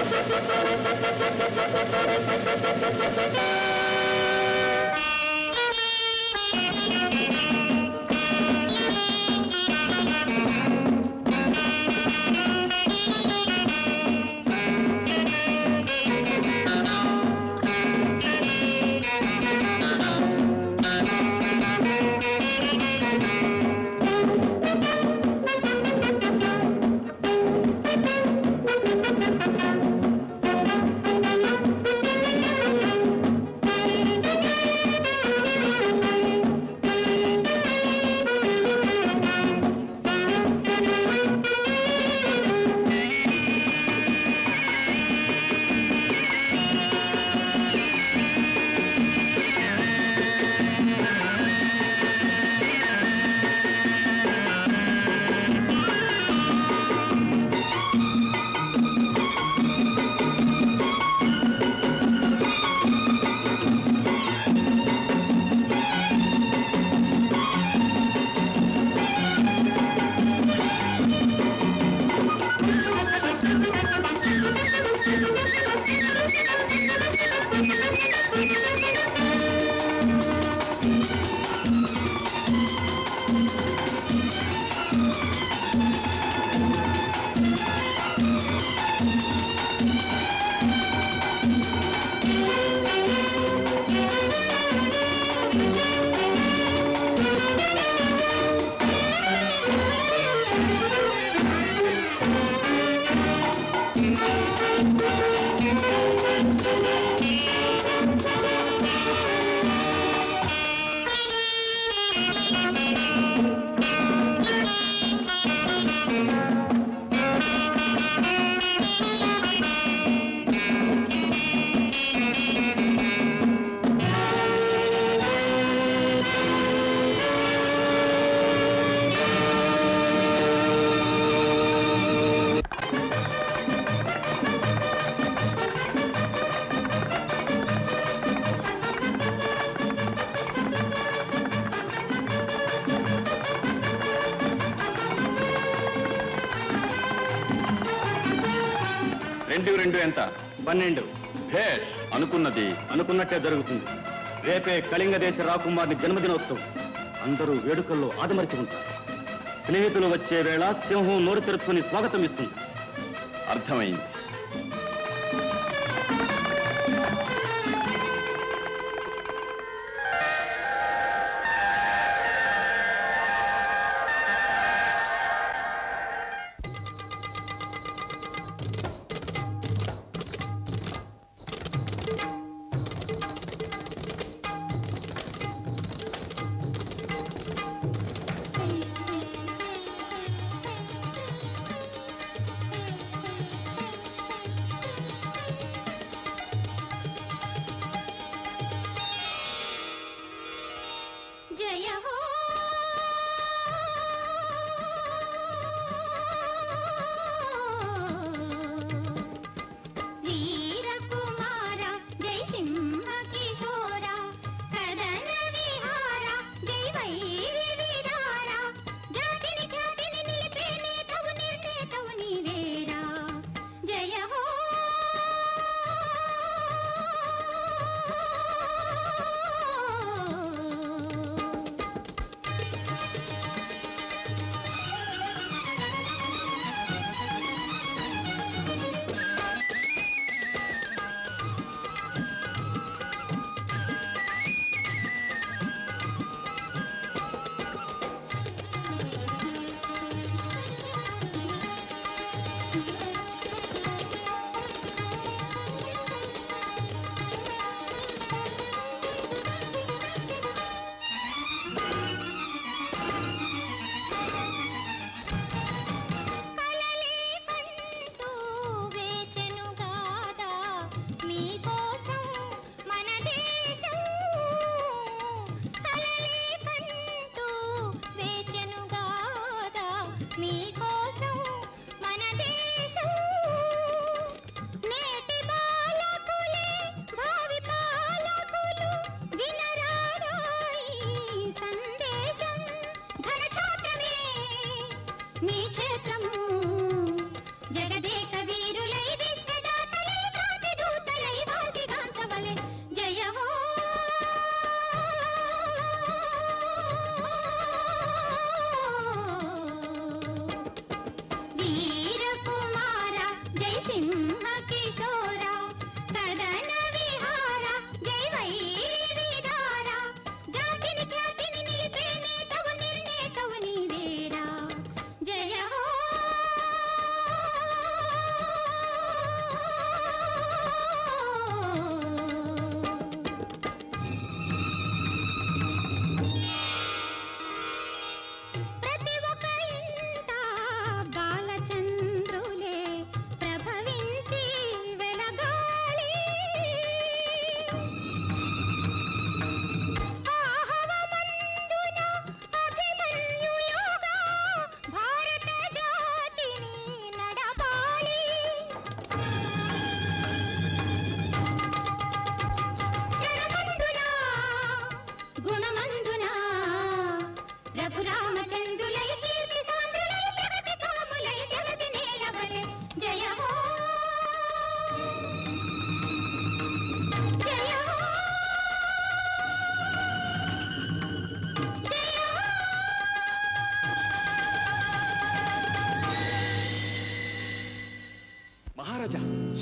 రెండు రెండు ఎంత పన్నెండు భేష్ అనుకున్నది అనుకున్నట్టే జరుగుతుంది రేపే కళింగ దేశ రాకుమార్ని జన్మదినోత్సవం అందరూ వేడుకల్లో ఆదమరిచి ఉంటారు స్నేహితులు వచ్చే వేళ సింహం నోరు తెరుచుకుని స్వాగతం ఇస్తుంది అర్థమైంది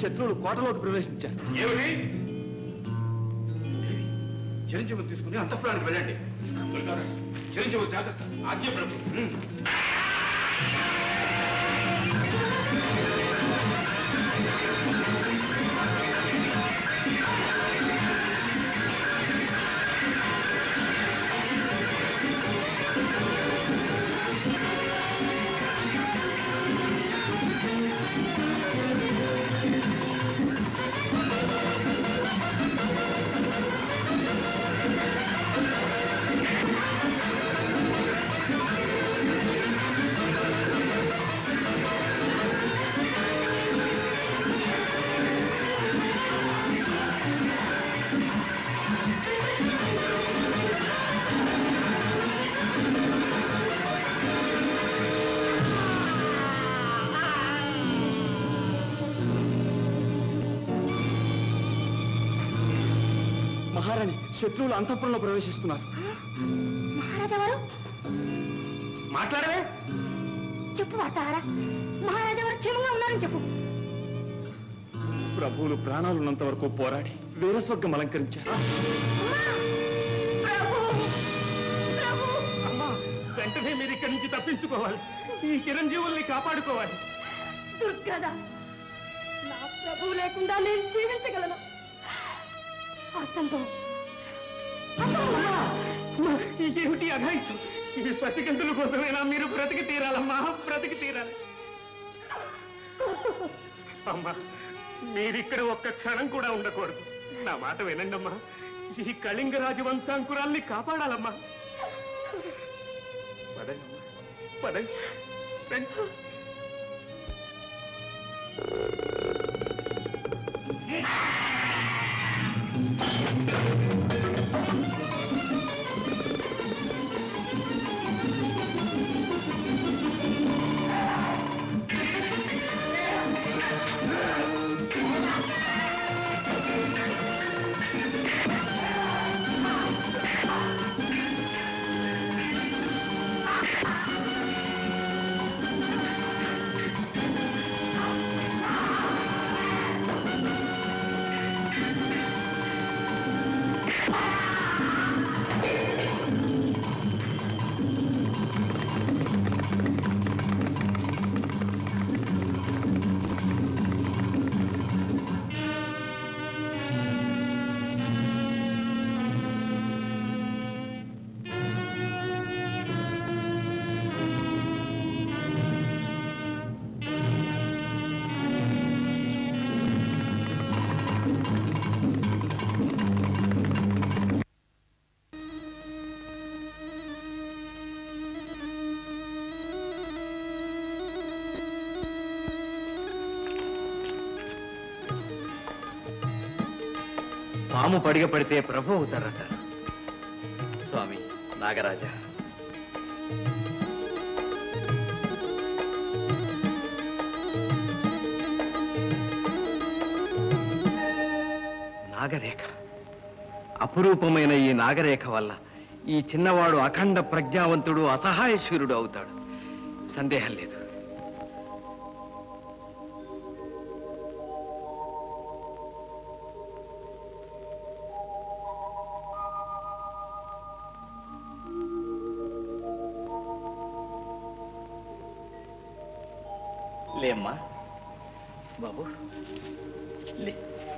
శత్రువులు కోటలోకి ప్రవేశించారు ఏమిటి చిరంజీవి తీసుకుని అంతఃపురానికి వెళ్ళండి దుర్గారాజు, చిరంజీవి జాగ్రత్త ఆజ్ఞ ప్రభు ఉమ్. మహారాణి శత్రువులు అంతఃపురంలో ప్రవేశిస్తున్నారు మహారాజా వారు మాట్లాడవే చెప్పు వార్తాహారా మహారాజా వారు క్షేమంగా ఉన్నారని చెప్పు ప్రభువులు ప్రాణాలున్నంత వరకు పోరాడి వీరస్వర్గం అలంకరించారు ప్రభు ప్రభు అమ్మా వెంటనే మీరు ఇక్కడి నుంచి తప్పించుకోవాలి ఈ చిరంజీవుల్ని కాపాడుకోవాలి దుర్గద నా ప్రభు లేకుండా నేను జీవించగలను అసంభవం అమ్మా, ఏమిటి అఘాయిత్యం ఈ పసిగంతుల కోసమైనా మీరు బ్రతికి తీరాలమ్మా బ్రతికి తీరాలి అమ్మా మీరిక్కడ ఒక్క క్షణం కూడా ఉండకూడదు నా మాట వినండి అమ్మా ఈ కళింగ రాజవంశాంకురాల్ని కాపాడాలమ్మా పదండి అమ్మా, పదండి రండి. పాము పడిగ పడితే ప్రభు అవుతారట స్వామి నాగరాజా నాగరేఖ అపురూపమైన ఈ నాగరేఖ వల్ల ఈ చిన్నవాడు అఖండ ప్రజ్ఞావంతుడు అసహాయశూరుడు అవుతాడు సందేహం లేదు లేమ్మా బాబు లే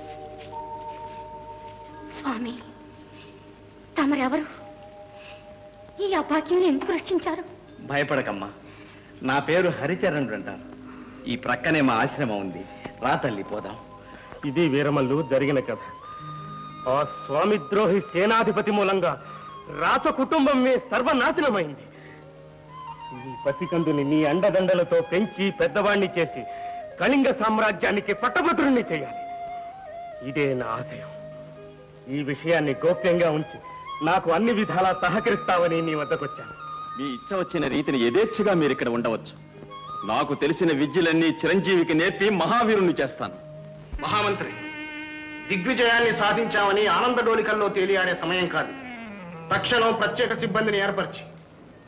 స్వామి తమరెవరు ఈ అభాగ్యం ఎందుకు రక్షించారు భయపడకమ్మా నా పేరు హరిచరణుడు అంటారు ఈ ప్రక్కనే మా ఆశ్రమం ఉంది రా తల్లి పోదాం ఇది వీరమల్లు జరిగిన కథ ఆ స్వామి ద్రోహి సేనాధిపతి మూలంగా రాస కుటుంబం మీ సర్వనాశనమైంది నీ పసికందుని నీ అండదండలతో పెంచి పెద్దవాణ్ణి చేసి కళింగ సామ్రాజ్యానికి పట్టభద్రుణ్ణి చేయాలి ఇదే నా ఆశయం ఈ విషయాన్ని గోప్యంగా ఉంచి నాకు అన్ని విధాలా సహకరిస్తావని నీ వద్దకొచ్చాను మీ ఇచ్చ వచ్చిన రీతిని యథేచ్ఛగా మీరు ఇక్కడ ఉండవచ్చు నాకు తెలిసిన విద్యలన్నీ చిరంజీవికి నేర్పి మహావీరుణ్ణి చేస్తాను మహామంత్రి దిగ్విజయాన్ని సాధించామని ఆనందడోలికల్లో తేలియాడే సమయం కాదు తక్షణం ప్రత్యేక సిబ్బందిని ఏర్పరిచి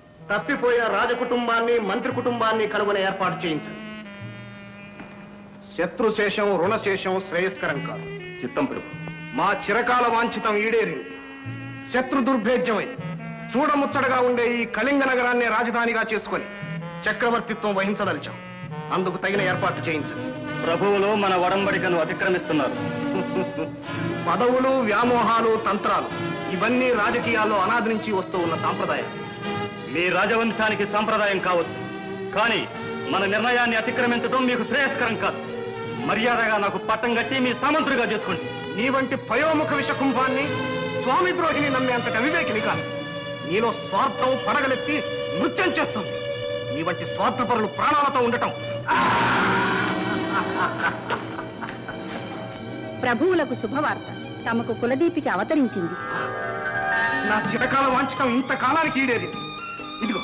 తప్పిపోయిన రాజకుటుంబాన్ని మంత్రి కుటుంబాన్ని కనుగొనే ఏర్పాటు చేయించండి శత్రుశేషం రుణశేషం శ్రేయస్కరం కాదు చిత్తం ప్రభు మా చిరకాల వాంఛితం ఈడేరింది శత్రు దుర్భేద్యమై చూడముచ్చటగా ఉండే ఈ కళింగ నగరాన్ని రాజధానిగా చేసుకొని చక్రవర్తిత్వం వహించదలిచాం అందుకు తగిన ఏర్పాట్లు చేయించండి ప్రభువులు మన వడంబడికను అతిక్రమిస్తున్నారు పదవులు వ్యామోహాలు తంత్రాలు ఇవన్నీ రాజకీయాల్లో అనాది నుంచి వస్తూ ఉన్న సాంప్రదాయం మీ రాజవంశానికి సంప్రదాయం కావచ్చు కానీ మన నిర్ణయాన్ని అతిక్రమించడం మీకు శ్రేయస్కరం కాదు మర్యాదగా నాకు పట్టం కట్టి మీ సామంతుడిగా చేసుకోండి నీ వంటి పయోముఖ విష కుంభాన్ని స్వామి ద్రోహిని నమ్మేంతటి అవివేకిని కాదు నీలో స్వార్థం పడగలెత్తి నృత్యం చేస్తుంది నీ వంటి స్వార్థపరులు ప్రాణాలతో ఉండటం ప్రభువులకు శుభవార్త తమకు కులదీపిక అవతరించింది నా చిరకాల వాంఛితం ఇంతకాలానికి ఈడేరింది ఇదిగో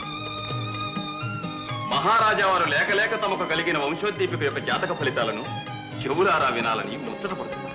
మహారాజా వారు లేక లేక తమకు కలిగిన వంశోద్దీపిక యొక్క జాతక ఫలితాలను చెవులారా వినాలని ముచ్చటపడుతున్నారు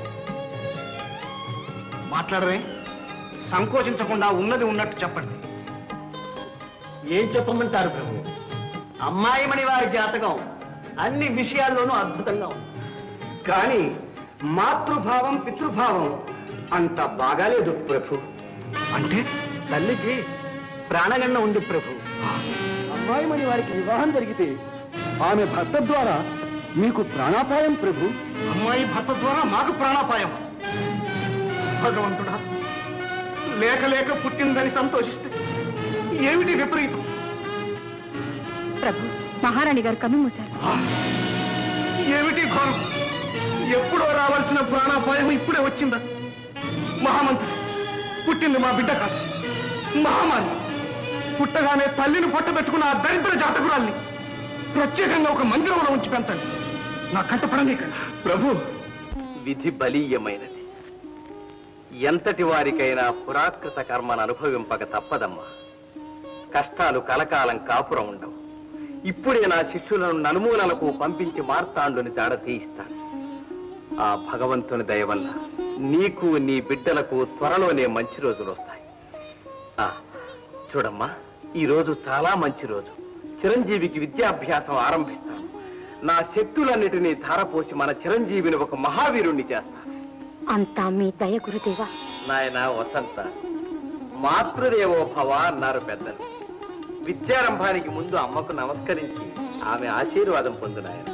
మాట్లాడరే సంకోచించకుండా ఉన్నది ఉన్నట్టు చెప్పండి ఏం చెప్పమంటారు ప్రభు అమ్మాయిమణి వారి జాతకం అన్ని విషయాల్లోనూ అద్భుతంగా ఉంది కానీ మాతృభావం పితృభావం అంత బాగాలేదు ప్రభు అంటే తల్లికి ప్రాణగండ ఉంది ప్రభు అమ్మాయిమణి వారికి వివాహం జరిగితే ఆమె భర్త ద్వారా మీకు ప్రాణాపాయం ప్రభు అమ్మాయి భర్త ద్వారా మాకు ప్రాణాపాయం భగవంతుడా లేక లేక పుట్టిందని సంతోషిస్తే ఏమిటి విపరీతం ప్రభు మహారాణి గారు కన్ను మూశారు ఏమిటి ఘోరం ఎప్పుడో రావాల్సిన ప్రాణాపాయం ఇప్పుడే వచ్చిందా మహామంత్రి పుట్టింది మా బిడ్డ కాదు మహామారి పుట్టగానే తల్లిని పొట్టబెట్టుకున్న ఆ దరిద్ర జాతకురాల్ని ప్రత్యేకంగా ఒక మందిరంలో ఉంచి పెంచండి నా కంటపడనీకండి ప్రభు విధి బలీయమైనది ఎంతటి వారికైనా పురాకృత కర్మను అనుభవింపక తప్పదమ్మా కష్టాలు కలకాలం కాపురం ఉండవు ఇప్పుడే నా శిష్యులను నలుమూలలకు పంపించి మార్తాండుని జాడ తీయిస్తాను ఆ భగవంతుని దయ వల్ల నీకు నీ బిడ్డలకు త్వరలోనే మంచి రోజులు వస్తాయి ఆ, చూడమ్మా ఈ రోజు చాలా మంచి రోజు చిరంజీవికి విద్యాభ్యాసం ఆరంభిస్తాను నా శక్తులన్నిటినీ ధారపోసి మన చిరంజీవిని ఒక మహావీరుణ్ణి చేస్తాను అంతా మీ దయ గురుదేవా నాయన వసంత మాతృదేవో భవ అన్నారు పెద్దలు విద్యారంభానికి ముందు అమ్మకు నమస్కరించి ఆమె ఆశీర్వాదం పొందు నాయన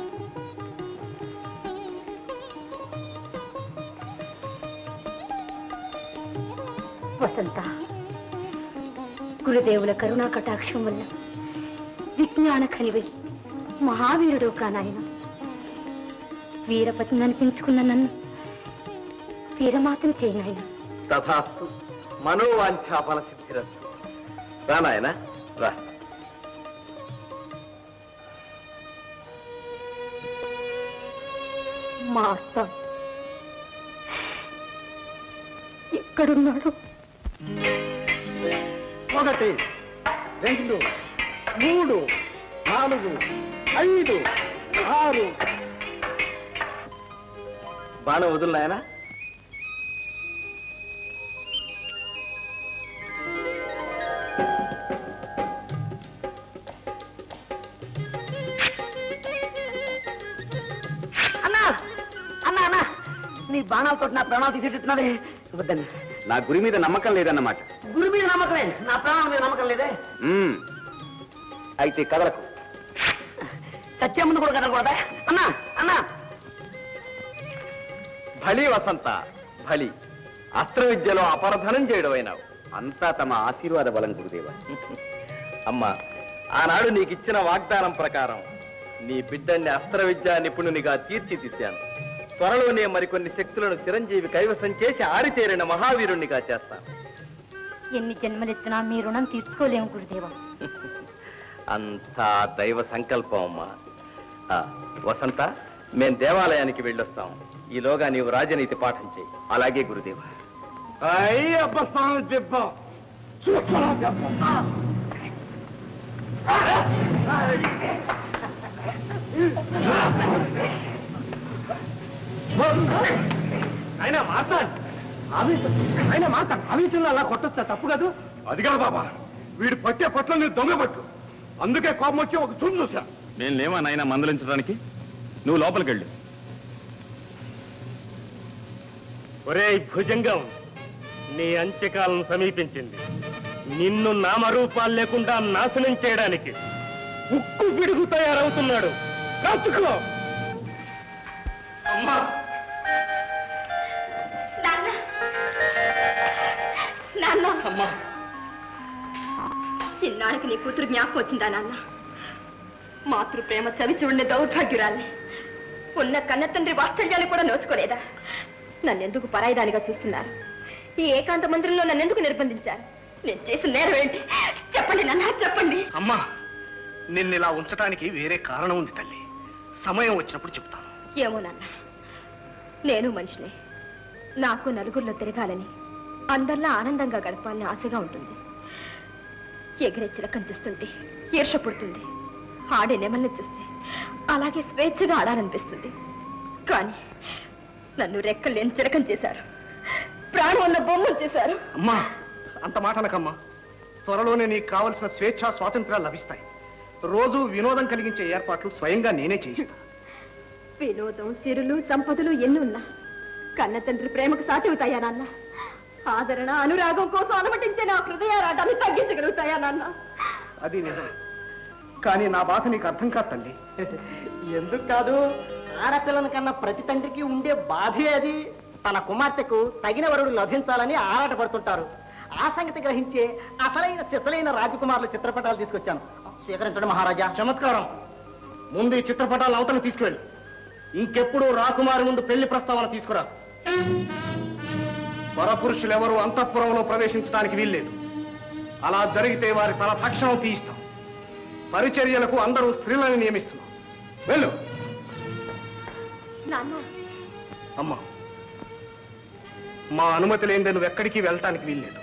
వసంత గురుదేవుల కరుణా కటాక్షం వల్ల విజ్ఞాన ఖనివై మహావీరుడు కానాయన వీరపతిని అనిపించుకున్న నన్ను వీరమాతను చేయనాయన తథాస్తు మనోవాంఛా ఫల సిద్ధిరస్తు రా నాయన రా మా అత్త ఎక్కడున్నాడు ఒకటి రెండు మూడు నాలుగు ఐదు ఆరు బాణం వదులు నాయనా అన్నా అన్నా అన్నా నీ బాణాలతో నా ప్రాణాలు తీసేటట్టున్నావే వద్దండి నా గురి మీద నమ్మకం లేదన్నమాట గురు మీద నమ్మకమే నా ప్రాణాల మీద నమ్మకం లేదే మ్మ్. అయితే కదలకు సత్యం ముందు కూడా కదలకూడదా అన్నా అన్నా భలి వసంత భలి అస్త్ర విద్యలో అపరధనం చేయడమైనావు అంతా తమ ఆశీర్వాద బలం గురుదేవ అమ్మా ఆనాడు నీకిచ్చిన వాగ్దానం ప్రకారం నీ బిడ్డల్ని అస్త్ర విద్యా నిపుణునిగా తీర్చిదిద్దాను త్వరలోనే మరికొన్ని శక్తులను చిరంజీవి కైవసం చేసి ఆరితేరిన మహావీరుణ్ణిగా చేస్తాను ఎన్ని జన్మలెత్తినా మీ రుణం తీర్చుకోలేము గురుదేవా అంతా దైవ సంకల్పం అమ్మా ఆ, వసంత మేం దేవాలయానికి వెళ్ళొస్తాం ఈలోగా నీవు రాజనీతి పాఠం చేయి అలాగే గురుదేవ అయ్యప్ప స్వామి దెబ్బ చూపరా దెబ్బ అయినా మాట్లాడు అయినా మాట్లాడు ఆవేశంలో అలా కొట్టొస్తా తప్పు కాదు అది కాదు బాబా వీడు పట్టే పట్ల నేను దొంగ పట్టు అందుకే కోపం వచ్చి ఒక చుండు చూసా నేను లేవా నాయన మందలించడానికి నువ్వు లోపలికి వెళ్ళు ఒరేయ్ భుజంగం నీ అంత్యకాలం సమీపించింది నిన్ను నామరూపాలు లేకుండా నాశనం చేయడానికి ఉక్కు పిడుగు తయారవుతున్నాడు కాచుకో అమ్మా నాన్న నాన్న అమ్మా ఇన్నాళ్ళకి నీ కూతురు జ్ఞాపకం వచ్చిందా నాన్న మాతృ ప్రేమ చవి చూడని దౌర్భాగ్యురాల్ని ఉన్న కన్న తండ్రి వాత్సల్యాన్ని కూడా నోచుకోలేదా నన్నెందుకు పరాయిదానిగా చూస్తున్నారు ఈ ఏకాంత మందిరంలో నన్నెందుకు నిర్బంధించారు నేను చేసిన నేరం ఏంటి చెప్పండి నాన్న చెప్పండి అమ్మా నిన్ను ఇలా ఉంచడానికి వేరే కారణం ఉంది తల్లి సమయం వచ్చినప్పుడు చెప్తాను ఏమో నాన్న నేను మనిషిని నాకు నలుగురిలో తిరగాలని అందరిలా ఆనందంగా గడపాలని ఆశగా ఉంటుంది ఎగిరే చిలకం చూస్తుంటే ఈర్ష పుడుతుంది ఆడే నెమల్ని చూస్తే అలాగే స్వేచ్ఛగా ఆడాలనిపిస్తుంది కానీ నన్ను రెక్కలేని చిలకం చేశారు ప్రాణం ఉన్న బొమ్మను చేశారు అమ్మా అంత మాట అనకమ్మా త్వరలోనే నీకు కావలసిన స్వేచ్ఛ స్వాతంత్రాలు లభిస్తాయి రోజు వినోదం కలిగించే ఏర్పాట్లు స్వయంగా నేనే చేయిస్తా వినోదం సిరులు సంపదలు ఎన్ని ఉన్నా కన్న తండ్రి ప్రేమకు సాటివుతాయా నాన్న ఆదరణ అనురాగం కోసం అనుమతించే నా హృదయారాటాన్ని తగ్గించగలుగుతాయా నాన్న అది నిజం కానీ నా బాధ నీకు అర్థం కాదు తల్లి ఎందుకు కాదు ఆడపిల్లని కన్నా ప్రతి తండ్రికి ఉండే బాధే అది తన కుమార్తెకు తగిన వరుడు లభించాలని ఆరాటపడుతుంటారు ఆ సంగతి గ్రహించే అసలైన సిసలైన రాజకుమారుల చిత్రపటాలు తీసుకొచ్చాను స్వీకరించండి మహారాజా చమత్కారం ముందు ఈ చిత్రపటాలను అవతల తీసుకువెళ్ళు ఇంకెప్పుడు రాకుమారి ముందు పెళ్లి ప్రస్తావన తీసుకురా పరపురుషులు ఎవరు అంతఃపురంలో ప్రవేశించడానికి వీల్లేదు అలా జరిగితే వారి తల తక్షణం తీయిస్తాం పరిచర్యలకు అందరూ స్త్రీలను నియమిస్తున్నాం వెళ్ళు నాన్న అమ్మా మా అనుమతి లేనిదే నువ్వు ఎక్కడికి వెళ్ళటానికి వీల్లేదు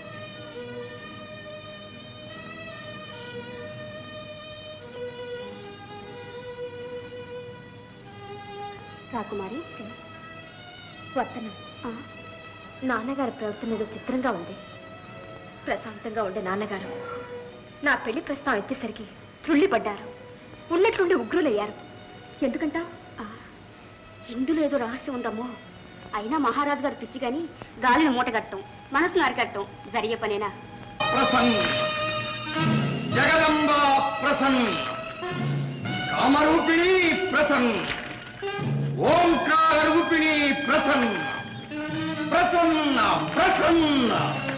రాకుమారి వర్తనం నాన్నగారి ప్రవర్తన ఏదో చిత్రంగా ఉంది ప్రశాంతంగా ఉండే నాన్నగారు నా పెళ్లి ప్రస్తావం ఎత్తేసరికి త్రుళ్ళిపడ్డారు ఉన్నట్లుండి ఉగ్రులయ్యారు ఎందుకంట ఇందులో ఏదో రహస్యం ఉందమ్మో అయినా మహారాజు గారు పిచ్చి గాని గాలిని మూటగట్టం మనసును అరికట్టం జరిగే పనేనా ప్రసన్ జగదంబ ప్రసన్ కామరూపిణి ప్రసన్ ఓంకార రూపిణి ప్రసన్ ప్రసన్న ప్రసన్న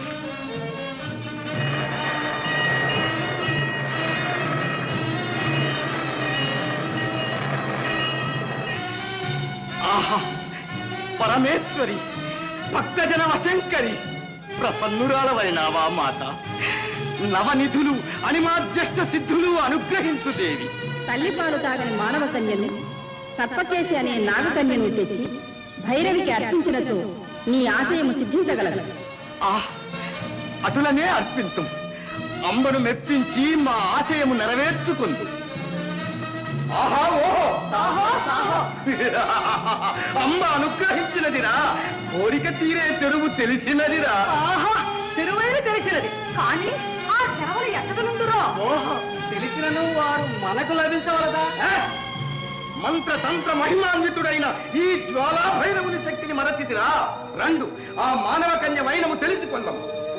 ఆహా పరమేశ్వరి భక్తజన వశంకరి ప్రసన్నురాలవైనావా మాత నవనిధులు అనిమాద్యష్ట సిద్ధులు అనుగ్రహించు దేవి తల్లిపాలు తాగని మానవ కన్యను సర్పకేశి అనే నాగకన్యను తెచ్చి భైరవికి అర్పించినతో నీ ఆశయము సిద్ధించగలదు ఆహ్ అటులనే అర్పించం అంబను మెప్పించి మా ఆశయము నెరవేర్చుకుంది ఆహా ఓహో సాహో సాహో అంబ అనుగ్రహించినదిరా కోరిక తీరే తెరువు తెలిసినదిరా ఆహా తిరువైన తెలిసినది కానీ ఆ సేవలు ఎక్కడనుందురో ఓహో తెలిసినను వారు మనకు లభించవలదా ఏ? మంత్ర తంత్ర మహిమాన్వితుడైన ఈ జ్వాలా భైరవుని శక్తిని మరచితిరా రండు ఆ మానవ కన్య వైనము తెలుసుకుందాం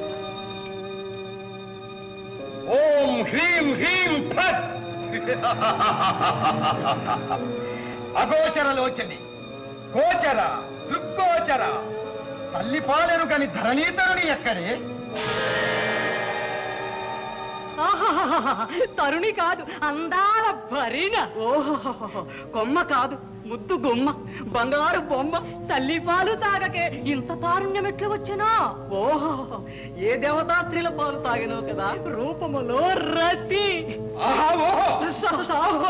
ఓం హ్రీం హ్రీం ఫట్ అగోచర లోచని గోచర దృగ్గోచర తల్లి పాలెరు కని ధరణీతరుని ఎక్కడే తరుణి కాదు అందాల భరిణ ఓహో కొమ్మ కాదు ముద్దు గుమ్మ బంగారు బొమ్మ తల్లి పాలు తాగకే ఇంత తారుణ్యం ఎట్లా వచ్చానో ఓహో ఏ దేవతా స్త్రీల పాలు తాగినో కదా రూపములో రతి ఆహా ఓహో సాహో.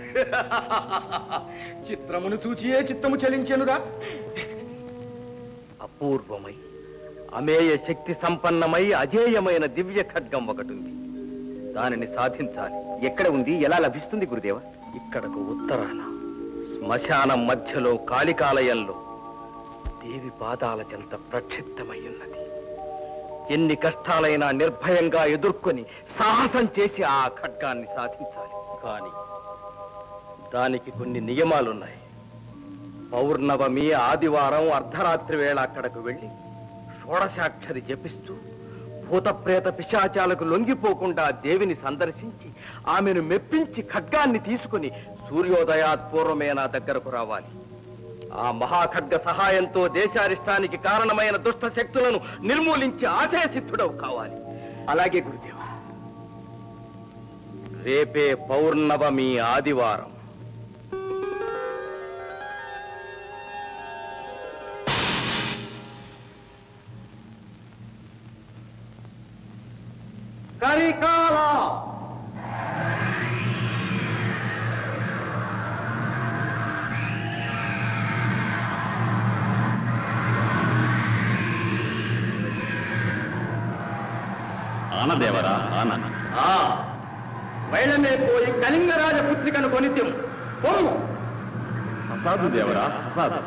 చిత్రమును చూచియే చిత్తము చలించెనురా అపూర్వమై అమేయ శక్తి సంపన్నమై అజేయమైన దివ్య ఖడ్గం ఒకటి ఉంది దానిని సాధించాలి ఎక్కడ ఉంది ఎలా లభిస్తుంది గురుదేవ ఇక్కడకు ఉత్తరాన శ్మశానం మధ్యలో కాళికాలయంలో దేవి పాదాల చెంత ప్రక్షిప్తమై ఉన్నది ఎన్ని కష్టాలైనా నిర్భయంగా ఎదుర్కొని సాహసం చేసి ఆ ఖడ్గాన్ని సాధించాలి కానీ దానికి కొన్ని నియమాలున్నాయి పౌర్ణమి ఆదివారం అర్ధరాత్రి వేళ అక్కడకు వెళ్ళి షోడశాక్షరి జపిస్తూ భూతప్రేత పిశాచాలకు లొంగిపోకుండా దేవిని సందర్శించి ఆమెను మెప్పించి ఖడ్గాన్ని తీసుకుని సూర్యోదయాత్ పూర్వమే నా దగ్గరకు రావాలి ఆ మహాఖడ్గ సహాయంతో దేశారిష్టానికి కారణమైన దుష్ట శక్తులను నిర్మూలించి ఆశయసిద్ధుడవు కావాలి అలాగే గురుదేవా రేపే పౌర్ణవమి ఆదివారం కరికాల ఆనదేవరా ఆన ఆ వైళమే పోయి కళింగరాజ పుత్రికను కొనిత్యం పొమ్ము అసాధు దేవరా అసాధు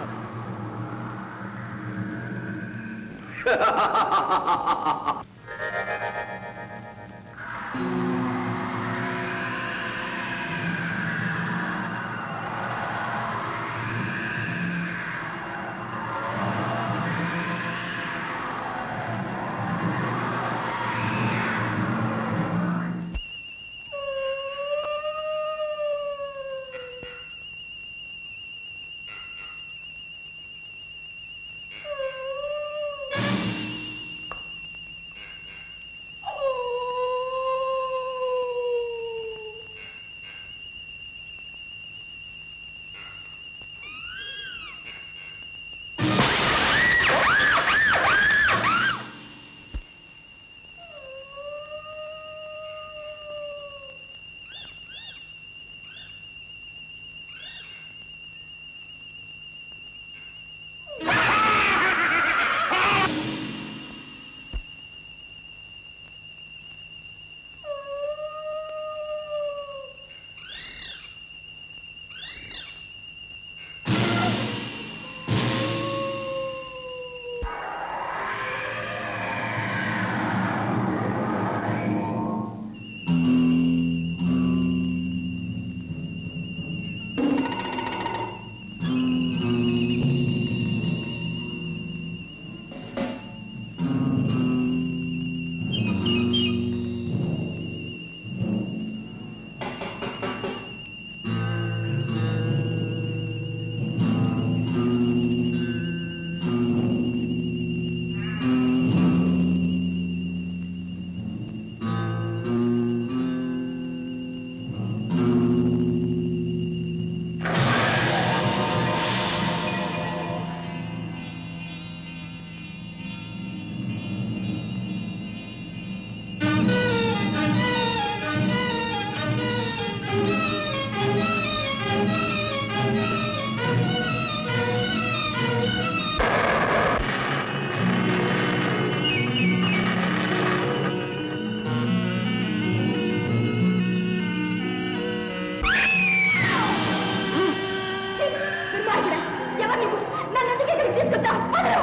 ఎవరు నువ్వు నన్ను ఎందుకు ఇక్కడికి తీసుకొచ్చావు వదలు.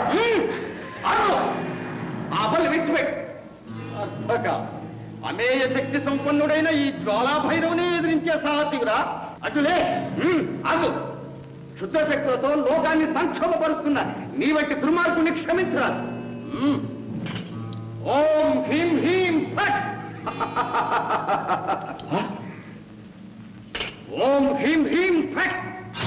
ఆపలు విడిచిపెట్టు అద్భుత అమేయ శక్తి సంపన్నుడైన ఈ జ్వాలాభైరవుని ఎదిరించే సాహసివురా అటులే ఉమ్, ఆగు శుద్ధ శక్తులతో లోకాన్ని సంక్షోభపరుస్తున్న నీ వంటి దుర్మార్గుని క్షమించరా ఉమ్. ఓం హ్రీం హ్రీం ఫట్ ఓం హ్రీం హ్రీం ఫట్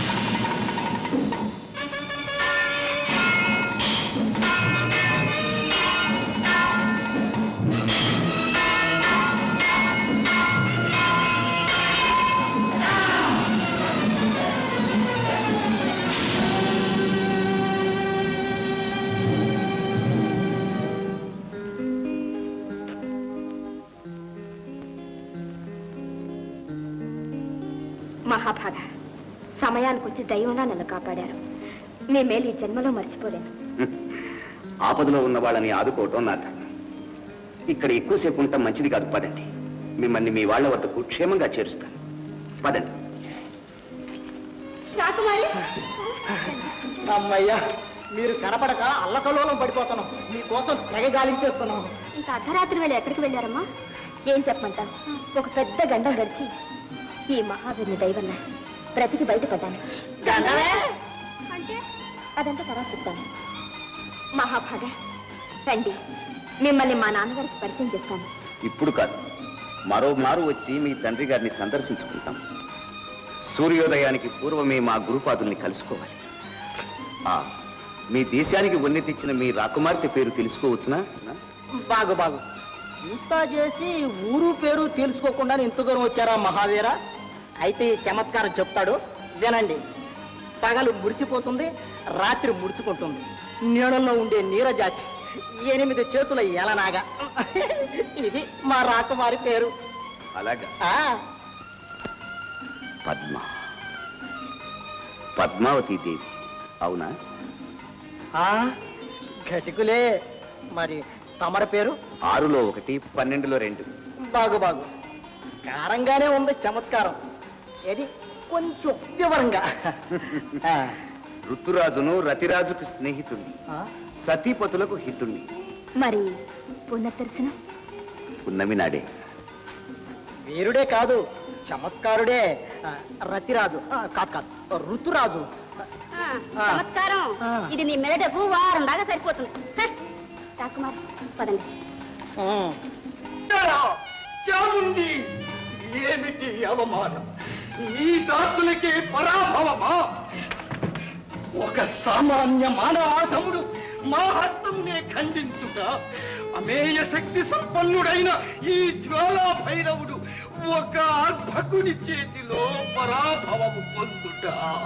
మహాభాగ సమయానికి వచ్చి దైవంగా నన్ను కాపాడారు మీ మేలు ఈ జన్మలో మర్చిపోలేను ఆపదలో ఉన్న వాళ్ళని ఆదుకోవటం నా ధర్మం ఇక్కడ ఎక్కువసేపు ఉండటం మంచిది కాదు పదండి మిమ్మల్ని మీ వాళ్ళ వద్దకు క్షేమంగా చేరుస్తాను పదండి రాకుమారి అమ్మయ్యా మీరు కనపడక అల్లకలోలం పడిపోతున్నాం మీకోసం తెగ గాలించేస్తున్నాం ఇంత అర్ధరాత్రి వేళ ఎక్కడికి వెళ్ళారమ్మా ఏం చెప్పమంటావు ఒక పెద్ద గండం గడిచి ఈ మహావీరుని దైవల్ల బ్రతికి బయటపడ్డాను అంటే అదంతా తర్వాత చెప్తాను మహాభాగ రండి మిమ్మల్ని మా నాన్నగారికి పరిచయం చేస్తాను ఇప్పుడు కాదు మరో మారు వచ్చి మీ తండ్రి గారిని సందర్శించుకుంటాం సూర్యోదయానికి పూర్వమే మా గురుపాదుల్ని కలుసుకోవాలి ఆ, మీ దేశానికి వన్నె తెచ్చిన మీ రాకుమార్తె పేరు తెలుసుకోవచ్చునా బాగు బాగు ఇంత చేసి ఊరు పేరు తెలుసుకోకుండా ఇంత దూరం వచ్చారా మహావీర అయితే ఈ చమత్కారం చెప్తాడు వినండి పగలు మురిసిపోతుంది రాత్రి ముడుచుకుంటుంది నీళ్ళలో ఉండే నీరజాక్షి ఎనిమిది చేతుల ఎలనాగా ఇది మా రాకుమారి పేరు అలాగా ఆ పద్మ పద్మావతి దేవి అవునా ఆ, ఘటికులే మరి తమర పేరు ఆరులో ఒకటి పన్నెండులో రెండు బాగు బాగు కారంగానే ఉంది చమత్కారం ఏది కొంచెం వివరంగా ఆ, ఋతురాజును రతిరాజుకు స్నేహితుణ్ణి ఆ, సతీపతులకు హితుణ్ణి మరి పునర్దర్శనం ఉన్నమి నాడే వీరుడే కాదు చమత్కారుడే ఆ, రతిరాజు ఆ, కాదు కాదు ఋతురాజు చమత్కారం ఆ. ఇది నీ మెదడుకు వారం దాకా సరిపోతుంది హ! రాకుమార్ పదండి ఉమ్. చాముండి ఏమిటి అవమానం నీ దాసులకే పరాభవమా ఒక సామాన్య మానవాధముడు మా హస్తంనే ఖండించుట అమేయ శక్తి సంపన్నుడైన ఈ జ్వాలా భైరవుడు ఒక అర్భకుడి చేతిలో పరాభవము పొందుట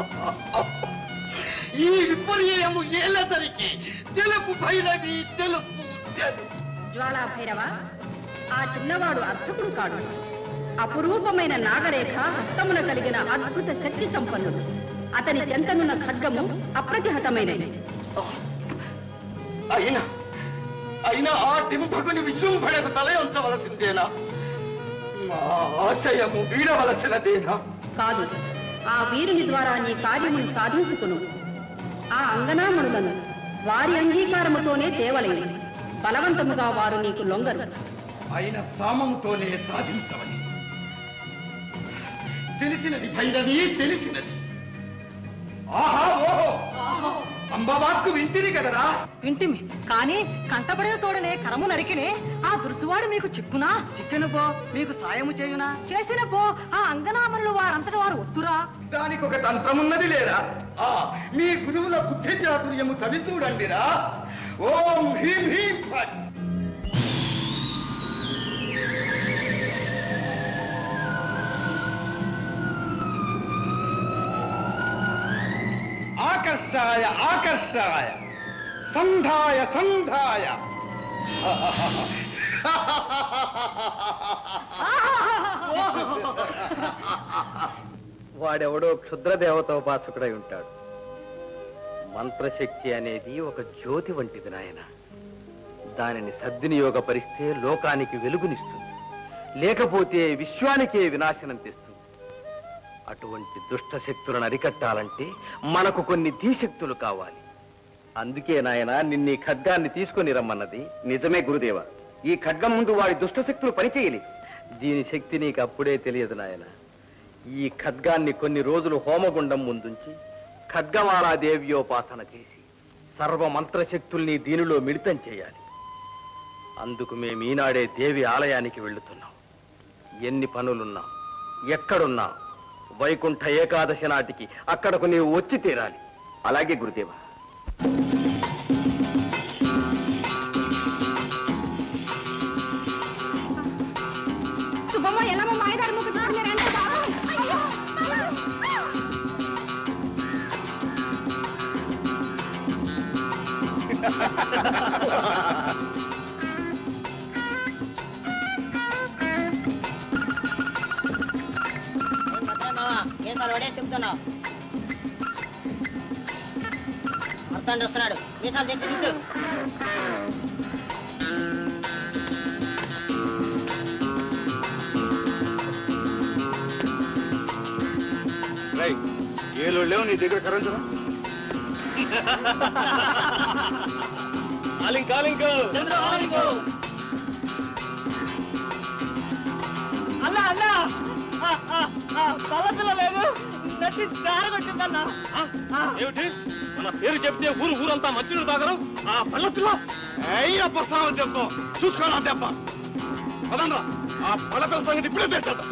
ఈ విపర్యము ఏలదరికి తెలుపు భైరవి తెలుపు తెలుపు జ్వాలా భైరవ ఆ చిన్నవాడు అర్చకుడు కాడు అపురూపమైన నాగరేఖ హస్తమున కలిగిన అద్భుత శక్తి సంపన్నుడు అతని చెంతనున్న ఖడ్గము అప్రతిహతమైనది అయినా అయినా ఆ డింపకుని విజృంభణకు తల ఉంచవలసిందేనా మా ఆశయము వీడవలసినదేనా కాదు ఆ వీరుని ద్వారా నీ కార్యమును సాధించుకును ఆ అంగనామణులను వారి అంగీకారముతోనే తేవలేను బలవంతముగా వారు నీకు లొంగరు ఆయన సామంతోనే సాధించవని తెలిసినది భైరవి తెలిసినది ఆహా ఓహో అంబవాక్కు వింటిది కదరా వింటిమి కానీ కంటపడిన తోడనే కరము నరికినే ఆ దురుసువాడు మీకు చిక్కునా చిక్కెను పో మీకు సాయము చేయునా చేసిన పో ఆ అంగనామనులు వారంతటి వారు వద్దురా దానికి ఒక తంత్రమున్నది లేరా ఆ మీ గురువుల బుద్ధి చాతుర్యము చవి చూడండిరా ఓం హ్రీం హ్రీం ఫట్ ఆకర్షాయ ఆకర్షాయ సంధాయ సంధాయ వాడెవడో క్షుద్ర దేవతోపాసకుడై ఉంటాడు మంత్రశక్తి అనేది ఒక జ్యోతి వంటిది నాయన దానిని సద్వినియోగపరిస్తే లోకానికి వెలుగునిస్తుంది లేకపోతే విశ్వానికే వినాశనం తెస్తుంది అటువంటి దుష్ట శక్తులను అరికట్టాలంటే మనకు కొన్ని ధీశక్తులు కావాలి అందుకే నాయన నిన్నీ ఖడ్గాన్ని తీసుకొని రమ్మన్నది నిజమే గురుదేవ ఈ ఖడ్గం ముందు వాడి దుష్టశక్తులు పనిచేయలేదు దీని శక్తి నీకు అప్పుడే తెలియదు నాయన ఈ ఖడ్గాన్ని కొన్ని రోజులు హోమగుండం ముందుంచి ఖడ్గమాలాదేవ్యోపాసన చేసి సర్వ మంత్రశక్తుల్ని దీనిలో మిళితం చేయాలి అందుకు మేము ఈనాడే దేవి ఆలయానికి వెళ్తున్నాం ఎన్ని పనులున్నా ఎక్కడున్నా వైకుంఠ ఏకాదశి నాటికి అక్కడకు నీవు వచ్చి తీరాలి అలాగే గురుదేవ శుభమ్మ ఎల్లమ్మ మాయదారి ముఖ ఏం పర్వాడే చెప్తున్నావు మొత్తం వస్తున్నాడు మీసాలు తెచ్చి దిద్దు ఏలో లేవు నీ దగ్గర కరెంటు అన్నా అన్నా పవతలో లేదు నచ్చి దారి కొట్టిందన్నా ఏమిటి తన పేరు చెప్తే ఊరు ఊరంతా మధ్యలో తాగరు ఆ పళ్ళతుల్లో అయ్యప్ప దెబ్బ చూసుకోనా దెబ్బ పదండ్రా ఆ పళ్ళపిల్ల సంగతి ఇప్పుడే తెచ్చేద్దాం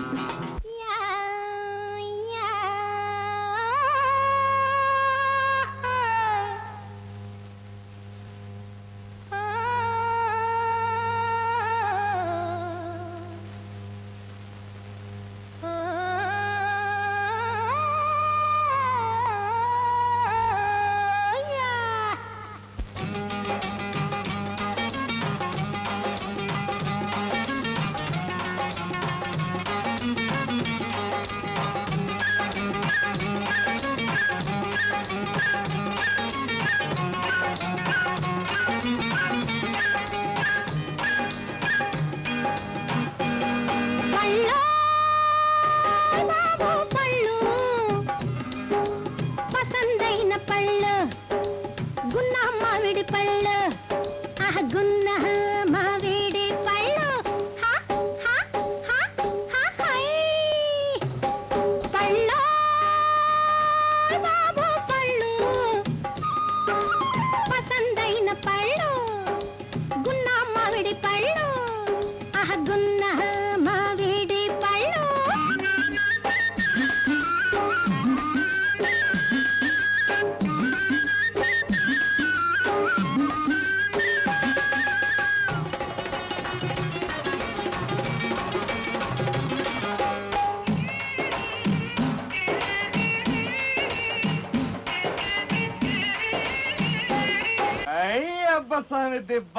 పళ్ళు బాబు పళ్ళు పసందైన పళ్ళు గున్న మామిడి పళ్ళు ఆహ గున్న మామిడి పళ్ళు హా, హా, హా, హా, హై. పళ్ళు బాబు పళ్ళు పసందైన పళ్ళు గున్న మామిడి పళ్ళు ఆహ గున్న మామిడి పళ్ళు అయ్యప్ప స్వామి దెబ్బ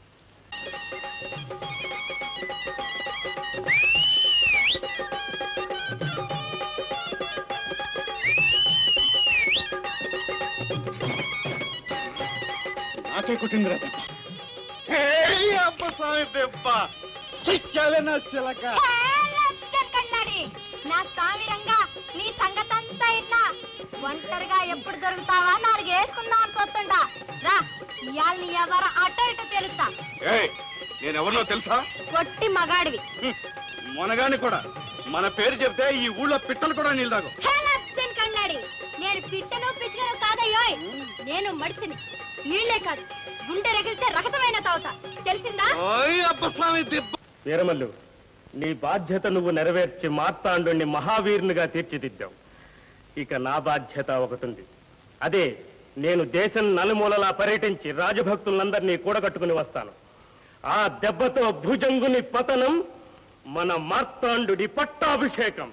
నాకే కొట్టిందిరా దెబ్బ అయ్యప్ప స్వామి దెబ్బ చిక్కాలే నా చిలక కన్నాడి నా సామిరంగా నీ సంగతంతా ఇట్లా ఒంటరిగా ఎప్పుడు దొరుకుతావా నాలుగు వేసుకుందాం అనుకోతుండా రా ఇవాళ నీ ఎవరు అటో ఇటో తెలుస్తా ఏయ్ నేనెవరినో తెలుసా కొట్టి మగాడివి మొనగాని కూడా మన పేరు చెప్తే ఈ ఊళ్ళో పిట్టలు కూడా నీళ్ళు తాగు హే నచ్చని కన్నాడి నేను పిట్టను పిచ్చను కాదయ్యోయ్ నేను మడిసిని నీళ్లే కాదు గుండె రగిలితే రకతమైన తావుతా తెలిసిందా అయ్యప్ప స్వామి దెబ్బ వీరమల్లు నీ బాధ్యత నువ్వు నెరవేర్చి మార్తాండుని మహావీరునిగా తీర్చిదిద్దావు ఇక నా బాధ్యత ఒకటుంది అదే నేను దేశం నలుమూలలా పర్యటించి రాజభక్తులందరినీ కూడగట్టుకుని వస్తాను ఆ దెబ్బతో భుజంగుని పతనం మన మార్తాండుడి పట్టాభిషేకం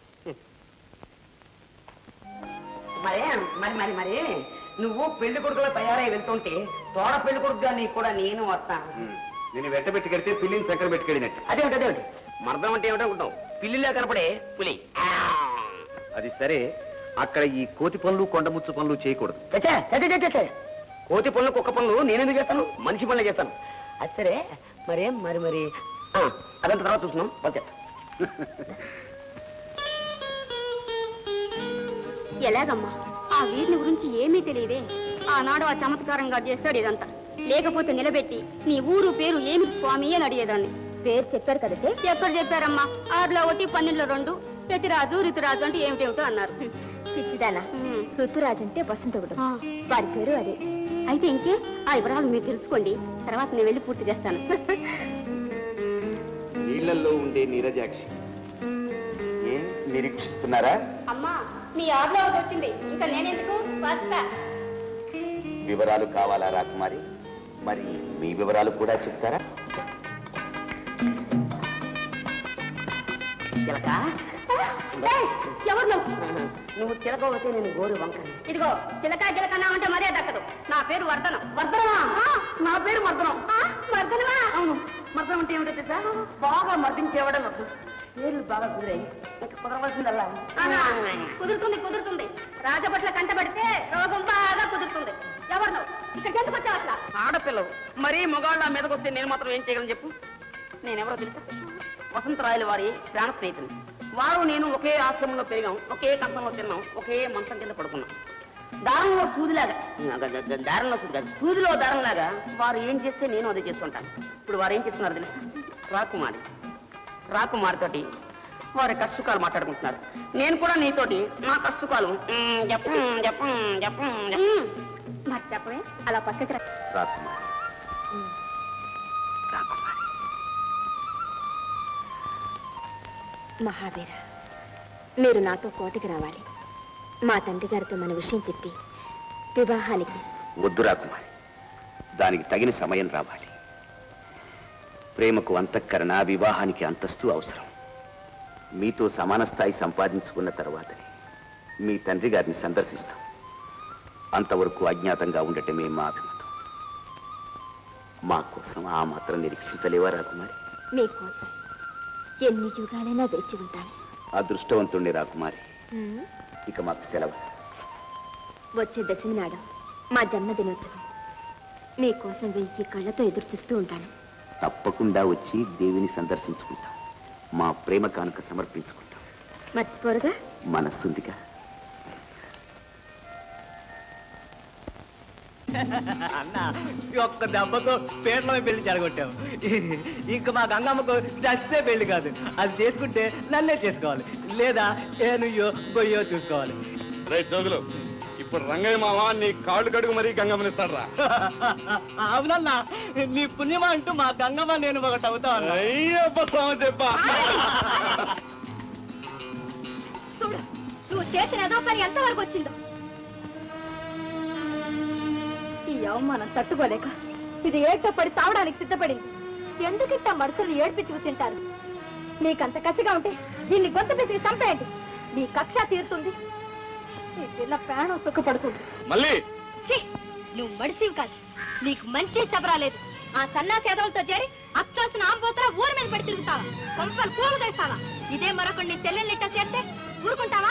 మరే మరి మరి మరి నువ్వు పెళ్లి కొడుకులో తయారై వెళ్తుంటే తోడ పెళ్లి కొడుకుగా నీకు కూడా నేను వస్తాను నేను వెంట పెట్టి కడితే పిల్లిని చక్కెర పెట్టి కడినట్టు అదేమిటి అదేమిటి మర్దం అంటే ఏమిటనుకుంటావు పిల్లిలా కనపడే పులి అది సరే అక్కడ ఈ కోతి పనులు కొండముచ్చు పనులు చేయకూడదు చచ్చా, చచ్చా, చచ్చా, చచ్చా. కోతి పనులు కుక్క పనులు నేనెందుకు చేస్తాను మనిషి పనులే చేస్తాను అది సరే మరేం మరి మరి ఆ, అదంతా తర్వాత చూస్తున్నాం ఓకే ఎలాగమ్మా ఆ వీరిని గురించి ఏమీ తెలియదే ఆనాడు ఆ చమత్కారంగా చేస్తాడు ఇదంతా లేకపోతే నిలబెట్టి నీ ఊరు పేరు ఏమి స్వామి అని అడిగేదాన్ని పేరు చెప్పారు కదంటే ఎక్కడ చెప్పారమ్మా ఆరులో ఒకటి పన్నెండులో రెండు యతిరాజు రితురాజు అంటే ఏమిటేమిటో అన్నారు పిచ్చిదానా ఉమ్. ఋతురాజు అంటే వసంతగుడు ఆ. వారి పేరు అదే అయితే ఇంకే ఆ వివరాలు మీరు తెలుసుకోండి తర్వాత నేను వెళ్ళి పూర్తి చేస్తాను నీళ్లలో ఉండే నీరజాక్షి ఏం నిరీక్షిస్తున్నారా అమ్మా మీ ఆరులో ఒకటి వచ్చింది ఇంకా నేనెందుకు వస్తా వివరాలు కావాలా రాకుమారి మరి మీ వివరాలు కూడా చెప్తారా చిలక ఏయ్, ఎవరు నువ్వు నువ్వు చిలకపోతే నేను గోరు వంక ఇదిగో చిలక గిలక అన్నావంటే మరే దక్కదు నా పేరు వర్ధనం వర్ధనమా నా పేరు మర్దనం ఆ, వర్ధనమా అవును మర్దనం అంటే ఏమిటో తెలుసా బాగా మర్దించేవాడే నాకు పేర్లు బాగా కుదిరాయి ఇంకా కుదరవలసిందల్లా ఆహా, కుదురుతుంది కుదురుతుంది రాజభట్ల కంటపడితే రోగం బాగా కుదురుతుంది ఎవరు నువ్వు ఇక్కడికి ఎందుకు వచ్చావు అసలు ఆడపిల్లవు మరీ మొగాళ్ళ మీదకి వస్తే నేను మాత్రం ఏం చేయగలను చెప్పు నేనెవరో తెలుసా వసంతరాయల వారి ప్రాణ స్నేహితులు వారు నేను ఒకే ఆశ్రమంలో పెరిగాం ఒకే కంచంలో తిన్నాం ఒకే మంచం కింద పడుకున్నాం దారంలో సూదిలాగా ద- ద- ద- దారంలో సూది కాదు సూదిలో దారంలాగా వారు ఏం చేస్తే నేను అదే చేస్తుంటాను ఇప్పుడు వారు ఏం చేస్తున్నారు తెలుసా రాకుమారి రాకుమారి తోటి వారి కష్టసుఖాలు మాట్లాడుకుంటున్నారు నేను కూడా నీతోటి నా కష్టసుఖాలు మ్, చెప్పం చెప్పం చెప్పం చెప్పం. మరి చెప్పవే అలా పక్కకి రా రాకుమారి రాకుమారి మహావీర మీరు నాతో కోటకి రావాలి మా తండ్రి గారితో మన విషయం చెప్పి వివాహానికి వద్దు రాకుమారి దానికి తగిన సమయం రావాలి ప్రేమకు అంతఃకరణ వివాహానికి అంతస్తు అవసరం మీతో సమాన స్థాయి సంపాదించుకున్న తర్వాతనే మీ తండ్రి గారిని సందర్శిస్తాం అంతవరకు అజ్ఞాతంగా ఉండటమే మా అభిమతం మా కోసం ఆ మాత్రం నిరీక్షించలేవా రాకుమారి మీకోసం ఎన్ని యుగాలైనా వేచి ఉంటాను అదృష్టవంతుణ్ణి రాకుమారి ఉమ్, ఇక మాకు సెలవు వచ్చే దశమి నాడు మా జన్మదినోత్సవం మీకోసం వెయ్యి కళ్ళతో ఎదురు చూస్తూ ఉంటాను తప్పకుండా వచ్చి దేవిని సందర్శించుకుంటాం మా ప్రేమ కానుక సమర్పించుకుంటాం మర్చిపోరుగా మనస్సుందిగా అన్న ఈ ఒక్క దెబ్బకు పేటలో పెళ్లి చెడగొట్టాము ఇంకా మా గంగమ్మకు చస్తే పెళ్లి కాదు అది చేసుకుంటే నన్నే చేసుకోవాలి లేదా ఏనుయ్యో గొయ్యో చూసుకోవాలి రైట్ జోగులు ఇప్పుడు రంగయ్య మామ నీ కాళ్ళు కడుగు మరీ గంగమ్మనిస్తాడ్రా అవునన్నా నీ పుణ్యమా అంటూ మా గంగమ్మ నేను ఒకటి అవుతా ఉన్నా. అయ్యప్ప స్వామి చెప్పా చూడు నువ్వు చేసిన ఏదో పని ఎంతవరకు వచ్చిందో ఈ అవమానం తట్టుకోలేక ఇది ఏటో పడి తావడానికి సిద్ధపడింది ఎందుకిట్ట మనుషులు ఏడ్పించి తింటారు నీకంత కసిగా ఉంటే దీన్ని గొంతు పెట్టి చంపేయండి నీ కక్ష తీరుతుంది నీ పిల్ల ప్రాణం సుఖపడుతుంది మళ్ళీ ఛీ! నువ్వు మడిసివి కాదు నీకు మంచి సబరాలేదు ఆ సన్నాసి ఎదవలతో చేరి అచ్చోసిన ఆంబోతర ఊరి మీద పడి తిరుగుతావా కొంపలు కూలు తెస్తావా ఇదే మరొకటి నీ చెల్లెల్లిట్ట చేస్తే ఊరుకుంటావా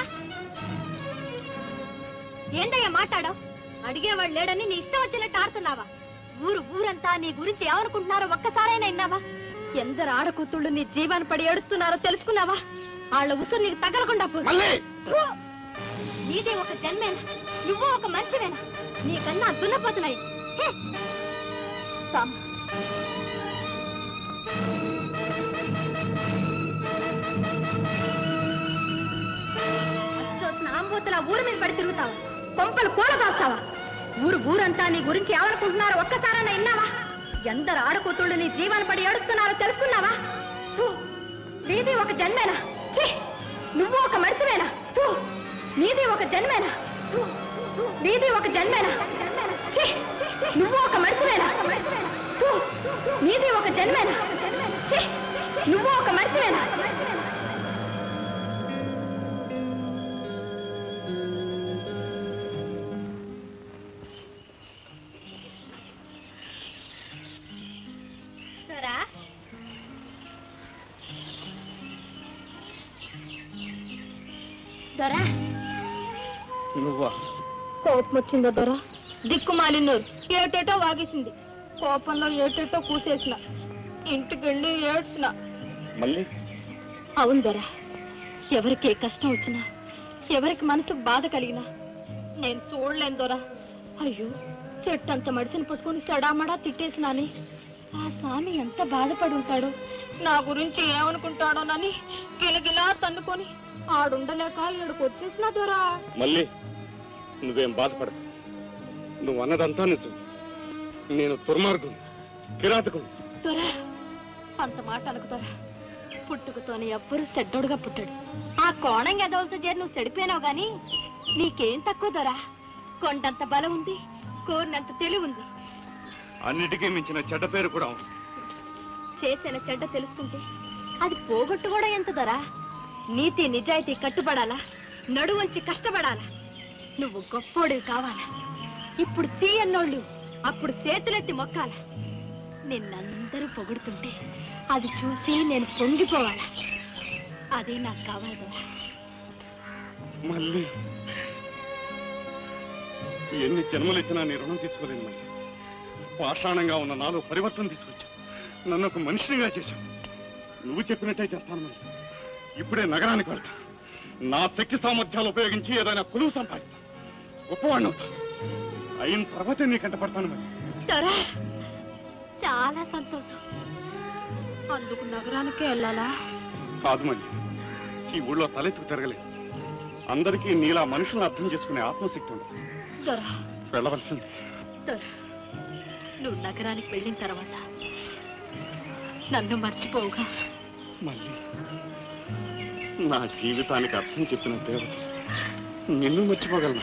ఏందయ్యా మాట్లాడావు అడిగేవాడు లేడని నీ ఇష్టం వచ్చినట్టు ఆడుతున్నావా ఊరు ఊరంతా నీ గురించి ఏమనుకుంటున్నారో ఒక్కసారైనా విన్నావా ఎందరు ఆడకూతుళ్ళు నీ జీవాన్ని పడి ఏడుస్తున్నారో తెలుసుకున్నావా వాళ్ళ ఉసురు నీకు తగలకుండా పో మళ్ళీ ఫు! నీదే ఒక జన్మేనా నువ్వు ఒక మంచివేనా నీకన్నా దున్నపోతున్నాయి హే! సామ్. అచ్చోసిన ఆంబోతులా ఊరి మీద పడి తిరుగుతావా కొంపలు కూలదాస్తావా ఊరు ఊరంతా నీ గురించి ఏమనుకుంటున్నారో ఒక్కసారైనా విన్నావా ఎందరు ఆడకూతుళ్ళు నీ జీవాన్ని పడి ఏడుస్తున్నారో తెలుసుకున్నావా ఫు! నీది ఒక జన్మేనా ఛీ! నువ్వు ఒక మనిషివేనా ఫు! నీది ఒక జన్మేనా ఫు! నీది ఒక జన్మేనా ఛీ! నువ్వు ఒక మనిషివేనా ఫు! నీది ఒక జన్మేనా ఛీ! నువ్వు ఒక మనిషివేనా దొరా దొరా నువ్వా కోపం వచ్చిందా దొర దిక్కుమాలినోరు ఏటేటో వాగేసింది కోపంలో ఏటేటో కూసేసిన ఇంటికెళ్ళి ఏడ్చిన మళ్ళీ అవును దొర ఎవరికి ఏ కష్టం వచ్చినా ఎవరికి మనసుకు బాధ కలిగినా నేను చూడలేను దొర అయ్యో చెట్టు అంత మడిసిని పట్టుకుని సడామడా తిట్టేసినాని ఆ స్వామి ఎంత బాధపడి ఉంటాడో నా గురించి ఏమనుకుంటాడోనని గిలగిలా తన్నుకొని ఆడుండలేక ఇక్కడికి వచ్చేసిన దొరా మళ్ళీ నువ్వేం బాధపడకు నువ్వు అన్నదంతా నిజం నేను దుర్మార్గుడు కిరాతకుడు దొరా అంత మాట అనుకు దొరా పుట్టుకతోనే ఎవ్వరూ చెడ్డోడుగా పుట్టాడు ఆ కోణం ఎదవలతో చేరి నువ్వు చెడిపోయినావు గాని నీకేం తక్కువ దొరా కొండంత బలం ఉంది కోరినంత తెలివి ఉంది అన్నిటికీ మించిన చెడ్డ పేరు కూడా ఉంది చేసిన చెడ్డ తెలుసుకుంటే అది పోగొట్టు కూడా ఎంత దొరా నీతి నిజాయితీ కట్టుబడాలా నడువంచి కష్టపడాలా నువ్వు గొప్పోడివి కావాలా ఇప్పుడు తీయన్నోళ్ళు అప్పుడు చేతులెత్తి మొక్కాలా నిన్నందరూ పొగుడుతుంటే అది చూసి నేను పొంగిపోవాలా అదే నాకు కావాలి దొరా మళ్ళీ ఎన్ని జన్మలు ఇచ్చినా నీ రుణం తీసుకోలేను మళ్ళీ పాషాణంగా ఉన్న నాలో పరివర్తన తీసుకొచ్చావు నన్ను ఒక మనిషినిగా చేశావు నువ్వు చెప్పినట్టే చేస్తాను మళ్ళీ ఇప్పుడే నగరానికి వెళ్తా నా శక్తి సామర్థ్యాలు ఉపయోగించి ఏదైనా కొలువు సంపాదిస్తా గొప్పవాడిని అవుతా అయిన తర్వాతే నీకంట పడతాను మళ్ళీ దొరా చాలా సంతోషం అందుకు నగరానికే వెళ్ళాలా కాదు మళ్ళీ ఈ ఊళ్ళో తలెత్తుకు తిరగలేదు అందరికీ నీలా మనుషులను అర్థం చేసుకునే ఆత్మశక్తి ఉంది దొర వెళ్ళవలసింది దొర నువ్వు నగరానికి వెళ్ళిన తర్వాత నన్ను మర్చిపోవుగా మళ్ళీ నా జీవితానికి అర్థం చెప్పిన దేవత నిన్ను మర్చిపోగలను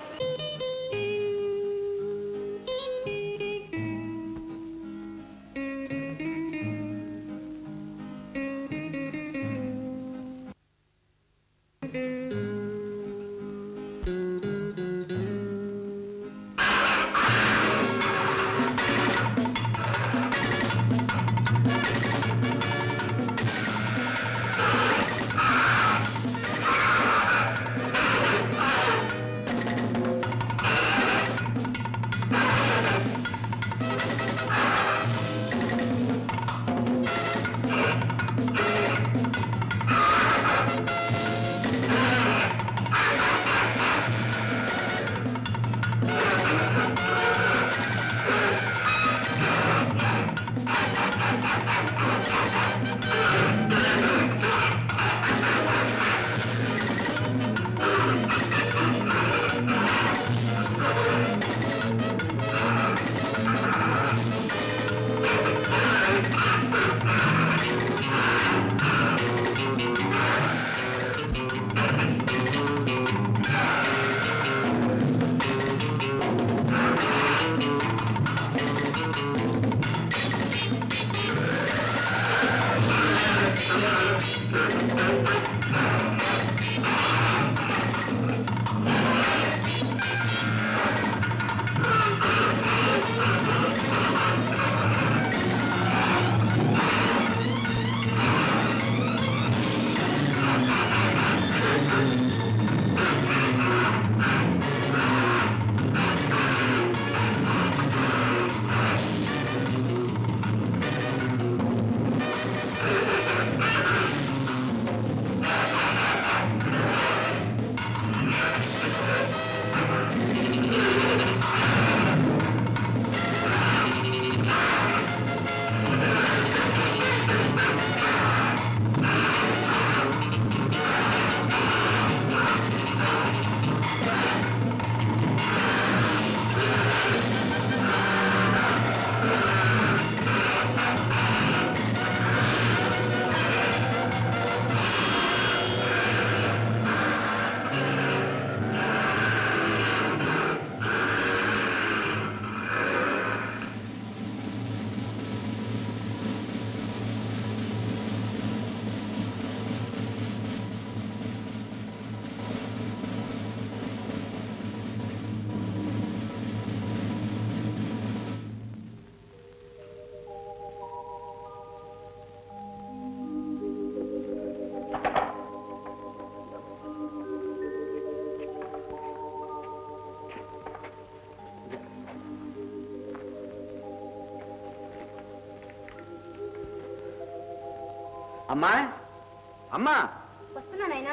అమ్మా అమ్మా వస్తున్నా నాయనా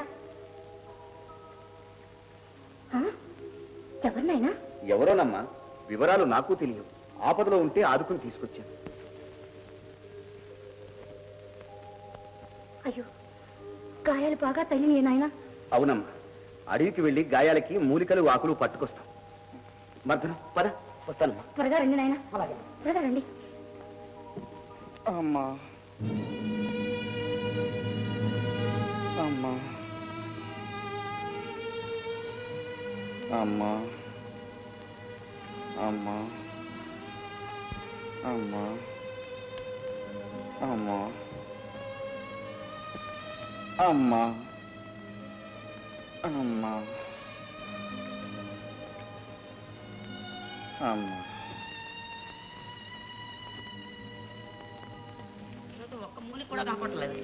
ఎవరినైనా ఎవరోనమ్మా వివరాలు నాకు తెలియవు ఆపదలో ఉంటే ఆదుకుని తీసుకొచ్చాను అయ్యో గాయాలు బాగా తగిలినాయి నాయనా అవునమ్మా అడవికి వెళ్ళి గాయాలకి మూలికలు ఆకులు పట్టుకొస్తాం మర్దనం పద వస్తానమ్మా త్వరగా రండి నాయనా త్వరగా రండి అమ్మా అమ్మా అమ్మా అమ్మా అమ్మా అమ్మా అమ్మా అమ్మా అమ్మా ఒక్క మూలి కూడా కనపడలేదు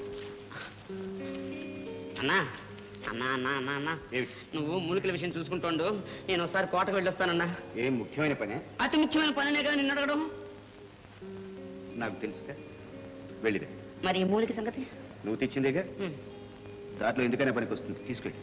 అన్నా అన్నా అన్నా అన్నా అన్నా నువ్వు మూలికల విషయం చూసుకుంటుండు నేను ఒకసారి కోటకు వెళ్ళొస్తానన్నా ఏం ముఖ్యమైన పనే అతి ముఖ్యమైన పనినే కదా నిన్ను అడగడం నాకు తెలుసుగా వెళ్ళిదే మరి ఈ మూలిక సంగతి నువ్వు తెచ్చిందేగా దాంట్లో ఎందుకైనా పనికి వస్తుంది తీసుకెళ్ళి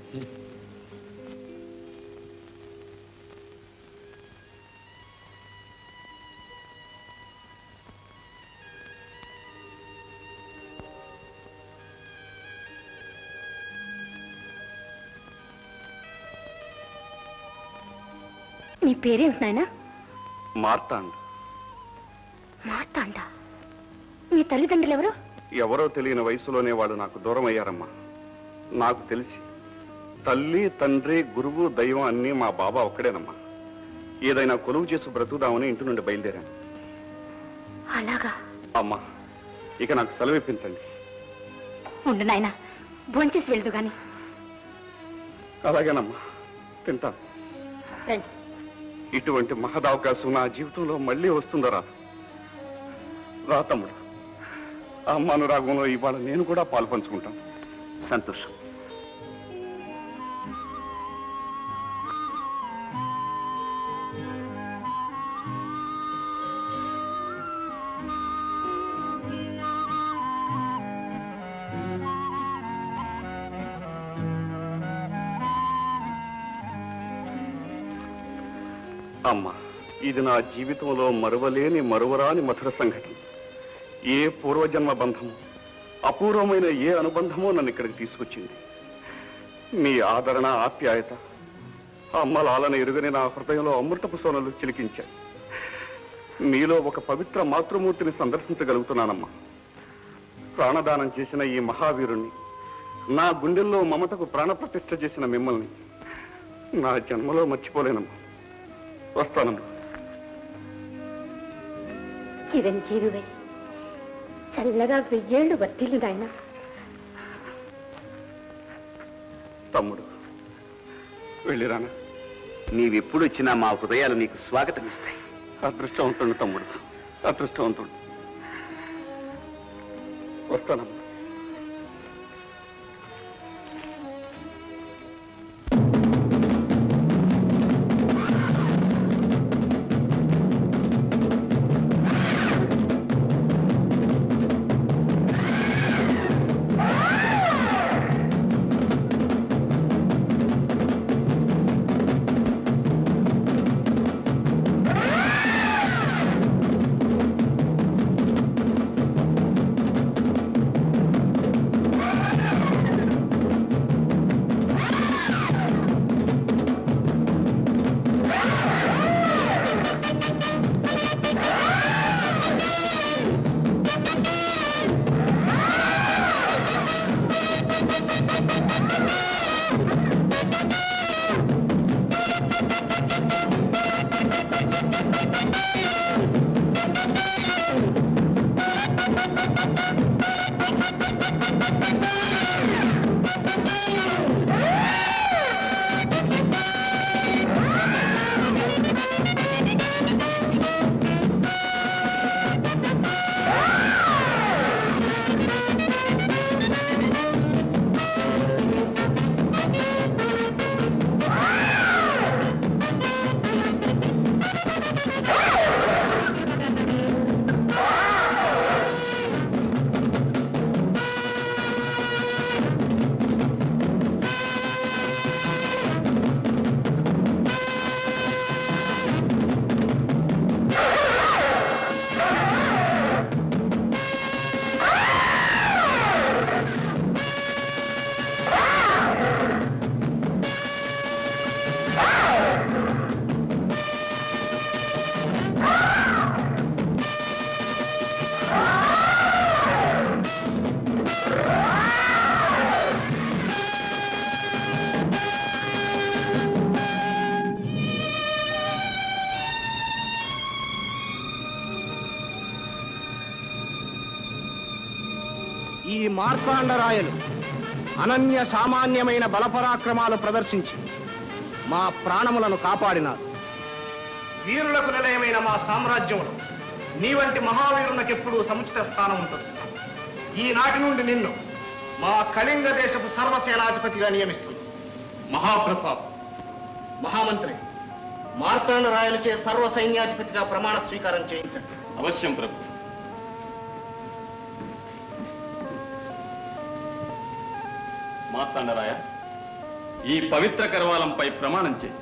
నీ పేరేమిటి నాయనా మార్తాండ్ మార్తాండ మీ తల్లిదండ్రులు ఎవరు ఎవరో తెలియని వయసులోనే వాళ్ళు నాకు దూరం అయ్యారమ్మా నాకు తెలిసి తల్లి తండ్రి గురువు దైవం అన్నీ మా బాబా ఒక్కడేనమ్మా ఏదైనా కొలువు చేసి బ్రతుకుదామని ఇంటి నుండి బయలుదేరాను అలాగా అమ్మా ఇక నాకు సెలవు ఇప్పించండి ఉండు నాయనా భోంచేసి వెళ్దు గాని అలాగేనమ్మా తింటాను రండి ఇటువంటి మహదవకాశం నా జీవితంలో మళ్ళీ వస్తుందో రా రా తమ్ముడు ఆ అమ్మ అనురాగంలో ఇవాళ నేను కూడా పాలు పంచుకుంటాను సంతోషం అమ్మా ఇది నా జీవితంలో మరువలేని మరువరాని మధుర సంఘటన ఏ పూర్వజన్మ బంధము అపూర్వమైన ఏ అనుబంధమో నన్ను ఇక్కడికి తీసుకొచ్చింది మీ ఆదరణ ఆప్యాయత అమ్మ లాలన ఎరుగని నా హృదయంలో అమృతపు సోనలు చిలికించాయి మీలో ఒక పవిత్ర మాతృమూర్తిని సందర్శించగలుగుతున్నానమ్మా ప్రాణదానం చేసిన ఈ మహావీరుణ్ణి నా గుండెల్లో మమతకు ప్రాణప్రతిష్ఠ చేసిన మిమ్మల్ని నా జన్మలో మర్చిపోలేనమ్మా వస్తానమ్మా చిరంజీవివై చల్లగా వెయ్యేళ్ళు వర్తిల్లు నాయనా తమ్ముడు వెళ్ళిరానా నీవెప్పుడు వచ్చినా మా హృదయాలు నీకు స్వాగతం ఇస్తాయి అదృష్టవంతుడు తమ్ముడు అదృష్టవంతుడు వస్తానమ్మా ఈ మార్కాండరాయలు అనన్య సామాన్యమైన బలపరాక్రమాలు ప్రదర్శించి మా ప్రాణములను కాపాడినారు వీరులకు నిలయమైన మా సామ్రాజ్యంలో నీ వంటి మహావీరునకెప్పుడూ సముచిత స్థానం ఉంటుంది ఈనాటి నుండి నిన్ను మా కళింగ దేశపు సర్వసేనాధిపతిగా నియమిస్తుంది మహాప్రసాద్ మహామంత్రి మార్తాండ రాయలచే సర్వ సైన్యాధిపతిగా ప్రమాణ స్వీకారం చేయించండి అవశ్యం ప్రభు మార్తాండరాయ ఈ పవిత్ర కరవాలంపై ప్రమాణం చేయి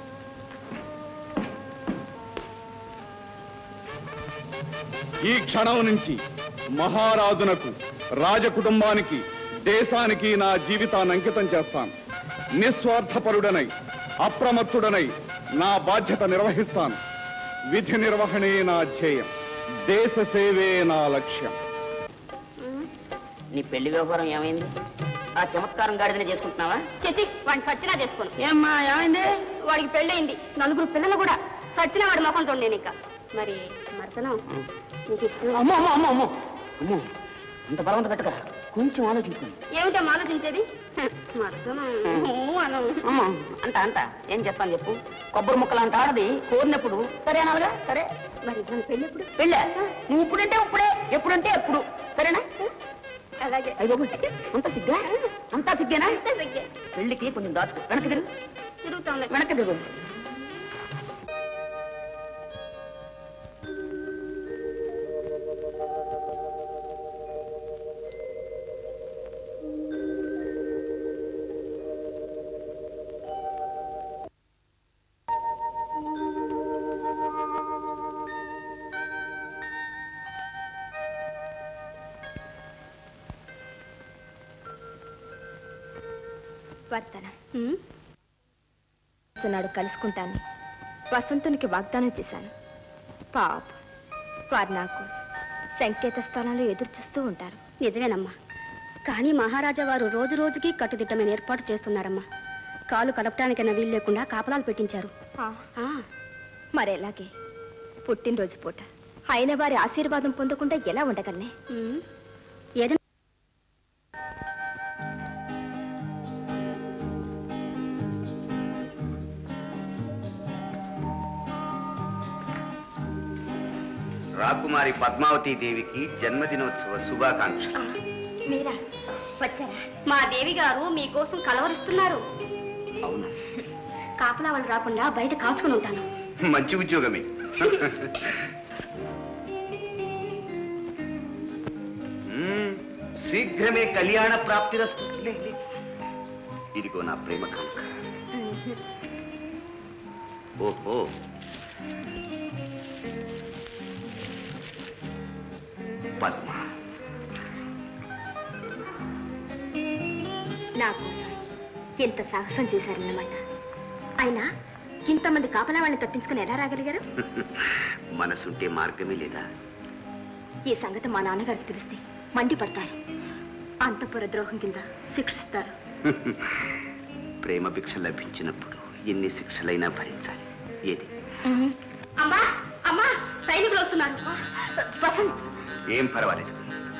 ఈ క్షణం నుంచి మహారాజునకు రాజకుటుంబానికి దేశానికి నా జీవితాన్ని అంకితం చేస్తాను నిస్వార్థపరుడనై అప్రమత్తుడనై నా బాధ్యత నిర్వహిస్తాను విధి నిర్వహణే నా ధ్యేయం దేశ సేవే నా లక్ష్యం నీ పెళ్లి వ్యవహారం ఏమైంది ఆ చమత్కారం గాడిదని చేసుకుంటున్నావా చచ్చి వాడిని సచ్చినా చేసుకోను ఏమ్మా ఏమైంది వాడికి పెళ్ళయింది నలుగురు పిల్లలు కూడా సచ్చిన వాడి ముఖం చూడండి నేను ఇంకా మరి మరతనం నీకు ఇష్టం అమ్మో అమ్మో అమ్మో అమ్మో అమ్మో అంత బలవంత పెట్టక కొంచెం ఆలోచించుకోండి ఏమిటమ్మా ఆలోచించేది హ, మరతనం ఊ అను. అమ్మో అంత అంత ఏం చెప్తాను చెప్పు కొబ్బరి ముక్కలు అంత ఆడది కోరినప్పుడు సరే అనాలిగా సరే మరి మన పెళ్ళి ఎప్పుడు పెళ్ళా నువ్వు ఇప్పుడంటే ఇప్పుడే ఎప్పుడంటే ఎప్పుడు సరేనా అలాగే అయ్యో అంత సిగ్గా అంతా సిగ్గేనా సరిగ్గా పెళ్లికి కొంచెం దాచుకో వెనక్కి తిరుగు తిరుగుతాంలే వెనక్కి తిరుగు వర్తన నాడు కలుసుకుంటాను వసంతునికి వాగ్దానం చేశాను పాప వారు నాకు సంకేత స్థానాలు ఎదురు చూస్తూ ఉంటారు నిజమేనమ్మా కానీ మహారాజా వారు రోజు రోజుకి కట్టుదిట్టమైన ఏర్పాటు చేస్తున్నారమ్మా కాలు కలపటానికైనా వీలు లేకుండా కాపలాలు పెట్టించారు ఆ, మరెలాగే పుట్టినరోజు పూట అయిన వారి ఆశీర్వాదం పొందకుండా ఎలా ఉండగలనే ఏదైనా రాకుమారి పద్మావతి దేవికి జన్మదినోత్సవ శుభాకాంక్షలు మీరా వచ్చారా మా దేవి గారు మీకోసం కలవరిస్తున్నారు అవును కాపలా వాళ్ళు రాకుండా బయట కాచుకుని ఉంటాను మంచి ఉద్యోగమే మ్మ్, శీఘ్రమే కళ్యాణ ప్రాప్తిరస్తు లే, లే. ఇదిగో నా ప్రేమ కానుక ఓహో పద్మ నా కోసం ఎంత సాహసం చేశారన్నమాట అయినా ఇంతమంది కాపలా వాళ్ళని తప్పించుకుని ఎలా రాగలిగారు మనసుంటే మార్గమే లేదా ఈ సంగతి మా నాన్నగారికి తెలిస్తే మండిపడతారు అంతపుర ద్రోహం కింద శిక్షిస్తారు ప్రేమ భిక్ష లభించినప్పుడు ఎన్ని శిక్షలైనా భరించాలి ఏది అమ్మా అమ్మా సైనికులు వస్తున్నారు వసంత్ ఏం పర్వాలేదు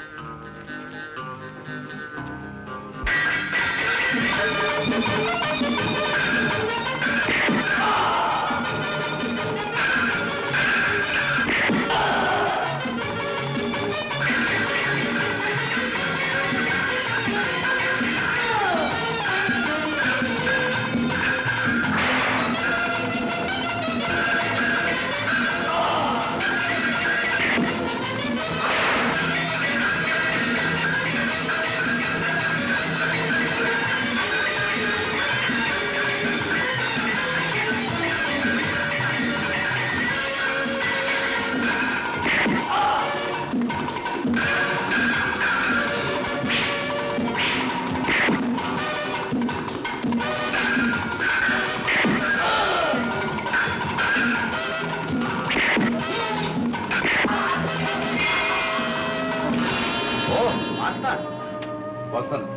ఓ మాస్టర్ వసంత్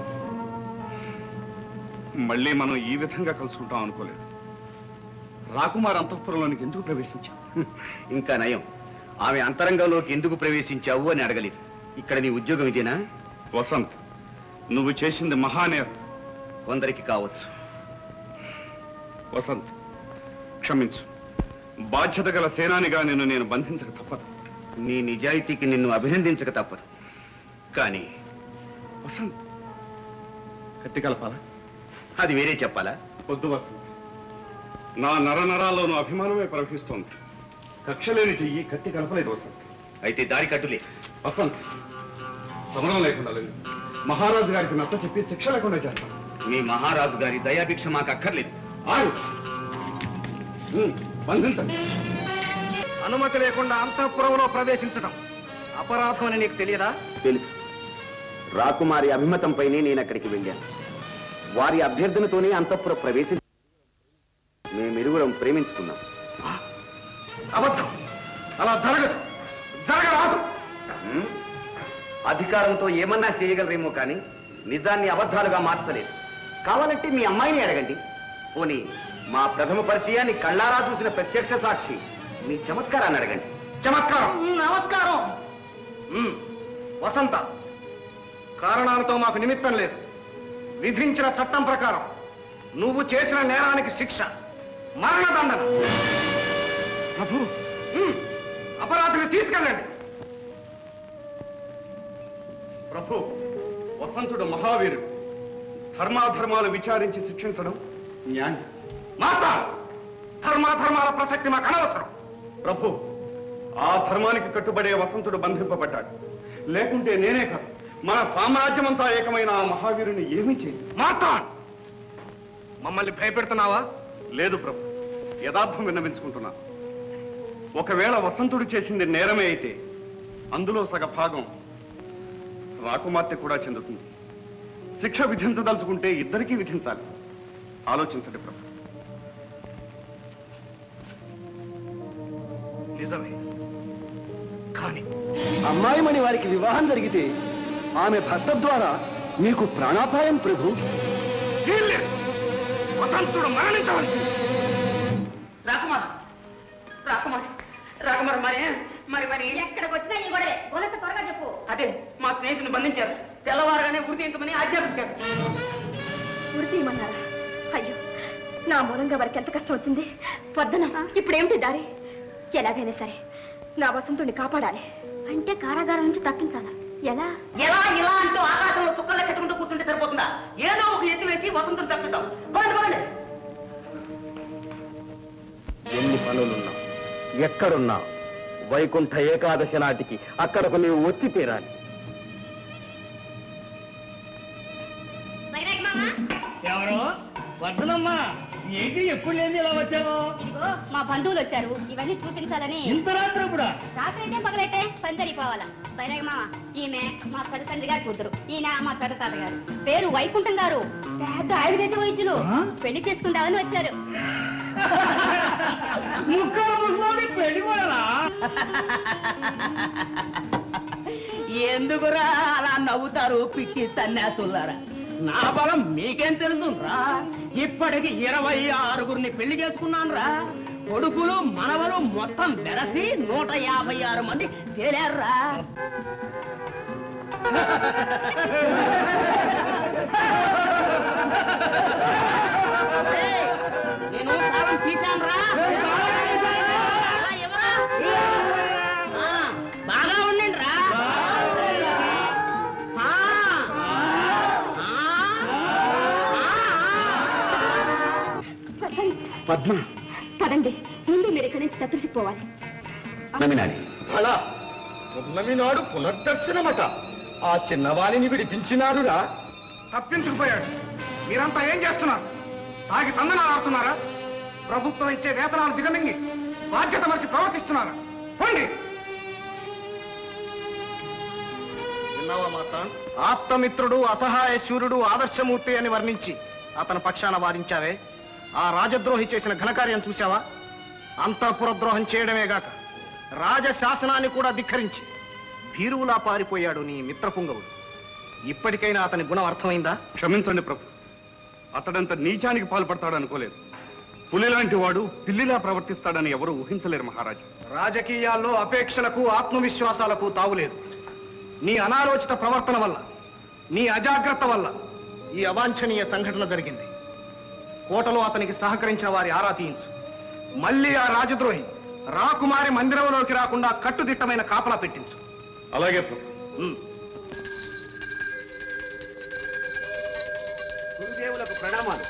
మళ్ళీ మనం ఈ విధంగా కలుసుకుంటాం అనుకోలేదు రాకుమార్ అంతఃపురంలోనికి ఎందుకు ప్రవేశించాం ఇంకా నయం ఆమె అంతరంగంలోకి ఎందుకు ప్రవేశించావు అని అడగలేదు ఇక్కడ నీ ఉద్యోగం ఇదేనా వసంత్ నువ్వు చేసింది మహానేరం కొందరికి కావచ్చు వసంత్ క్షమించు బాధ్యత గల సేనానిగా నిన్ను నేను బంధించక తప్పదు నీ నిజాయితీకి నిన్ను అభినందించక తప్పదు కానీ వసంత్ కత్తి కలపాలా అది వేరే చెప్పాలా వద్దు వసంత్ నా నరనరాల్లోనూ అభిమానమే ప్రవహిస్తోంది కక్షలేని చెయ్యి కత్తి కలపలేదు వసంత్ అయితే దారి కట్టులే వసంత్ సమరం లేకుండా లేదు మహారాజు గారికి నచ్చ చెప్పి శిక్ష లేకుండా చేస్తాం మీ మహారాజు గారి దయాభిక్ష మాకు అక్కర్లేదు ఆగు ఉమ్, బంధించండి అనుమతి లేకుండా అంతఃపురంలో ప్రవేశించడం అపరాధం అని నీకు తెలియదా తెలుసు రాకుమారి అభిమతంపైనే నేను అక్కడికి వెళ్ళాను వారి అభ్యర్థనతోనే అంతఃపుర ప్రవేశం మేమిరువురం ప్రేమించుకున్నాం అబద్ధం అలా జరగదు జరగరాదు ఉమ్, అధికారంతో ఏమన్నా చేయగలరేమో కానీ నిజాన్ని అబద్ధాలుగా మార్చలేదు కావాలంటే మీ అమ్మాయిని అడగండి పోనీ మా ప్రథమ పరిచయాన్ని కళ్ళారా చూసిన ప్రత్యక్ష సాక్షి మీ చమత్కారాన్ని అడగండి చమత్కారం నమస్కారం ఉమ్, వసంత కారణాలతో మాకు నిమిత్తం లేదు విధించిన చట్టం ప్రకారం నువ్వు చేసిన నేరానికి శిక్ష మరణదండన ప్రభు ఉమ్, అపరాధిని తీసుకెళ్ళండి ప్రభు వసంతుడు మహావీరుడు ధర్మాధర్మాలు విచారించి శిక్షించడం న్యాయం మాత ధర్మాధర్మాల ప్రసక్తి మాకు అనవసరం ప్రభు ఆ ధర్మానికి కట్టుబడే వసంతుడు బంధింపబడ్డాడు లేకుంటే నేనే కాదు మన సామ్రాజ్యమంతా ఏకమైన ఆ మహావీరుని ఏమీ చేయదు మాత మమ్మల్ని భయపెడుతున్నావా లేదు ప్రభు యథార్థం విన్నవించుకుంటున్నా ఒకవేళ వసంతుడు చేసింది నేరమే అయితే అందులో సగ భాగం రాకుమార్తె కూడా చెందుతుంది శిక్ష విధించదలుచుకుంటే ఇద్దరికీ విధించాలి ఆలోచించండి ప్రభు నిజమే కానీ అమ్మాయిమణి వారికి వివాహం జరిగితే ఆమె భర్త ద్వారా మీకు ప్రాణాపాయం ప్రభు వీల్లేదు. వసంతుడు మరణించవలసింది రాకుమార్ రాకుమార్ రాకుమార్ మరి మరి మరి ఎక్కడికి వచ్చినా నీ గొడవే గొలస త్వరగా చెప్పు అదే మా స్నేహితుని బంధించారు తెల్లవారుగానే వృత్తి ఇంకమని ఆజ్ఞాపించారు ఉరి ఏమన్నారా అయ్యో నా మూలంగా వారికి ఎంత కష్టం వచ్చింది వద్దన ఇప్పుడేమిటి దారి ఎలాగైనా సరే నా వసంతుడిని కాపాడాలి అంటే కారాగారం నుంచి తప్పించాలా ఎలా ఎలా ఇలా అంటూ ఆకాశంలో చుక్కలు కట్టుకుంటూ కూర్చుంటే సరిపోతుందా ఏదో ఒక ఎత్తి వేసి వసంతుని తప్పిస్తాం పదండి పదండి ఎన్ని పనులున్నా ఎక్కడున్నా వైకుంఠ ఏకాదశి నాటికి అక్కడకు నీవు వచ్చి తీరాలి ఎవరు వర్ధనమ్మా ఏంటి ఎప్పుడు లేని ఇలా వచ్చావు ఇదిగో మా బంధువులు వచ్చారు ఇవన్నీ చూపించాలని ఇంత రాత్రి కూడా రాత్రి అయితే పగలైతే పని సరిపోవాలా బైరాగ మామ ఈమె మా పెద్ద తండ్రి గారి కూతురు ఈయన మా పెద్ద తాత గారు పేరు వైకుంఠం గారు పెద్ద ఆయుర్వేద వైద్యులు పెళ్లి చేసుకుంటామని వచ్చారు ముక్కలు ముసలోడి పెళ్లి కూడా ఎందుకురా అలా నవ్వుతారు పిచ్చి సన్యాసులారా నా బలం మీకేం తెలుస్తుందిరా ఇప్పటికి ఇరవై ఆరుగురిని పెళ్లి చేసుకున్నాను రా కొడుకులు మనవలు మొత్తం వెరసి నూట యాభై ఆరు మంది తేలారా నేను కాలం తీశాను రా బాగా ఉండండి రా పద్మ పదండి ముందు మీరు ఇక్కడి నుంచి తప్పించిపోవాలి నమ్మినాలి అలా పున్నమి నాడు పునర్దర్శనమట ఆ చిన్నవాణిని విడిపించినాడురా తప్పించుకుపోయాడు మీరంతా ఏం చేస్తున్నారు తాగి తందనాలు ఆడుతున్నారా ప్రభుత్వం ఇచ్చే వేతనాలు దిగమింగి బాధ్యత మరిచి ప్రవర్తిస్తున్నారా పోండి విన్నావా మాత ఆప్తమిత్రుడు అసహాయ శూరుడు ఆదర్శమూర్తి అని వర్ణించి అతని పక్షాన వాదించావే ఆ రాజద్రోహి చేసిన ఘనకార్యం చూశావా అంతఃపుర ద్రోహం చేయడమే గాక రాజశాసనాన్ని కూడా ధిక్కరించి భీరువులా పారిపోయాడు నీ మిత్రపుంగవుడు ఇప్పటికైనా అతని గుణం అర్థమైందా క్షమించండి ప్రభు అతడంత నీచానికి పాల్పడతాడు అనుకోలేదు పులి లాంటి వాడు పిల్లిలా ప్రవర్తిస్తాడని ఎవరు ఊహించలేరు మహారాజా రాజకీయాల్లో అపేక్షలకు ఆత్మవిశ్వాసాలకు తావులేదు నీ అనాలోచిత ప్రవర్తన వల్ల నీ అజాగ్రత్త వల్ల ఈ అవాంఛనీయ సంఘటన జరిగింది కోటలో అతనికి సహకరించిన వారి ఆరా తీయించు మళ్ళీ ఆ రాజద్రోహి రాకుమారి మందిరంలోకి రాకుండా కట్టుదిట్టమైన కాపలా పెట్టించు అలాగే ప్రభు ఉమ్. గురుదేవులకు ప్రణామాలు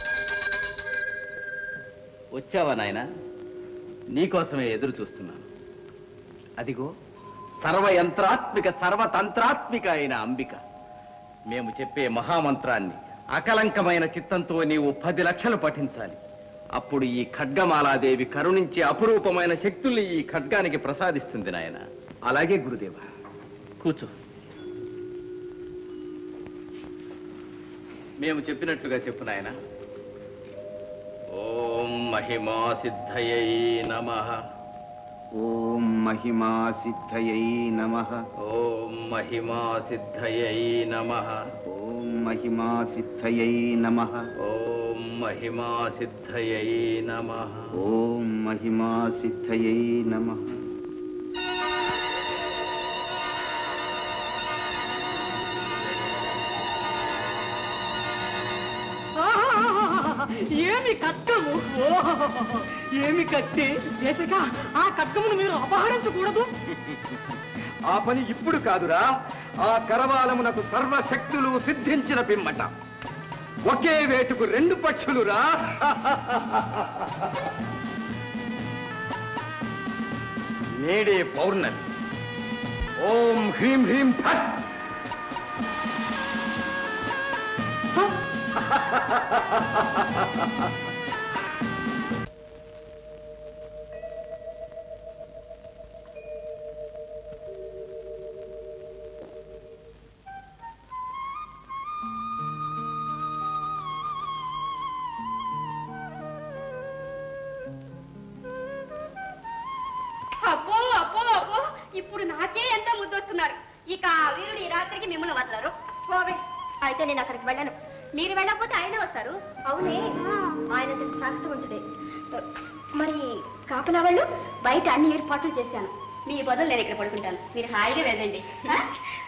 వచ్చావా నాయన నీకోసమే ఎదురు చూస్తున్నాను అదిగో సర్వయంత్రాత్మిక సర్వతంత్రాత్మిక అయిన అంబిక మేము చెప్పే మహామంత్రాన్ని అకలంకమైన చిత్తంతో నీవు పది లక్షలు పఠించాలి అప్పుడు ఈ ఖడ్గమాలాదేవి కరుణించి అపురూపమైన శక్తుల్ని ఈ ఖడ్గానికి ప్రసాదిస్తుంది నాయన అలాగే గురుదేవ కూర్చో మేము చెప్పినట్టుగా చెప్పు నాయన ఓం మహిమా సిద్ధయై నమ ఓం మహిమా సిద్ధయై నమ ఓం మహిమా సిద్ధయై నమ ఓం మహిమా సిద్ధయై నమ ఓం మహిమా సిద్ధయై నమ ఓం మహిమా సిద్ధయై నమ ఆహాహాహాహా! ఏమి కట్టము ఓహోహోహో! ఏమి కట్టి చేతక ఆ కట్టమును మీరు అపహరించకూడదు ఆ పని ఇప్పుడు కాదురా ఆ కరవాలమునకు సర్వశక్తులు సిద్ధించిన పిమ్మట ఒకే వేటుకు రెండు పక్షులురా నేడే పౌర్ణమి ఓం హ్రీం హ్రీం ఫట్ అబ్బో అబ్బో అబ్బో ఇప్పుడు నాకే ఎంత ముద్దొస్తున్నారు ఇక ఆ వీరుడు ఈ రాత్రికి మిమ్మల్ని వదలరు పోవే అయితే నేను అక్కడికి వెళ్ళను మీరు వెళ్ళకపోతే ఆయన వస్తారు అవునే ఆయన సాగుతూ ఉంటుంది మరి కాపలా వాళ్ళు బయట అన్ని ఏర్పాట్లు చేశాను మీ బదులు నేను ఇక్కడ పడుకుంటాను మీరు హాయిగా వెళ్ళండి ఆ?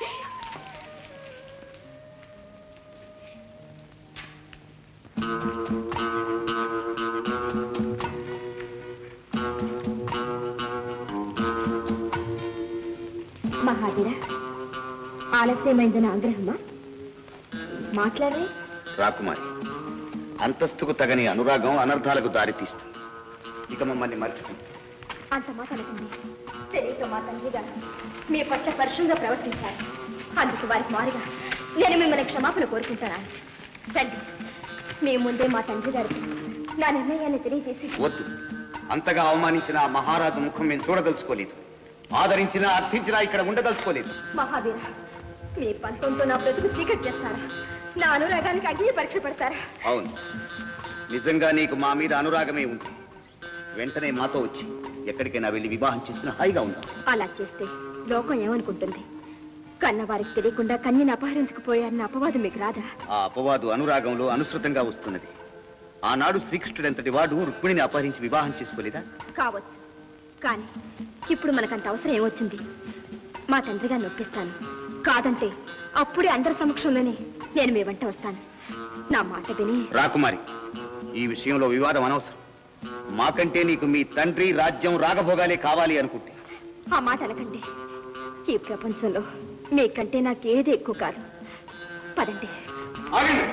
మహావీర ఆలస్యమైందని ఆగ్రహమా మాట్లాడే రాకుమారి అంతస్తుకు తగని అనురాగం అనర్థాలకు దారితీస్తుంది ఇక మమ్మల్ని మర్చిపోయి అంత మాట అనుకుంది తెలియక మా తండ్రి గారు మీ పట్ల పరుషంగా ప్రవర్తించారు అందుకు వారికి మారుగా నేను మిమ్మల్ని క్షమాపణ కోరుకుంటాను తండ్రి మీ ముందే మా తండ్రి గారికి నా నిర్ణయాన్ని తెలియజేసి వద్దు అంతగా అవమానించిన ఆ మహారాజు ముఖం మేము చూడదలుచుకోలేదు ఆదరించినా అర్థించినా ఇక్కడ ఉండదలుచుకోలేదు మహావీర మీ పంతంతో నా బ్రతుకు చీకటి చేస్తారా నా అనురాగానికి అగ్ని పరీక్ష పెడతారా అవును నిజంగా నీకు మా మీద అనురాగమే ఉంది వెంటనే మాతో వచ్చి ఎక్కడికైనా వెళ్ళి వివాహం చేసుకుని హాయిగా ఉందాం అలా చేస్తే లోకం ఏమనుకుంటుంది కన్నవారికి తెలియకుండా కన్యను అపహరించుకుపోయారన్న అపవాదం మీకు రాదా ఆ అపవాదు అనురాగంలో అనుసృతంగా వస్తున్నది ఆనాడు శ్రీకృష్ణుడు ఎంతటి వాడు రుక్మిణిని అపహరించి వివాహం చేసుకోలేదా కావచ్చు కానీ ఇప్పుడు మనకంత అవసరం ఏమొచ్చింది మా తండ్రి గారిని ఒప్పిస్తాను కాదంటే అప్పుడే అందరి సమక్షంలోనే నేను మీ వెంట వస్తాను నా మాట విని రాకుమారి ఈ విషయంలో వివాదం అనవసరం మాకంటే నీకు మీ తండ్రి రాజ్యం రాగభోగాలే కావాలి అనుకుంటే ఆ మాట అనకండి ఈ ప్రపంచంలో మీకంటే నాకేది ఎక్కువ కాదు పదండి ఆగండి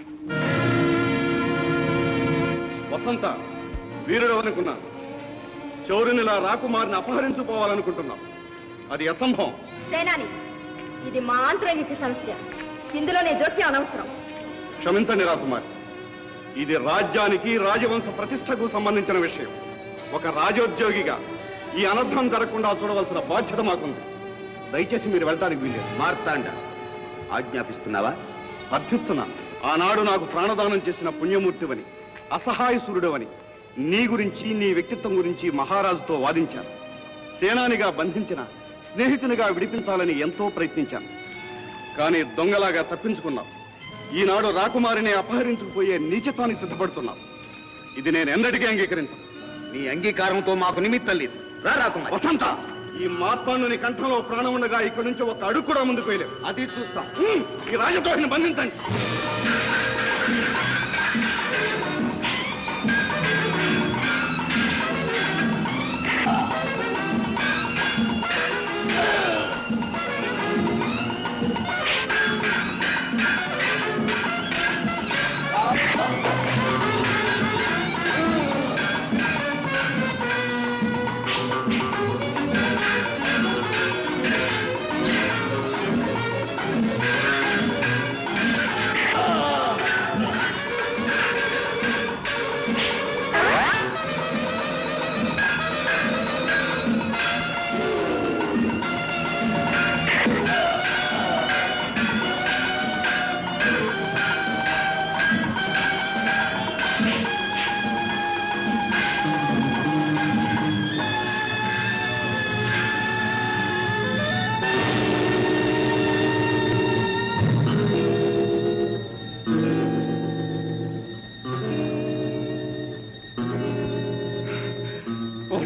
వసంత వీరుడు అనుకున్నాను చౌరునిలా రాకుమారిని అపహరించుకోవాలనుకుంటున్నాం అది అసంభవం సేనాని ఇది మా ఆంతరంగిక సమస్య ఇందులోనే జోక్యం అనవసరం క్షమించండి రాకుమారి ఇది రాజ్యానికి రాజవంశ ప్రతిష్టకు సంబంధించిన విషయం ఒక రాజోద్యోగిగా ఈ అనర్థం జరగకుండా చూడవలసిన బాధ్యత మాకుంది దయచేసి మీరు వెళ్ళడానికి వీల్లేదు మార్తాండ ఆజ్ఞాపిస్తున్నావా అర్థిస్తున్నాను ఆనాడు నాకు ప్రాణదానం చేసిన పుణ్యమూర్తివని అసహాయసురుడవని నీ గురించి నీ వ్యక్తిత్వం గురించి మహారాజుతో వాదించాను సేనానిగా బంధించిన స్నేహితునిగా విడిపించాలని ఎంతో ప్రయత్నించాను కానీ దొంగలాగా తప్పించుకున్నావు ఈనాడు రాకుమారిని అపహరించుకుపోయే నీచత్వానికి సిద్ధపడుతున్నావు ఇది నేను ఎన్నటికీ అంగీకరించను నీ అంగీకారంతో మాకు నిమిత్తం లేదు రా రాకుమారి వసంత ఈ మాత్మాన్ని కంఠంలో ప్రాణం ఉండగా ఇక్కడి నుంచి ఒక అడుగు కూడా ముందుకు వేయలేవు అది చూస్తాం హ్మ్, ఈ రాజద్రోహిని బంధించండి ఆ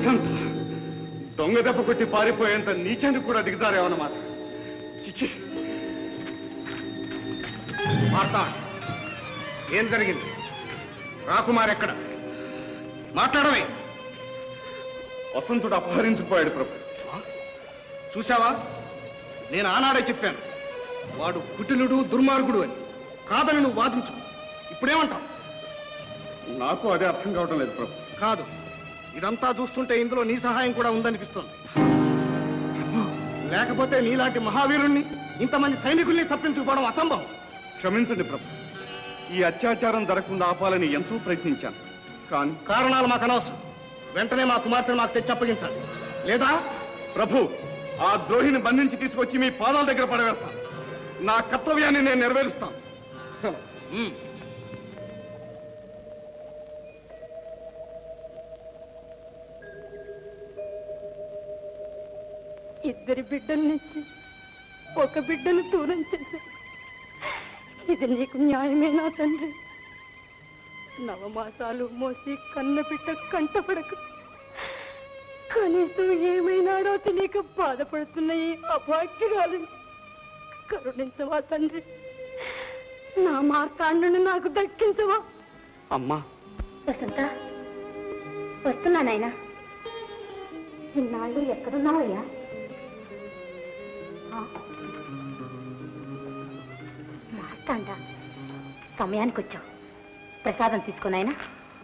ఇదంతా దొంగ దెబ్బ కొట్టి పారిపోయేంత నీచానికి కూడా దిగుతారేమన్నమాట చిచ్చి మాట్లాడు ఏం జరిగింది రాకుమార్ ఎక్కడ మాట్లాడమే వసంతుడు అపహరించుకుపోయాడు ప్రభు చూసావా నేను ఆనాడే చెప్పాను వాడు కుటిలుడు దుర్మార్గుడు అని కాదని నువ్వు వాదించు ఇప్పుడేమంటావు నాకు అదే అర్థం కావటం లేదు ప్రభు కాదు ఇదంతా చూస్తుంటే ఇందులో నీ సహాయం కూడా ఉందనిపిస్తోంది లేకపోతే నీలాంటి మహావీరుణ్ణి ఇంతమంది సైనికుల్ని తప్పించుకోవడం అసంభవం క్షమించండి ప్రభు ఈ అత్యాచారం జరగకుండా ఆపాలని ఎంతో ప్రయత్నించాను కానీ కారణాలు మాకు అనవసరం వెంటనే మా కుమార్తెను మాకు తెచ్చి అప్పగించాలి లేదా ప్రభు ఆ ద్రోహిని బంధించి తీసుకొచ్చి మీ పాదాల దగ్గర పడవేస్తాను నా కర్తవ్యాన్ని నేను నెరవేరుస్తాను ఉమ్. ఇద్దరి బిడ్డలనిచ్చి ఒక బిడ్డను దూరం చేశారు ఇది నీకు న్యాయమేనా తండ్రి నవమాసాలు మోసి కన్న బిడ్డ కంటపడక కనీసం ఏమైనాడో తెలియక బాధపడుతున్న ఈ అభాగ్యురాలు కరుణించవా తండ్రి నా మార్తాండును నాకు దక్కించవా అమ్మా వసంత వస్తున్నా నాయనా ఇన్నాళ్ళు ఎక్కడున్నావయ్యా ఆ? మార్తాండా సమయానికి వచ్చావు ప్రసాదం తీసుకున్నాయనా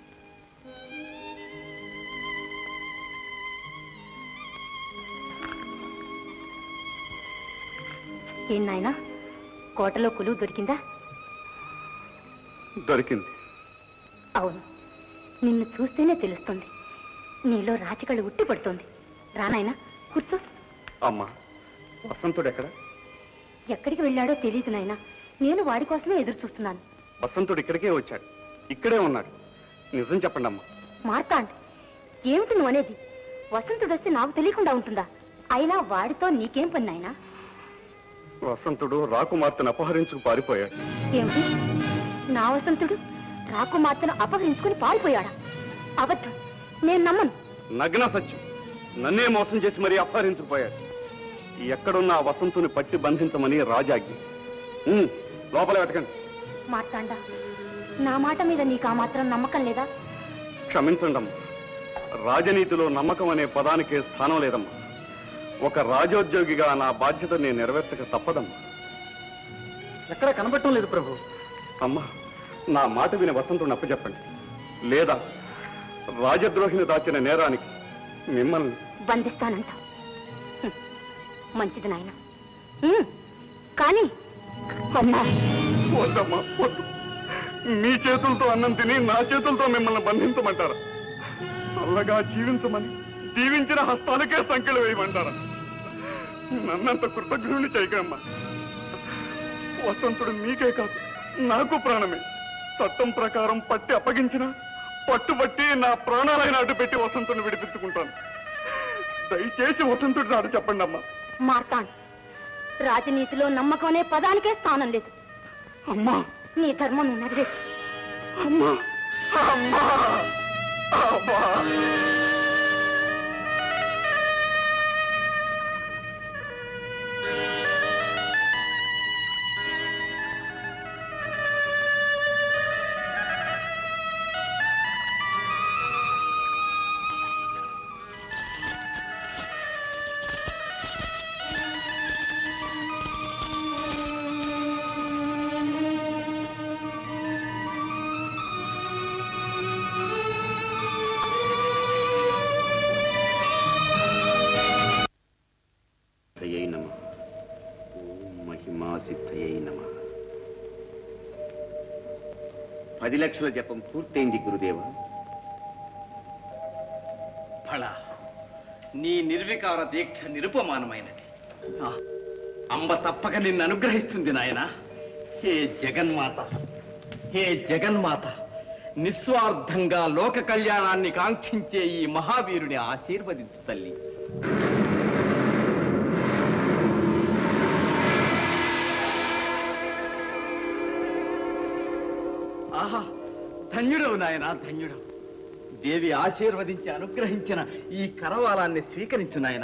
ఏం నాయనా కోటలో కొలువు దొరికిందా దొరికింది అవును నిన్ను చూస్తేనే తెలుస్తుంది నీలో రాచికళ్ళు ఉట్టి పడుతోంది రానాయనా కూర్చో అమ్మా వసంతుడు ఎక్కడ ఎక్కడికి వెళ్ళాడో తెలియదు నాయనా నేను వాడి కోసమే ఎదురు చూస్తున్నాను వసంతుడు ఇక్కడికే వచ్చాడు ఇక్కడే ఉన్నాడు నిజం చెప్పండి అమ్మా మార్తాండ్ ఏమిటి నువ్వు అనేది వసంతుడు వస్తే నాకు తెలియకుండా ఉంటుందా అయినా వాడితో నీకేం పని నాయనా వసంతుడు రాకుమార్తెను అపహరించుకు పారిపోయాడు ఏమిటి నా వసంతుడు రాకుమార్తెను అపహరించుకుని పారిపోయాడా అబద్ధం నేను నమ్మను నగ్న సత్యం నన్నే మోసం చేసి మరీ అపహరించుకుపోయాడు ఎక్కడున్న ఆ వసంతుని పట్టి బంధించమని రాజాజ్ఞ ఉమ్, లోపల వెతకండి మార్తాండా నా మాట మీద నీకు ఆ మాత్రం నమ్మకం లేదా క్షమించండి అమ్మా రాజనీతిలో నమ్మకం అనే పదానికే స్థానం లేదమ్మా ఒక రాజోద్యోగిగా నా బాధ్యత నేను నెరవేర్చక తప్పదమ్మా ఎక్కడ కనబడటం లేదు ప్రభు అమ్మా నా మాట విని వసంతుడిని అప్పచెప్పండి లేదా రాజద్రోహిని దాచిన నేరానికి మిమ్మల్ని బంధిస్తానంట హ్మ్. మంచిది నాయన హ్మ్. కానీ అమ్మా వద్దమ్మా వద్దు మీ చేతులతో అన్నం తిని నా చేతులతో మిమ్మల్ని బంధించమంటారా చల్లగా జీవించమని జీవించిన హస్తాలకే సంఖ్యలు వేయమంటారా నన్నంత కృతజ్ఞుని చేయకమ్మా వసంతుడు మీకే కాదు నాకు ప్రాణమే చట్టం ప్రకారం పట్టి అప్పగించిన పట్టుబట్టి నా ప్రాణాలైన అడ్డు పెట్టి వసంతుని విడిపించుకుంటాను దయచేసి వసంతుడి నాడు చెప్పండి అమ్మా మార్తాన్ రాజనీతిలో నమ్మకం అనే పదానికే స్థానం లేదు అమ్మా నీ ధర్మం నువ్వు నెరవేర్చు అమ్మా అమ్మా అమ్మా సిద్ధయై నమ ఓం మహిమా సిద్ధయై నమ పది లక్షల జపం పూర్తయింది గురుదేవ ఫళ నీ నిర్వికార దీక్ష నిరుపమానమైనది ఆ, అంబ తప్పక నిన్ను అనుగ్రహిస్తుంది నాయన హే జగన్మాత హే జగన్మాత నిస్వార్థంగా లోక కళ్యాణాన్ని కాంక్షించే ఈ మహావీరుని ఆశీర్వదించు తల్లి ఆహా ధన్యుడవు నాయన ధన్యుడవు దేవి ఆశీర్వదించి అనుగ్రహించిన ఈ కరవాలాన్ని స్వీకరించు నాయనా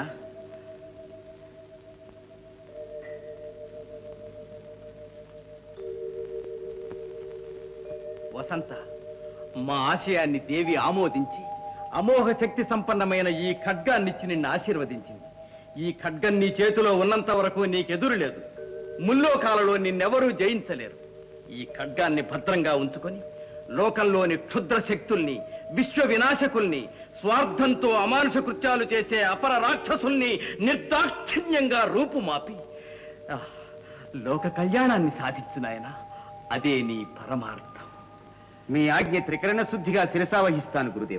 వసంత మా ఆశయాన్ని దేవి ఆమోదించి అమోఘ శక్తి సంపన్నమైన ఈ ఖడ్గాన్నిచ్చి నిన్ను ఆశీర్వదించింది ఈ ఖడ్గం నీ చేతిలో ఉన్నంత వరకు నీకెదురు లేదు ముల్లోకాలలో నిన్నెవరూ జయించలేరు ఈ ఖడ్గాన్ని భద్రంగా ఉంచుకొని లోకంలోని క్షుద్ర శక్తుల్ని విశ్వ వినాశకుల్ని స్వార్థంతో అమానుష కృత్యాలు చేసే అపర రాక్షసుల్ని నిర్దాక్షిణ్యంగా రూపుమాపి ఆ, లోక కళ్యాణాన్ని సాధించు నాయనా అదే నీ పరమార్థం మీ ఆజ్ఞ త్రికరణ శుద్ధిగా శిరసావహిస్తాను గురుదేవ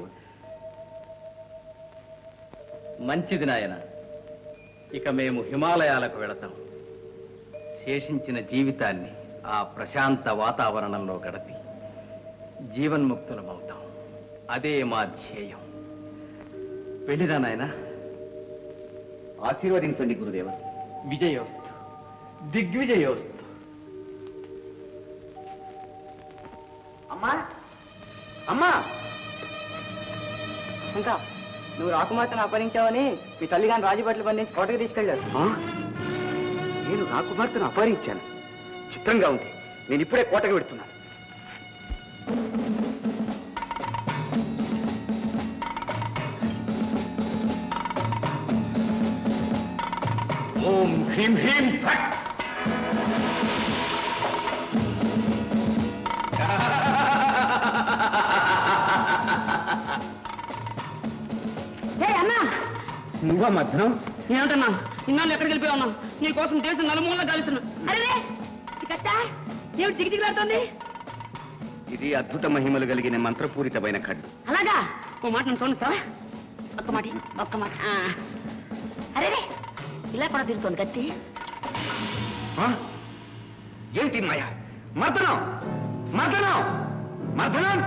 మంచిది నాయన ఇక మేము హిమాలయాలకు వెళతాం శేషించిన జీవితాన్ని ఆ ప్రశాంత వాతావరణంలో గడిపి జీవన్ముక్తులమవుతాం అదే మా ధ్యేయం వెళ్ళిరా నాయన ఆశీర్వదించండి గురుదేవ విజయోస్తు దిగ్విజయోస్తు అమ్మా అమ్మా ఇంకా నువ్వు రాకుమార్తెను అపహరించావని మీ తల్లి గారిని రాజుభట్లు పండించి కోటకి తీసుకెళ్ళారు నేను నా కుమార్తెను అపహరించాను చిత్రంగా ఉంది నేను ఇప్పుడే కోటకు పెడుతున్నాను ఓం హ్రీం హ్రీం ఫట్ అన్నా నువ్వా మధ్యనం ఏమిటన్నా ఇన్నాళ్ళు ఎక్కడికి వెళ్ళిపోయావు నీ కోసం దేశం నలుమూలలో గాలిస్తున్నా అరే కట్టా ఏమిటి దిగిదిగిలాడుతోంది ఇది అద్భుత మహిమలు కలిగిన మంత్రపూరితమైన ఖడ్డు అలాగా ఓ మాట నన్ను చూడతావా ఒక్క మాట ఒక్క మాట ఆ. అరే రే, ఇలా కూడా తిరుగుతోంది కత్తి ఆ? ఏమిటి మాయ మర్దనం మర్దనం మర్దనం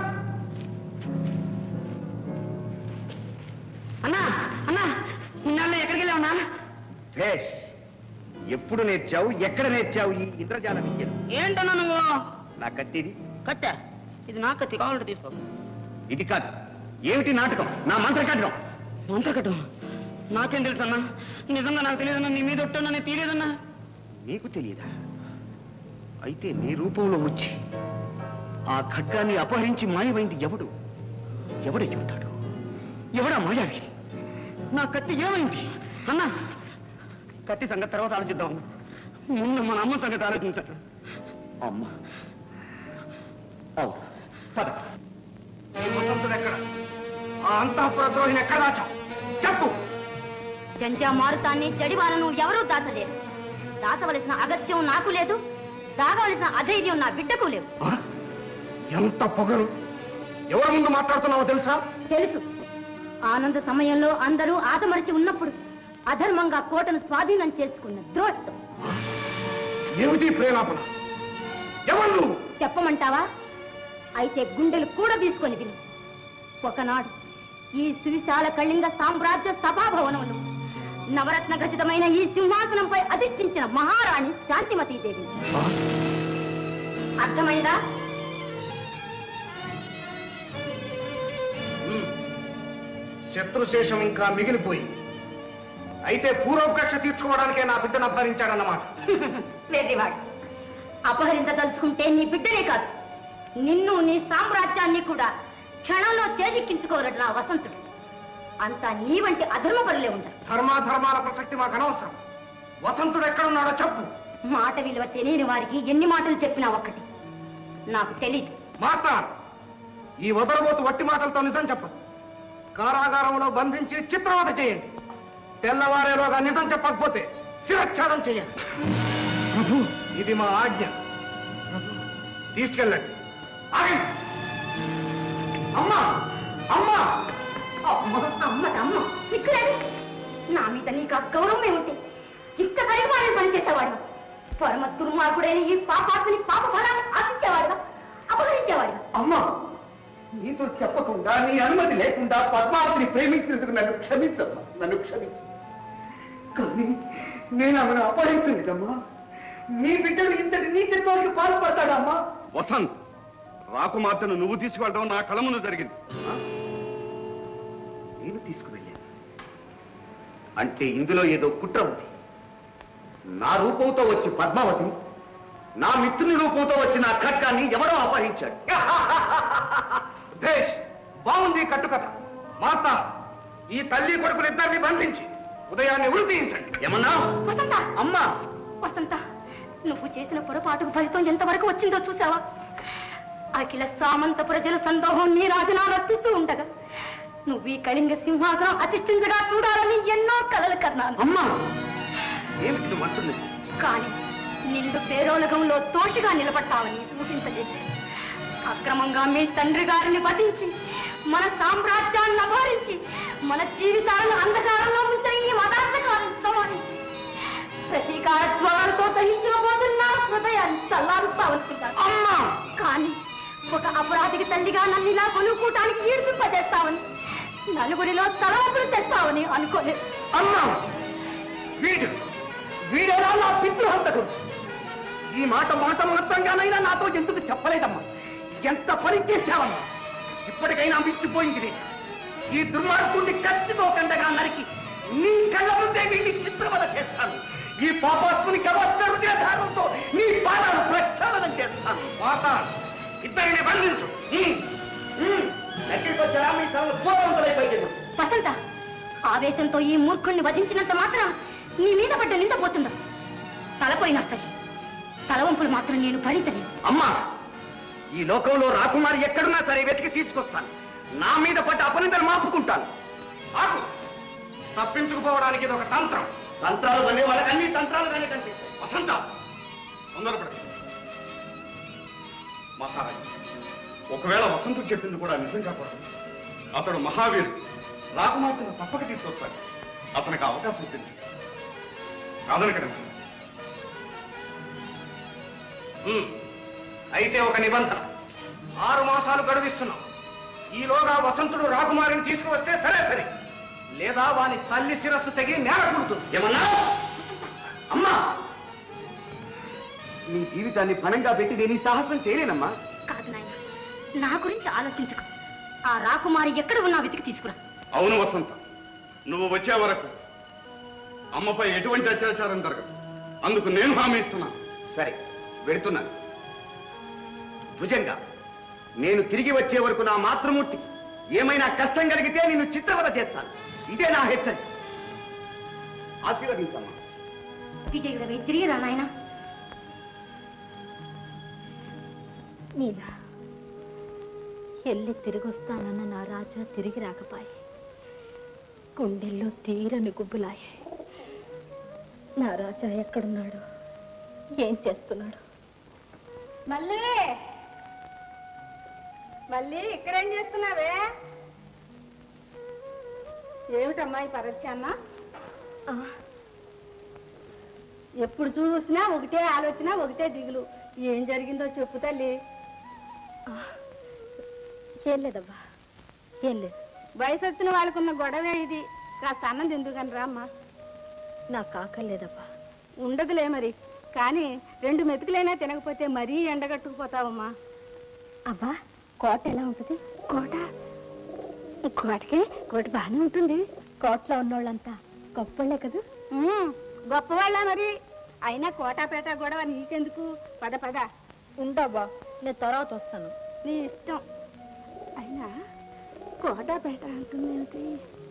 అన్నా అన్నా ఇన్నాళ్ళు ఎక్కడికి వెళ్ళావునా భేష్ ఎప్పుడు నేర్చావు ఎక్కడ నేర్చావు ఈ ఇంద్రజాల విద్యను ఏంటన్నా నువ్వు నా కత్తిది కట్టా ఇది నా కత్తి కావాలంటే తీసుకో ఇది కాదు ఏమిటి నాటకం నా మంత్ర కట్టడం మంత్రకటం నాకేం తెలుసు అన్నా నిజంగా నాకు తెలియదన్నా నీ మీద ఒట్టన్నా నేను తీయలేదన్నా నీకు తెలియదా అయితే నీ రూపంలో వచ్చి ఆ ఖడ్గాన్ని అపహరించి మాయమైంది ఎవడు ఎవడై ఉంటాడు ఎవడా మాయావి నా కత్తి ఏమైంది అన్నా కత్తి సంగతి తర్వాత ఆలోచిద్దాం ముందు మన అమ్మ సంగతి ఆలోచించాను అమ్మ అవును పద వసంతుడు ఎక్కడ ఆ అంతఃపుర ద్రోహిని ఎక్కడ దాచావు చెప్పు జంజా మారుతాన్ని జడివాలను ఎవరూ దాచలేరు దాచవలసిన అగత్యం నాకు లేదు దాగవలసిన అధైర్యం నా బిడ్డకు లేవు ఎంత పొగరు ఎవరి ముందు మాట్లాడుతున్నావో తెలుసా తెలుసు ఆనంద సమయంలో అందరూ ఆదమరిచి ఉన్నప్పుడు అధర్మంగా కోటను స్వాధీనం చేసుకున్న ద్రోహం ఏమిటి ప్రేలాపన ఎవరు నువ్వు చెప్పమంటావా అయితే గుండెలు కూడా తీసుకొని విను ఒకనాడు ఈ సువిశాల కళింగ సామ్రాజ్య సభాభవనంలో నవరత్న ఖచ్చితమైన ఈ సింహాసనంపై అధిష్ఠించిన మహారాణి శాంతిమతీదేవి అర్థమైందా శత్రుశేషం ఇంకా మిగిలిపోయి అయితే పూర్వకక్ష తీర్చుకోవడానికే నా బిడ్డను అపహరించాడన్నమాట వెర్రివాడు అపహరించదలుచుకుంటే నీ బిడ్డనే కాదు నిన్ను నీ సామ్రాజ్యాన్ని కూడా క్షణంలో చేజిక్కించుకోరడు నా వసంతుడు అంతా నీ వంటి అధర్మపరులే ఉండరు ధర్మాధర్మాల ప్రసక్తి మాకు అనవసరం వసంతుడు ఎక్కడున్నాడో చెప్పు మాట విలువ తెలియని వారికి ఎన్ని మాటలు చెప్పినా ఒక్కటి నాకు తెలీదు మాట్లాడు ఈ వదలబోతు వట్టి మాటలతో నిజం చెప్పదు కారాగారంలో బంధించి చిత్రవద చేయండి తెల్లవారేలోగా నిజం చెప్పకపోతే శిరచ్ఛేదం చేయండి ప్రభు ఇది మా ఆజ్ఞ ప్రభు, తీసుకెళ్ళండి ఆగండి. అమ్మా అమ్మా అమ్మ అమ్మ అమ్మ ఇక్కడని నా మీద నీకు ఆ గౌరవం ఏమిటి ఇంత పరిమాణం పనిచేసేవాడు పరమ దుర్మార్గుడైన ఈ పాపాత్మని పాప ఫలాన్ని ఆశించేవాడు అపహరించేవాడు అమ్మా నీతో చెప్పకుండా నీ అనుమతి లేకుండా పద్మావతిని ప్రేమించినందుకు నన్ను క్షమించమ్మా నన్ను క్షమించు కానీ నేను ఆమెను అపహరించలేదమ్మా నీ బిడ్డడు ఇంతటి నీచత్వానికి పాల్పడతాడమ్మా వసంత్ రాకుమార్తెను నువ్వు తీసుకెళ్ళడం నా కళ ముందు జరిగింది నేను తీసుకువెళ్ళాను అంటే ఇందులో ఏదో కుట్ర ఉంది నా రూపంతో వచ్చి పద్మావతి నా మిత్రుని రూపంతో వచ్చిన ఆ ఖడ్గాన్ని ఎవరో అపహరించాడు భేష్ బాగుంది కట్టుకథ మాత ఈ తల్లి కొడుకులిద్దరిని బంధించి ఉదయాన్నే ఉరి తీయించండి ఏమన్నా వసంత అమ్మా వసంత నువ్వు చేసిన పొరపాటుకు ఫలితం ఎంతవరకు వచ్చిందో చూసావా అఖిల సామంత ప్రజల సందోహం నీ రాజునా వర్తిస్తూ ఉండగా నువ్వు ఈ కళింగ సింహాసనం అతిష్ఠించగా చూడాలని ఎన్నో కలలు కన్నాను అమ్మా ఏమిటి నువ్వు అంటున్నది కానీ నిండు పేరోలగంలో తోషిగా నిలబడతావని ఊహించలేదు అక్రమంగా మీ తండ్రి గారిని వధించి మన సామ్రాజ్యాన్ని అపహరించి మన జీవితాలను అంధకారంలో ముంచిన ఈ మదాంధకాలను సమానించి ప్రతీకార జ్వరాలతో దహించబోతున్న హృదయాన్ని చల్లారుస్తావనుకుంటాను అమ్మా కానీ ఒక అపరాధికి తల్లిగా నన్ను ఇలా కొనుక్కోటానికి ఈడ్పింపజేస్తావని నలుగురిలో తలవంపులు తెస్తావని అనుకోలేదు అమ్మా వీడు వీడేలా నా పితృహంతకు ఈ మాట మాట మాత్రంగానైనా నాతో ఎందుకు చెప్పలేదమ్మా ఎంత పని చేశావమ్మా ఇప్పటికైనా మిచ్చిపోయింది ఈ దుర్మార్గుడిని కత్తిపోకండగా నరికి నీ కళ్ళ ముందే వీడిని చిత్రవద చేస్తాను ఈ పాపాత్ముని కవచ్చ హృదయధారంతో నీ పాదాలు ప్రక్షాళనం చేస్తాను వాత ఇద్దరిని బంధించు వచ్చారా మీ తలలు పూర్వంతులై పైకి వసంత ఆవేశంతో ఈ మూర్ఖుణ్ణి వధించినంత మాత్రం నీ మీద పడ్డ నింద పోతుందా తలపోయినా సరే తలవంపులు మాత్రం నేను భరించలేను అమ్మా ఈ లోకంలో రాకుమారి ఎక్కడున్నా సరే వెతికి తీసుకొస్తాను నా మీద పడ్డ అపనిందలు మాపుకుంటాను ఆకు తప్పించుకుపోవడానికి ఇది ఒక తంత్రం తంత్రాలు అనే వాళ్ళకి అన్ని తంత్రాలు కానీ కనిపిస్తాయి వసంత తొందరపడ మహారాజు ఒకవేళ వసంతుడు చెప్పింది కూడా నిజం కాకూడదు అతడు మహావీరుడు రాకుమార్తెను తప్పక తీసుకొస్తాడు అతనికి ఆ అవకాశం ఇచ్చింది కాదనకడం ఉమ్. అయితే ఒక నిబంధన ఆరు మాసాలు గడువిస్తున్నాం ఈలోగా వసంతుడు రాకుమారిని తీసుకువస్తే సరే సరే లేదా వాని తల్లి శిరస్సు తెగి నేల పుడుతుంది ఏమన్నా అమ్మా నీ జీవితాన్ని పణంగా పెట్టి నేను ఈ సాహసం చేయలేనమ్మా కాదు నాయన నా గురించి ఆలోచించకు ఆ రాకుమారి ఎక్కడ ఉన్నా వెతికి తీసుకురా అవును వసంత నువ్వు వచ్చే వరకు అమ్మపై ఎటువంటి అత్యాచారం జరగదు అందుకు నేను హామీ ఇస్తున్నాను సరే వెడుతున్నాను భుజంగా నేను తిరిగి వచ్చే వరకు నా మాతృమూర్తి ఏమైనా కష్టం కలిగితే నిన్ను చిత్రవద చేస్తాను ఇదే నా హెచ్చరిక ఆశీర్వదించమ్మా విజయుడవై తిరిగి రా నాయన నీలా ఎల్లి తిరిగొస్తానన్న నా రాజా తిరిగి రాకపాయే గుండెల్లో తీరని గుబ్బులాయే నా రాజా ఎక్కడున్నాడు ఏం చేస్తున్నాడు మళ్ళీ మళ్ళీ ఇక్కడేం చేస్తున్నావే ఏమిటమ్మా ఈ పరస్యాన్న ఎప్పుడు చూసినా ఒకటే ఆలోచన ఒకటే దిగులు ఏం జరిగిందో చెప్పు తల్లి ఏం లేదవ్వా ఏం లేదు వయసు వచ్చిన వాళ్ళకున్న గొడవే ఇది కాస్త అన్నం తిందుకని రామ్మా నాకు ఆకలి లేదవ్వా ఉండదులే మరి కానీ రెండు మెతుకులైనా తినకపోతే మరీ ఎండగట్టుకుపోతావమ్మా అబ్బా కోట ఎలా ఉంటుంది కోట కోటకి కోట బాగానే ఉంటుంది కోటలో ఉన్నోళ్ళంతా గొప్పళ్ళే కదా గొప్పవాళ్ళ మరి అయినా కోటాపేట గొడవ నీకెందుకు పద పద ఉండవ్వా నేను తర్వాత వస్తాను నీ ఇష్టం అయినా కోటాపేట అంటుందేమిటి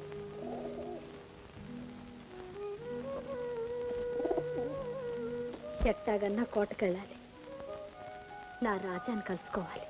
ఎట్టాగన్నా కోటకెళ్ళాలి నా రాజాని కలుసుకోవాలి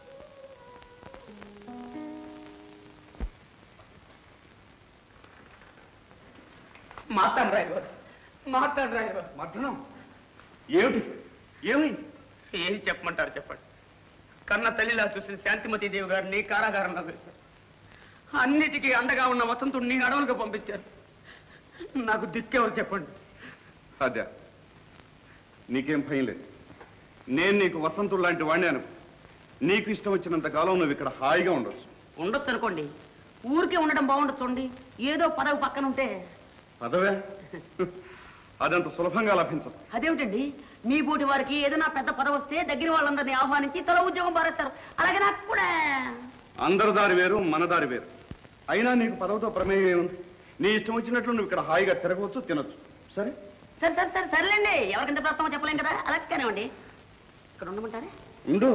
మాట్లాడు రాయవారు మాట్లాడు రాయవారు మర్దనం ఏమిటి ఏమైంది ఏం చెప్పమంటారు చెప్పండి కన్న తల్లిలా చూసిన శాంతిమతి దేవి గారిని కారాగారంలో వేశారు అన్నిటికీ అండగా ఉన్న వసంతుడిని అడవులకు పంపించారు నాకు దిక్కెవరు చెప్పండి అదే నీకేం భయం లేదు నేను నీకు వసంతుడు లాంటి వాడిని అనుకో నీకు ఇష్టం వచ్చినంత కాలం నువ్వు ఇక్కడ హాయిగా ఉండొచ్చు ఉండొచ్చు అనుకోండి ఊరికే ఉండడం బాగుండొచ్చు చూడండి ఏదో పదవి పక్కన ఉంటే పదవే అదంత సులభంగా లభించదు అదేమిటండి మీ బోటి వారికి ఏదైనా పెద్ద పదవి వస్తే దగ్గర వాళ్ళందరినీ ఆహ్వానించి తల ఉద్యోగం పారేస్తారు అలాగే నాకు కూడా అందరి దారి వేరు మన దారి వేరు అయినా నీకు పదవితో ప్రమేయం ఏముంది నీ ఇష్టం వచ్చినట్లు నువ్వు ఇక్కడ హాయిగా తిరగవచ్చు తినొచ్చు సరే సరే సరే సరే సర్లేండి ఎవరికింత ప్రస్తావో చెప్పలేం కదా అలాగే కానివ్వండి ఇక్కడ ఉండమంటారా ఉండు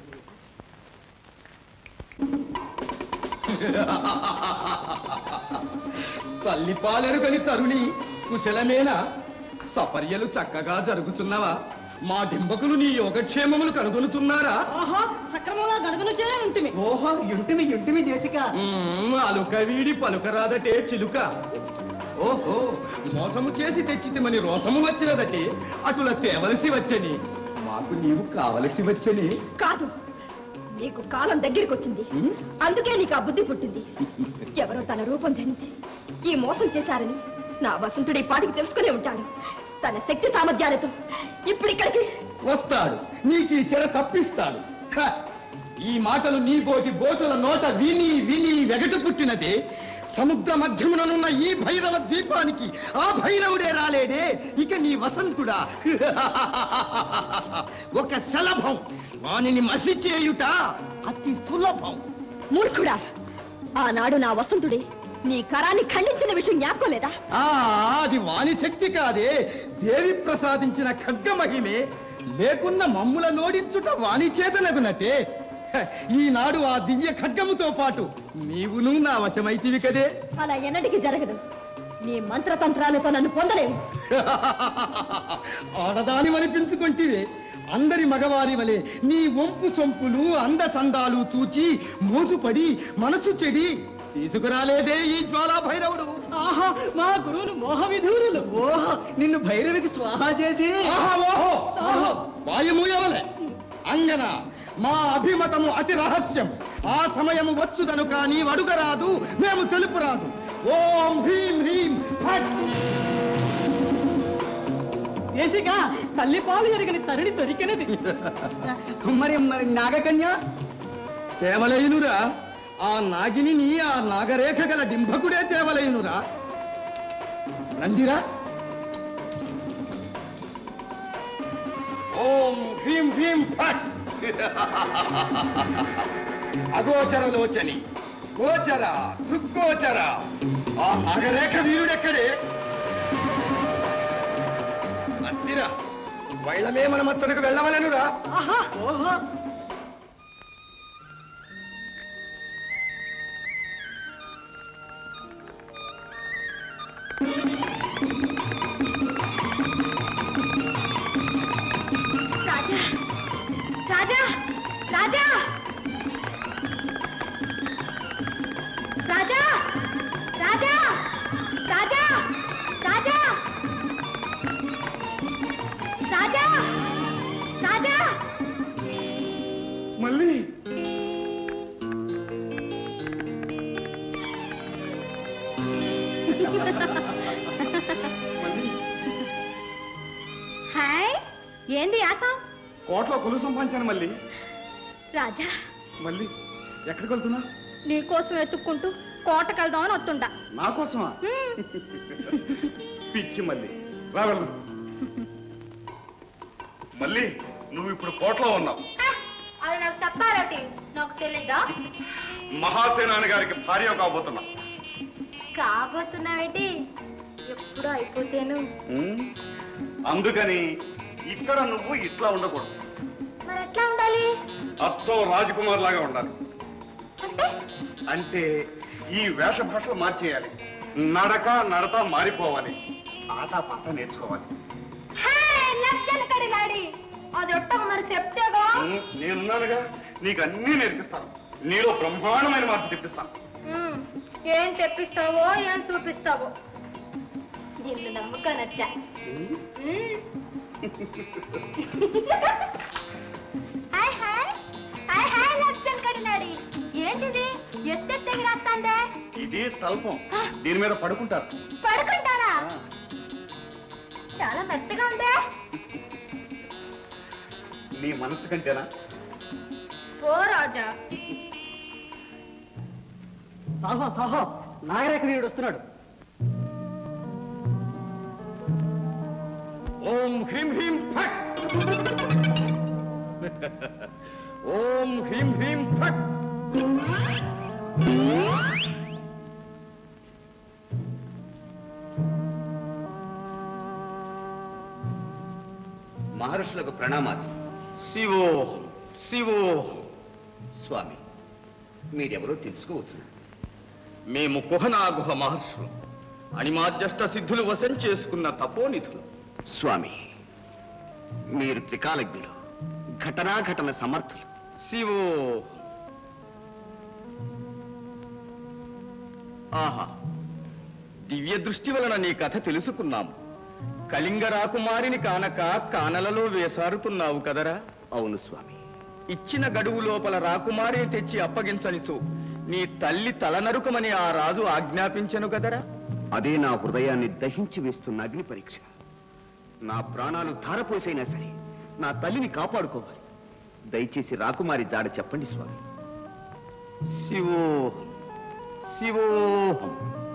తల్లి పాలెరుగని తరుణి కుశలమేనా సపర్యలు చక్కగా జరుగుతున్నవా మా డింబకులు నీ యోగక్షేమములు కనుగొనుతున్నారా ఆహా సక్రమంగా గడుగునుచే ఉంటుంది ఓహో ఇంటిమి ఇంటిమి దేశిక అలుక వీడి పలుకరాదటే చిలుక ఓహో మోసము చేసి తెచ్చితిమని రోసము వచ్చినదటే అటుల తేవలసి వచ్చని మాకు నీవు కావలసి వచ్చని కాదు నీకు కాలం దగ్గరికి వచ్చింది అందుకే నీకు ఆ బుద్ధి పుట్టింది ఎవరో తన రూపం ధరించి ఈ మోసం చేశారని నా వసంతుడి పాటికి తెలుసుకునే ఉంటాడు తన శక్తి సామర్థ్యాలతో ఇప్పుడు ఇక్కడికి వస్తాడు నీకు ఈ చెర తప్పిస్తాడు హ! ఈ మాటలు నీ బోటి బోటుల నోట విని విని వెగట పుట్టినదే సముద్ర మధ్యముననున్న ఈ భైరవ ద్వీపానికి ఆ భైరవుడే రాలేడే ఇక నీ వసంతుడా ఒక శలభం వానిని మసి చేయుట అతి సులభం మూర్ఖుడా ఆనాడు నా వసంతుడే నీ కరాన్ని ఖండించిన విషయం జ్ఞాపకం లేదా ఆ అది వాని శక్తి కాదే దేవి ప్రసాదించిన ఖడ్గ మహిమే లేకున్న మమ్ముల నోడించుట వాని చేతనగునటే హ, ఈనాడు ఆ దివ్య ఖడ్గముతో పాటు నీవును నా వశమైతివి కదే అలా ఎన్నటికి జరగదు నీ మంత్రతంత్రాలతో నన్ను పొందలేవు ఆడదాని వనిపించుకొంటివే అందరి మగవారి వలె నీ వంపు సొంపులు అంద చందాలు చూచి మోసుపడి మనసు చెడి తీసుకురాలేదే ఈ జ్వాలా భైరవుడు ఆహా మా గురువులు మోహ విధూరులు ఓహో నిన్ను భైరవికి స్వాహా చేసి ఆహా, ఓహో ఓహో, వాయుమూయవలే అంగన మా అభిమతము అతి రహస్యం ఆ సమయము వచ్చుదను కానీ అడుగరాదు మేము తెలుపురాదు ఓం హ్రీం హ్రీం ఫట్ దేశిక తల్లి పాలు ఎరగని తరుణి దొరికినది మరి మరి నాగకన్య దేవలయునురా ఆ నాగిని ఆ నాగరేఖ గల డింభకుడే దేవలయునురా రండిరా ఓం హ్రీం హ్రీం ఫట్ అగోచర లోచని గోచర దృగ్గోచర ఆ నాగరేఖ వీరుడెక్కడే రండిరా వైళమే మనమత్తరకు వెళ్ళవలెనురా ఆహా ఓహో రాజా రాజా రాజా రాజా రాజా రాజా రాజా రాజా రాజా మళ్ళీ హాయ్ ఏంది ఆసం కోట్లో కొలు సంపాదించాను మళ్ళీ రాజా మళ్ళీ ఎక్కడికి వెళ్తున్నా నీకోసం ఎత్తుక్కుంటూ కోటకెళ్దామని వస్తుంటా నా కోసమా పిచ్చి మళ్ళీ రా వెళ్దాం మళ్ళీ నువ్వు ఇప్పుడు కోట్లో ఉన్నావు అది నాకు చెప్పారటి నాకు తెలీదా మహాసేనాని గారికి భార్య కాబోతున్నా కాబోతున్నావేటి ఎప్పుడో అయిపోతేను ఉమ్, అందుకని ఇక్కడ నువ్వు ఇట్లా ఉండకూడదు మరి ఎట్లా ఉండాలి అచ్చం రాజకుమార్ లాగా ఉండాలి అంటే ఈ వేష భాషలు మార్చేయాలి నడక నడత మారిపోవాలి ఆట పాట నేర్చుకోవాలి లక్షలు కడిగాడి అది ఒట్టక మరి చెప్తేగా ఉమ్, నేనున్నానుగా నీకు అన్నీ నేర్పిస్తాను నీలో బ్రహ్మాండమైన మార్పు తెప్పిస్తాను ఉమ్, ఏం తెప్పిస్తావో ఏం చూపిస్తావో నిన్ను నమ్మకానచ్చా హాయ్ హాయ్ హాయ్ హాయ్ లక్షలు కడినాడి ఏంటిది ఎత్తెత్తి ఎగిరేస్తాందే ఇది తల్పం దీని మీద పడుకుంటారు పడుకుంటారా చాలా మెత్తగా ఉందే నీ మనసు కంటేనా ఓ రాజా సాహో సాహో నాగరేఖ వీరుడు వస్తున్నాడు ఓం హ్రీం హ్రీం ఫట్ ఓం హ్రీం హ్రీం ఫట్ మహర్షులకు ప్రణామాలు శివో శివో స్వామి మీరెవరో తెలుసుకోవచ్చు మేము కుహనాగుహ మహర్షులు అణిమాద్యష్ట సిద్ధులు వశం చేసుకున్న తపోనిధులు స్వామి మీరు త్రికాలజ్ఞులు ఘటనాఘటన సమర్థులు శివో ఆహా దివ్య దృష్టి వలన నీ కథ తెలుసుకున్నాము కళింగ రాకుమారిని కానక కానలలో వేసారుతున్నావు కదరా అవును స్వామి ఇచ్చిన గడువు లోపల రాకుమారిని తెచ్చి అప్పగించనిచు నీ తల్లి తలనరుకమని ఆ రాజు ఆజ్ఞాపించను కదరా అదే నా హృదయాన్ని దహించి వేస్తున్న అగ్ని పరీక్ష నా ప్రాణాలు ధారపోసైనా సరే నా తల్లిని కాపాడుకోవాలి దయచేసి రాకుమారి జాడ చెప్పండి స్వామి శివో శివోహం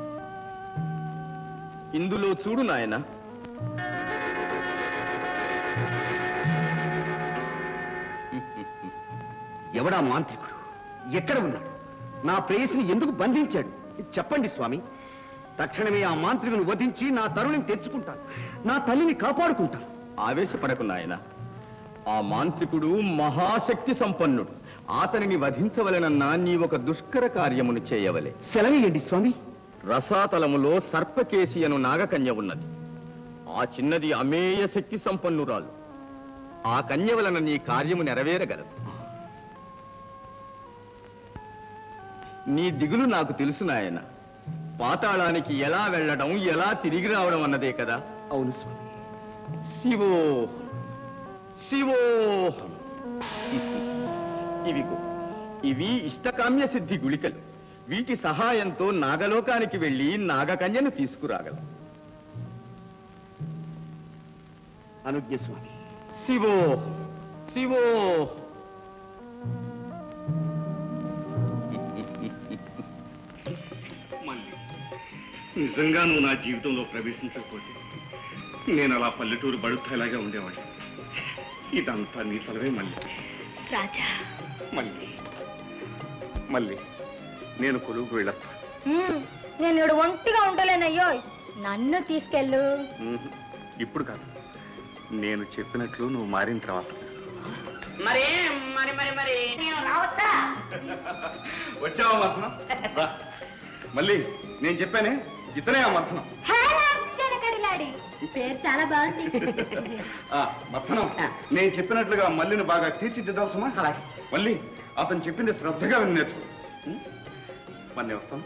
ఇందులో చూడు నాయన ఎవడా మాంత్రికుడు ఎక్కడ ఉన్నాడు నా ప్రేయసిని ఎందుకు బంధించాడు చెప్పండి స్వామి తక్షణమే ఆ మాంత్రికుని వధించి నా తరుణిని తెచ్చుకుంటాను నా తల్లిని కాపాడుకుంటాను ఆవేశపడకు నాయన ఆ మాంత్రికుడు మహాశక్తి సంపన్నుడు అతనిని వధించవలనన్నా నీ ఒక దుష్కర కార్యమును చేయవలే సెలవేయండి స్వామి రసాతలములో సర్పకేసి అను నాగకన్య ఉన్నది ఆ చిన్నది అమేయ శక్తి సంపన్నురాలు ఆ కన్య వలన నీ కార్యము నెరవేరగలదు నీ దిగులు నాకు తెలుసు నాయన పాతాళానికి ఎలా వెళ్ళడం ఎలా తిరిగి రావడం అన్నదే కదా అవును స్వామి శివో శివో ఇవిగో ఇవి ఇష్టకామ్య సిద్ధి గుళికలు వీటి సహాయంతో నాగలోకానికి వెళ్ళి నాగకన్యను తీసుకురాగలం అనుజ్ఞ స్వామి శివో శివో మళ్ళీ నిజంగా నువ్వు నా జీవితంలో ప్రవేశించకపోతే నేను అలా పల్లెటూరు బడుతాయిలాగా ఉండేవాడిని ఇదంతా నీ తలవే మళ్ళీ రాజా మళ్ళీ మళ్ళీ నేను కొలువుకు వెళ్ళొస్తాను నేను ఇక్కడ ఒంటిగా ఉండలేనయ్యో నన్ను తీసుకెళ్ళు ఉహు, ఇప్పుడు కాదు నేను చెప్పినట్లు నువ్వు మారిన తర్వాత మరి మరి మరి మరి నేను రావచ్చా వచ్చావా మథనం రా. మళ్ళీ నేను చెప్పానే ఇతనే ఆ మథనం కడిలాడి పేరు చాలా బాగుంది ఆ, మథనం నేను చెప్పినట్లుగా మల్లిని బాగా తీర్చిదిద్దాం సుమా మళ్ళీ అతను చెప్పింది శ్రద్ధగా విని నేర్చుకో ఉం? మరి నేను వస్తాను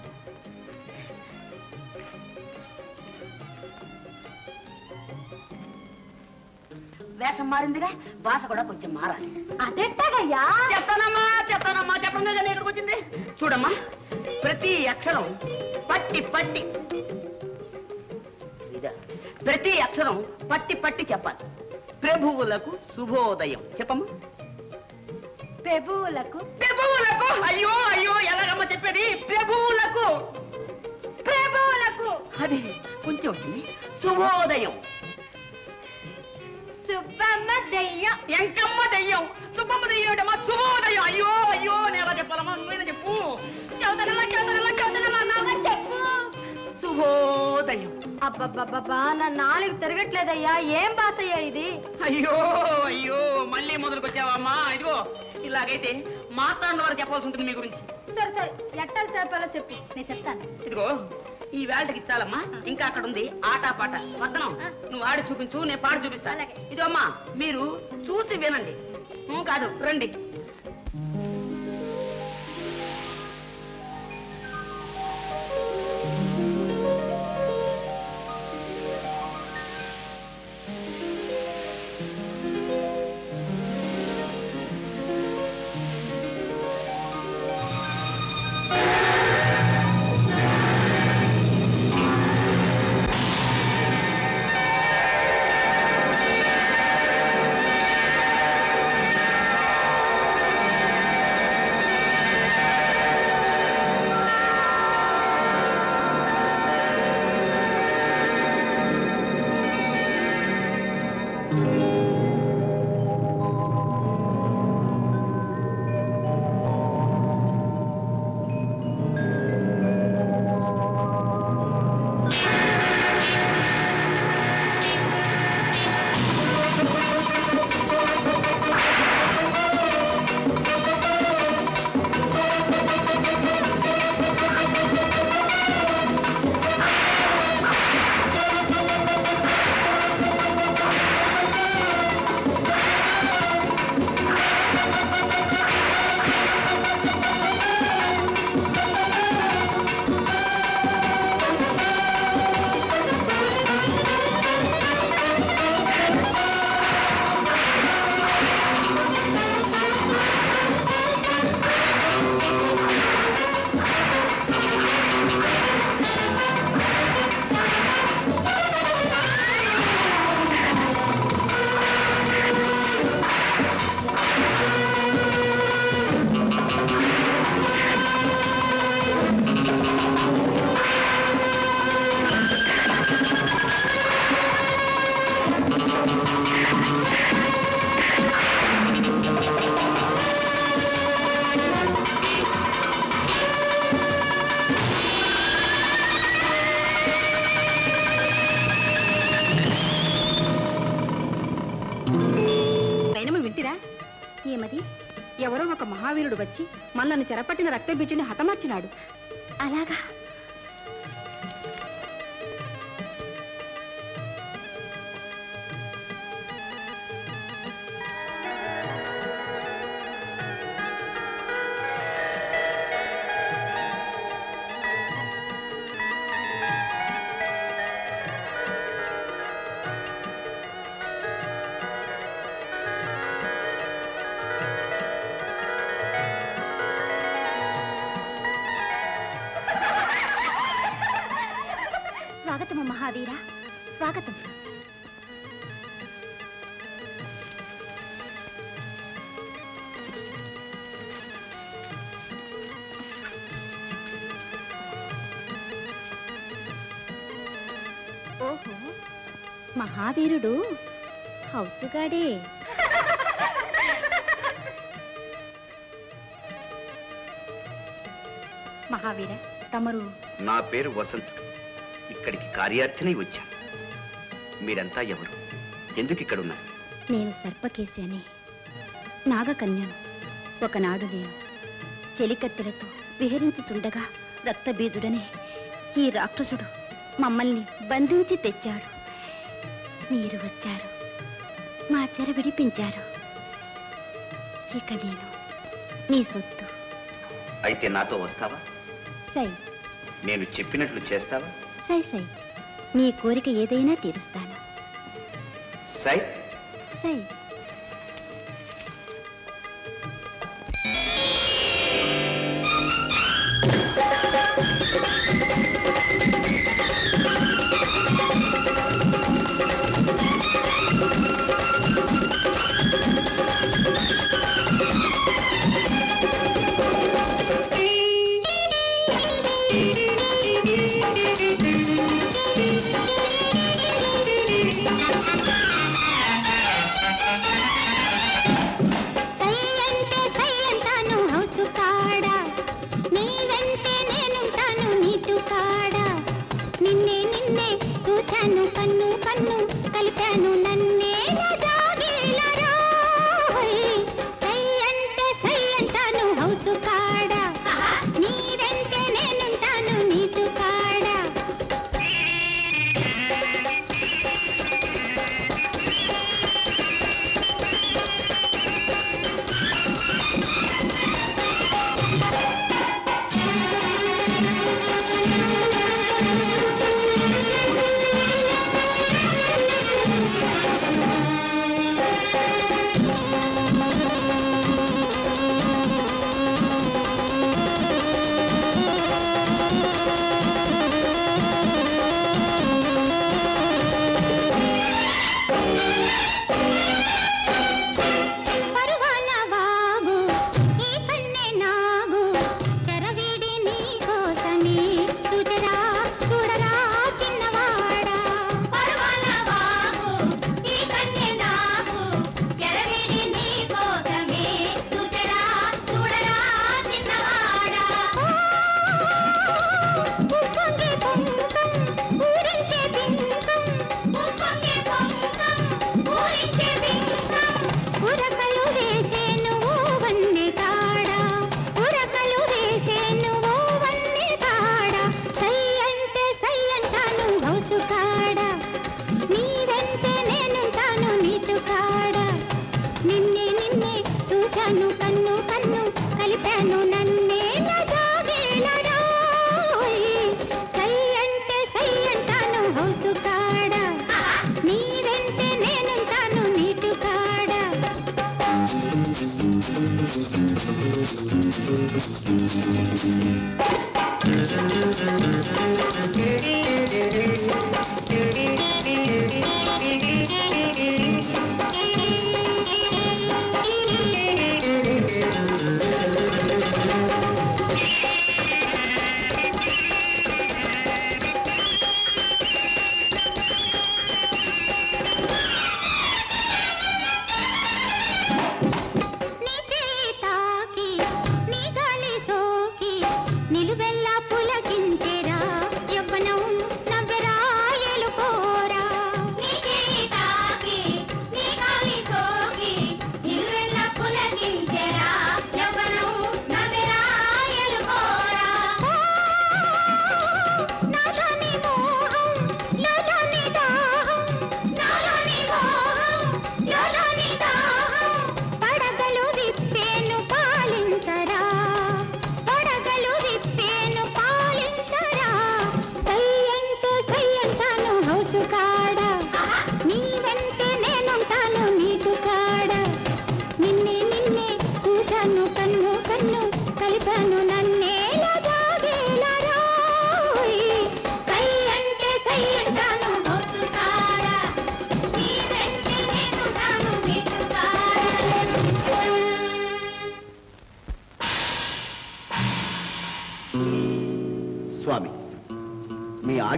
వేషం మారిందిగా భాష కూడా కొంచెం మారాలి అదెట్టాగయ్యా చెప్తానమ్మా చెప్తానమ్మా చెప్పండి కదా ఇక్కడికి వచ్చింది చూడమ్మా ప్రతి అక్షరం పట్టి పట్టి ఇదా. ప్రతి అక్షరం పట్టి పట్టి చెప్పాలి ప్రభువులకు శుభోదయం చెప్పమ్మా ప్రభువులకు ప్రభువులకు అయ్యో అయ్యో ఎలాగమ్మా చెప్పేది ప్రభువులకు ప్రభువులకు అది కొంచెం వచ్చింది శుభోదయం సుబ్బమ్మ దెయ్యం ఎంకమ్మ దెయ్యం సుబ్బమ్మ దెయ్యం ఏంటమ్మా శుభోదయం అయ్యో అయ్యో నేను ఎలా చెప్పాలమ్మా నువ్వేనా చెప్పు చదువుతానమ్మా చదువుతానమ్మా చదువుతానమ్మా నాన్న చెప్పు శుభోదయం అబ్బబ్బబ్బబ్బా నా నాలుగు తిరగట్లేదయ్యా ఏం బాసయ్యా ఇది అయ్యో అయ్యో మళ్ళీ మొదలుకొచ్చావమ్మా ఇదిగో ఇలాగైతే మాట్లాడిన వారు చెప్పాల్సి ఉంటుంది మీ గురించి సరే సరే ఎట్టాలు చెప్పాలో చెప్పు నేను చెప్తాను ఇదిగో ఈ వేళకి ఇచ్చాలమ్మా ఇంకా అక్కడ ఉంది ఆట పాట వర్ధనం నువ్వు ఆడి చూపించు నేను పాడి చూపిస్తాను ఇదిగో అమ్మా మీరు చూసి వినండి ఊ కాదు రండి పైనమ వింటిరా ఏమది ఎవరో ఒక మహావీరుడు వచ్చి మనల్ని చెరపట్టిన రక్తబీజుని హతమార్చినాడు అలాగా స్వాగతము మహావీర స్వాగతం ఓహో మహావీరుడు హౌసుగాడే మహావీర తమరు నా పేరు వసంతుడు ఇక్కడికి కార్యార్థినై వచ్చాను మీరంతా ఎవరు ఎందుకు ఇక్కడ ఉన్నారు నేను సర్పకేశి అని నాగకన్యను ఒకనాడు నేను చెలికత్తెలతో విహరించుచుండగా రక్తబీజుడనే ఈ రాక్షసుడు మమ్మల్ని బంధించి తెచ్చాడు మీరు వచ్చారు మా చెర విడిపించారు ఇక నేను నీ సొత్తు అయితే నాతో వస్తావా సై నేను చెప్పినట్లు చేస్తావా సై సై నీ కోరిక ఏదైనా తీరుస్తాను సై సై సై అంటే సై అంటాను హౌసు కాడ నీ వెంటే నేనుంటాను నీటు కాడ నిన్నే నిన్నే చూశాను కన్ను కన్ను కలిపాను నన్నే జాగీలరా సై అంటే సై అంటాను హౌసు కాడ నీ వెంటే నేనుంటాను నీటు కాడ పరువాల వాగు ఈ కన్నె నాగు చెరవీడి నీ కోసమే చూచరా చూడరా చిన్నవాడా పరువాల వాగు ఈ కన్నె నాగు చెరవీడి నీ కోసమే చూచరా చూడరా చిన్నవాడా ఉప్పొంగే పొంగం ఊరించే బింకం ఉప్పొంగే పొంగం ఊరించే బింకం ఉరకలు వేసే నువ్వు వన్నె కాడ ఉరకలు వేసే నువ్వు వన్నె కాడ సై అంటే సై అంటాను హౌసు కాడ నీ వెంటే నేనుంటాను నీటు కాడ నిన్నే నిన్నే చూశాను కన్ను కన్ను కలిపాను నన్నే జాగేలరా సై అంటే సై అంటాను హౌసు కాడ నీ వెంటే నేనుంటాను నీటు కాడ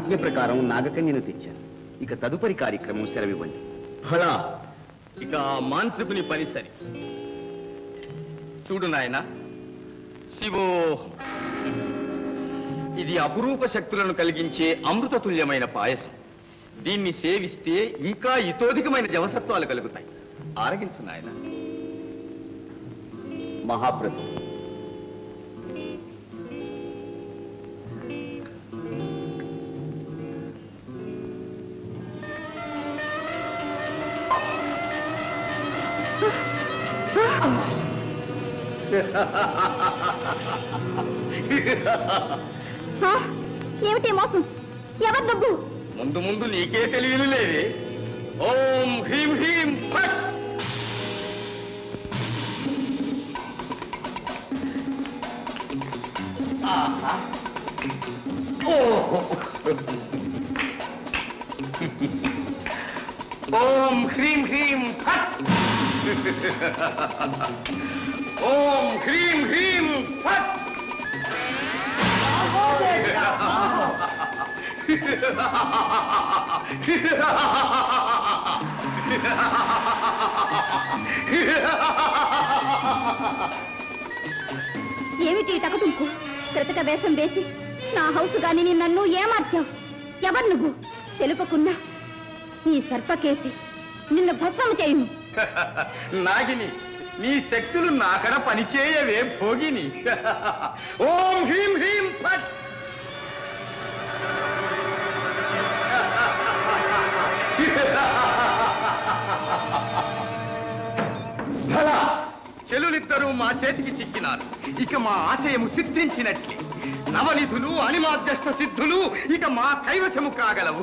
ఆజ్ఞ ప్రకారం నాగకన్యను తెచ్చాను ఇక తదుపరి కార్యక్రమం సెలవివ్వండి ఫలా ఇక ఆ మాంత్రికుని పని సరి చూడు నాయన శివో ఇది అపురూప శక్తులను కలిగించే అమృతతుల్యమైన పాయసం దీన్ని సేవిస్తే ఇంకా ఇతోధికమైన జవసత్వాలు కలుగుతాయి ఆరగించు నాయన మహాప్రభు ఆ, ఏమిటి ఈ మోసం ఎవరు డబ్బు ముందు ముందు నీకే తెలియని లేదే ఓం హ్రీం హ్రీం ఫట్ ఆహా. ఓహో. ఓం హ్రీం హ్రీం ఫట్ ఓం హ్రీం హ్రీం ఫట్ ఏమిటి ఈ టకటుంకు కృతక వేషం వేసి నా హౌస్ గాని నీ నన్ను ఏమార్చావు ఎవరు నువ్వు తెలుపకున్నా నీ సర్పకేసి నిన్ను భస్మము చేయును నాగిని నీ శక్తులు నాకడ పనిచేయవే భోగిని ఓం హ్రీం హ్రీం ఫట్ భలా చెలులిద్దరూ మా చేతికి చిక్కినారు ఇక మా ఆశయము సిద్ధించినట్లే నవనిధులు అనిమాధ్యస్థ సిద్ధులు ఇక మా కైవశము కాగలవు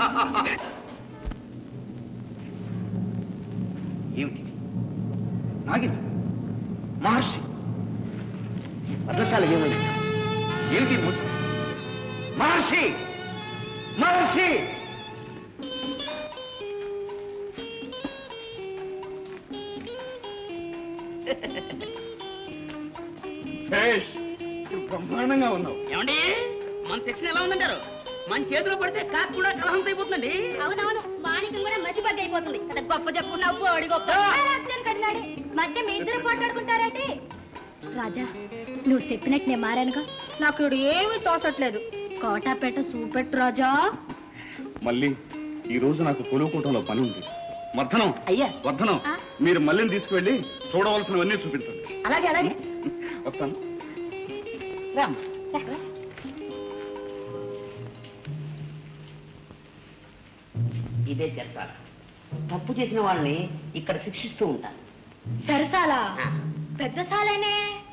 ఏమిటి నాగిని మహర్షి పర్ణశాల ఏమైంది ఏమిటి ఈ మోసం? మహర్షి మహర్షి భేష్, నువ్వు బ్రహ్మాండంగా ఉన్నావు ఏమండి మన సెక్షన్ ఎలా ఉందంటారు మన చేతిలో పడితే కాకు కూడా కలహంత అయిపోతుందండి అవునవును మాణిక్యం కూడా మతిబద్ద అయిపోతుంది అక్కడ గొప్ప చెప్పుకున్నావు పోడి గొప్ప కడినాడు మధ్య మీ ఇద్దరు పోట్లాడుకుంటారేంటి రాజా నువ్వు చెప్పినట్టు నేను మారానుగా నాకు ఇప్పుడు ఏమీ తోచట్లేదు కోటాపేట సూపెట్టు రాజా మళ్ళీ ఈ రోజు నాకు పొలుకోవటంలో పని ఉంది వర్ధనం అయ్యా వర్ధనం మీరు మళ్ళీని తీసుకువెళ్ళి చూడవలసినవన్నీ చూపించండి అలాగే అలాగే వస్తాను రామ్ ఇదే చెరసాల తప్పు చేసిన వాళ్ళని ఇక్కడ శిక్షిస్తూ ఉంటాను సరసాలా పెద్ద సాలేనే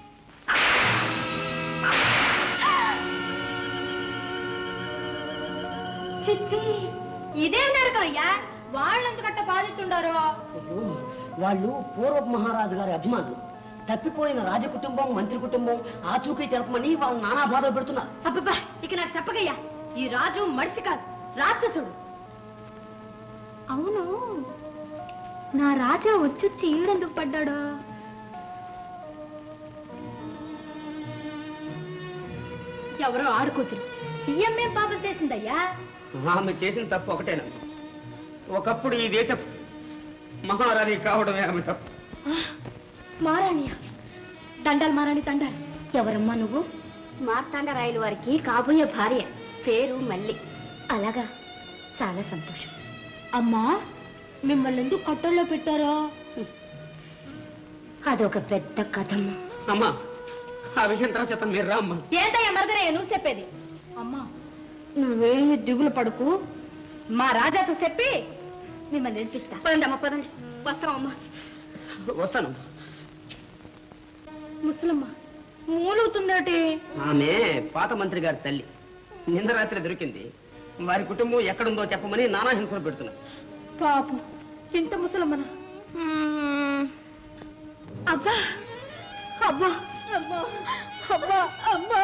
చిచ్చి ఇదేం నరకం అయ్యా వాళ్ళెందుకట్ట బాధిస్తుండారో వాళ్ళు పూర్వపు మహారాజు గారి అభిమానులు తప్పిపోయిన రాజకుటుంబం మంత్రి కుటుంబం ఆచూకీ తెలపమని వాళ్ళు నానా బాధలు పెడుతున్నారు అబ్బబ్బా ఇక నాకు చెప్పగయ్యా ఈ రాజు మడిసి కాదు రాక్షసుడు అవును నా రాజా వచ్చొచ్చి ఈడెందుకు పడ్డాడు ఎవరో ఆడుకూతురు ఇయ్యమ్మేం పాపం చేసిందయ్యా ఆమె చేసిన తప్పు ఒకటేనా ఒకప్పుడు ఈ దేశ మహారాణి కావడమే ఆమె తప్పు మారాణియా దండాలు మారాణి దండాలు ఎవరమ్మా నువ్వు మార్తాండరాయలు వారికి కాబోయే భార్య పేరు మల్లి అలాగా చాలా సంతోషం అమ్మా మిమ్మల్ని ఎందుకు కట్టల్లో పెట్టారో అదొక పెద్ద కథమ్మా అమ్మా ఆ విషయం తర్వాత చెప్తాను మీరు రా అమ్మా ఏంటయ్యా మరదరే నువ్వు చెప్పేది అమ్మా నువ్వేమి దిగులు పడుకు మా రాజాతో చెప్పి మిమ్మల్ని నడిపిస్తా పదండి అమ్మ పదండి వస్తామమ్మా వస్తాను ముసలమ్మ మూలుగుతుందటి ఆమె పాత మంత్రి గారి తల్లి నిన్న రాత్రి దొరికింది వారి కుటుంబం ఎక్కడుందో చెప్పమని నానా హింసలు పెడుతున్నారు పాపం ఇంత ముసలమ్మన అబ్బా అబ్బా అబ్బా అబ్బా అబ్బా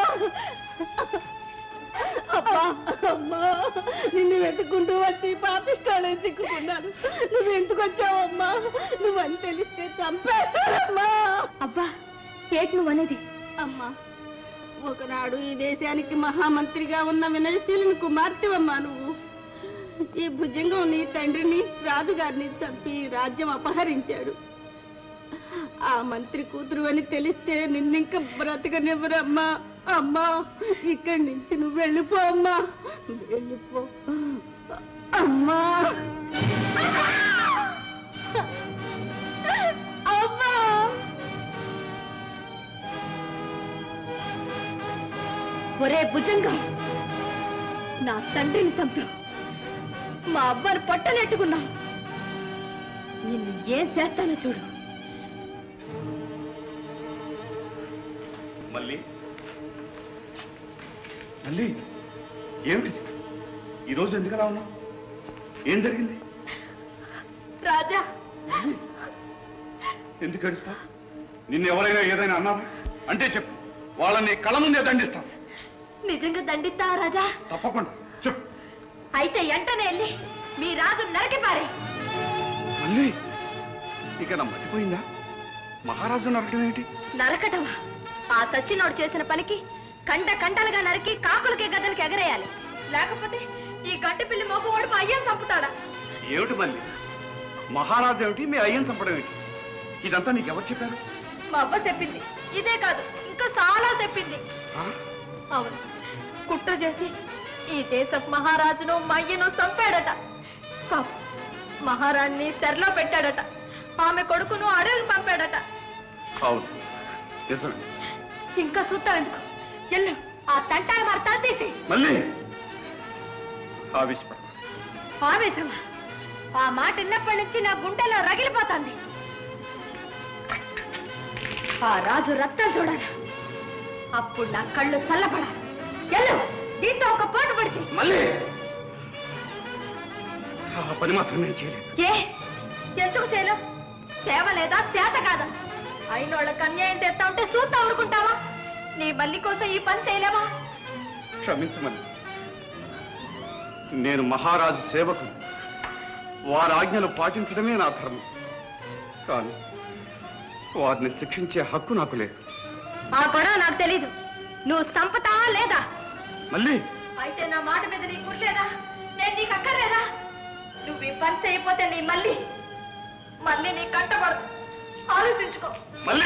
అబ్బా అమ్మా నిన్ను వెతుకుంటూ వచ్చి పాపిస్తాడే చిక్కుకున్నాను నువ్వు ఎందుకు వచ్చావమ్మా నువ్వని తెలిస్తే చంపేస్తానమ్మా అబ్బా ఏటి నువ్వు అనేది అమ్మా ఒకనాడు ఈ దేశానికి మహామంత్రిగా ఉన్న వినయశీలుని కుమార్తెవమ్మా నువ్వు ఈ భుజంగం నీ తండ్రిని రాజుగారిని చంపి రాజ్యం అపహరించాడు ఆ మంత్రి కూతురు అని తెలిస్తే నిన్నింక బ్రతకనివ్వరమ్మా అమ్మా ఇక్కడి నుంచి నువ్వు వెళ్ళిపో అమ్మా వెళ్ళిపో అమ్మా అమ్మా ఒరే భుజంగం నా తండ్రిని చంపావు మా అబ్బాని పట్టనెట్టుకున్నావు నిన్ను ఏం చేస్తానో చూడు మళ్ళీ మళ్ళీ ఏమిటి ఈరోజు ఎందుకు అలా ఉన్నావు ఏం జరిగింది రాజా ఎందుకు ఏడుస్తావు నిన్ను ఎవరైనా ఏదైనా అన్నారా అంటే చెప్పు వాళ్ళని కళ్ళ ముందే దండిస్తాం నిజంగా దండిస్తావా రాజా తప్పకుండా చెప్పు అయితే వెంటనే వెళ్ళి మీ రాజు నరకి పారే మళ్ళీ ఇక నా మర్చిపోయిందా మహారాజు నరకడం ఏంటి నరకటమా ఆ సచ్చినోడు చేసిన పనికి కంట కంటలుగా నరికి కాకులకి గద్దలకి ఎగరేయాలి లేకపోతే ఈ గంట పిల్లి మోపవాడు మా అయ్యం చంపుతాడా ఏమిటి మళ్ళీ మహారాజు ఏమిటి మీ అయ్యని చంపడం ఏంటి ఇదంతా నీకు ఎవరు చెప్పారు మా అవ్వ చెప్పింది ఇదే కాదు ఇంకా చాలా చెప్పింది ఆ? అవును కుట్ర చేసి ఈ దేశపు మహారాజును మయ్యను చంపాడట పాపం, మహారాణ్ణి తెరలో పెట్టాడట ఆమె కొడుకును అడవికి పంపాడట అవును నిజమే ఇంకా చూస్తావు ఎందుకు ఎల్లు ఆ తంటాల వార్త తీసి మళ్ళీ ఆవేశపడ ఆవేశమా ఆ మాట విన్నప్పటి నుంచి నా గుండెలో రగిలిపోతుంది ఆ రాజు రక్తం చూడాలి అప్పుడు నా కళ్ళు చల్లబడాలి ఎల్లు దీంతో ఒక పోటు పడిచి మళ్ళీ ఆ పని మాత్రం నేను చేయలేదు ఏ ఎందుకు చేయలేం సేవ లేదా చేత కాదా అయినోళ్ళకి అన్యాయం తెస్తా ఉంటే చూస్తా ఊరుకుంటావా నీ మల్లి కోసం ఈ పని చేయలేవా క్షమించమని నేను మహారాజు సేవకు వారి ఆజ్ఞలు పాటించడమే నా ధర్మం కానీ వారిని శిక్షించే హక్కు నాకు లేదు ఆ గొడవ నాకు తెలీదు నువ్వు చంపుతావా లేదా మళ్ళీ అయితే నా మాట మీద నీకు గుర్లేదా నేను నీకు అక్కర్లేదా నువ్వు ఈ పని చేయకపోతే నీ మళ్ళీ మళ్ళీ నీ కంటపడదు ఆలోచించుకో మళ్ళీ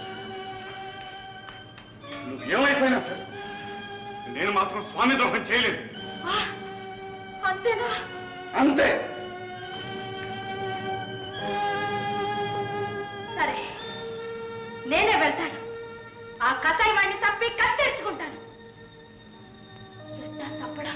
నువ్వు ఏమైపోయినా సరే నేను మాత్రం స్వామి ద్రోహం చేయలేదు ఆ, అంతేనా అంతే సరే నేనే వెళ్తాను ఆ కసాయి వాడిని తప్పి కత్తెరుచుకుంటాను ఎట్టా తప్పడం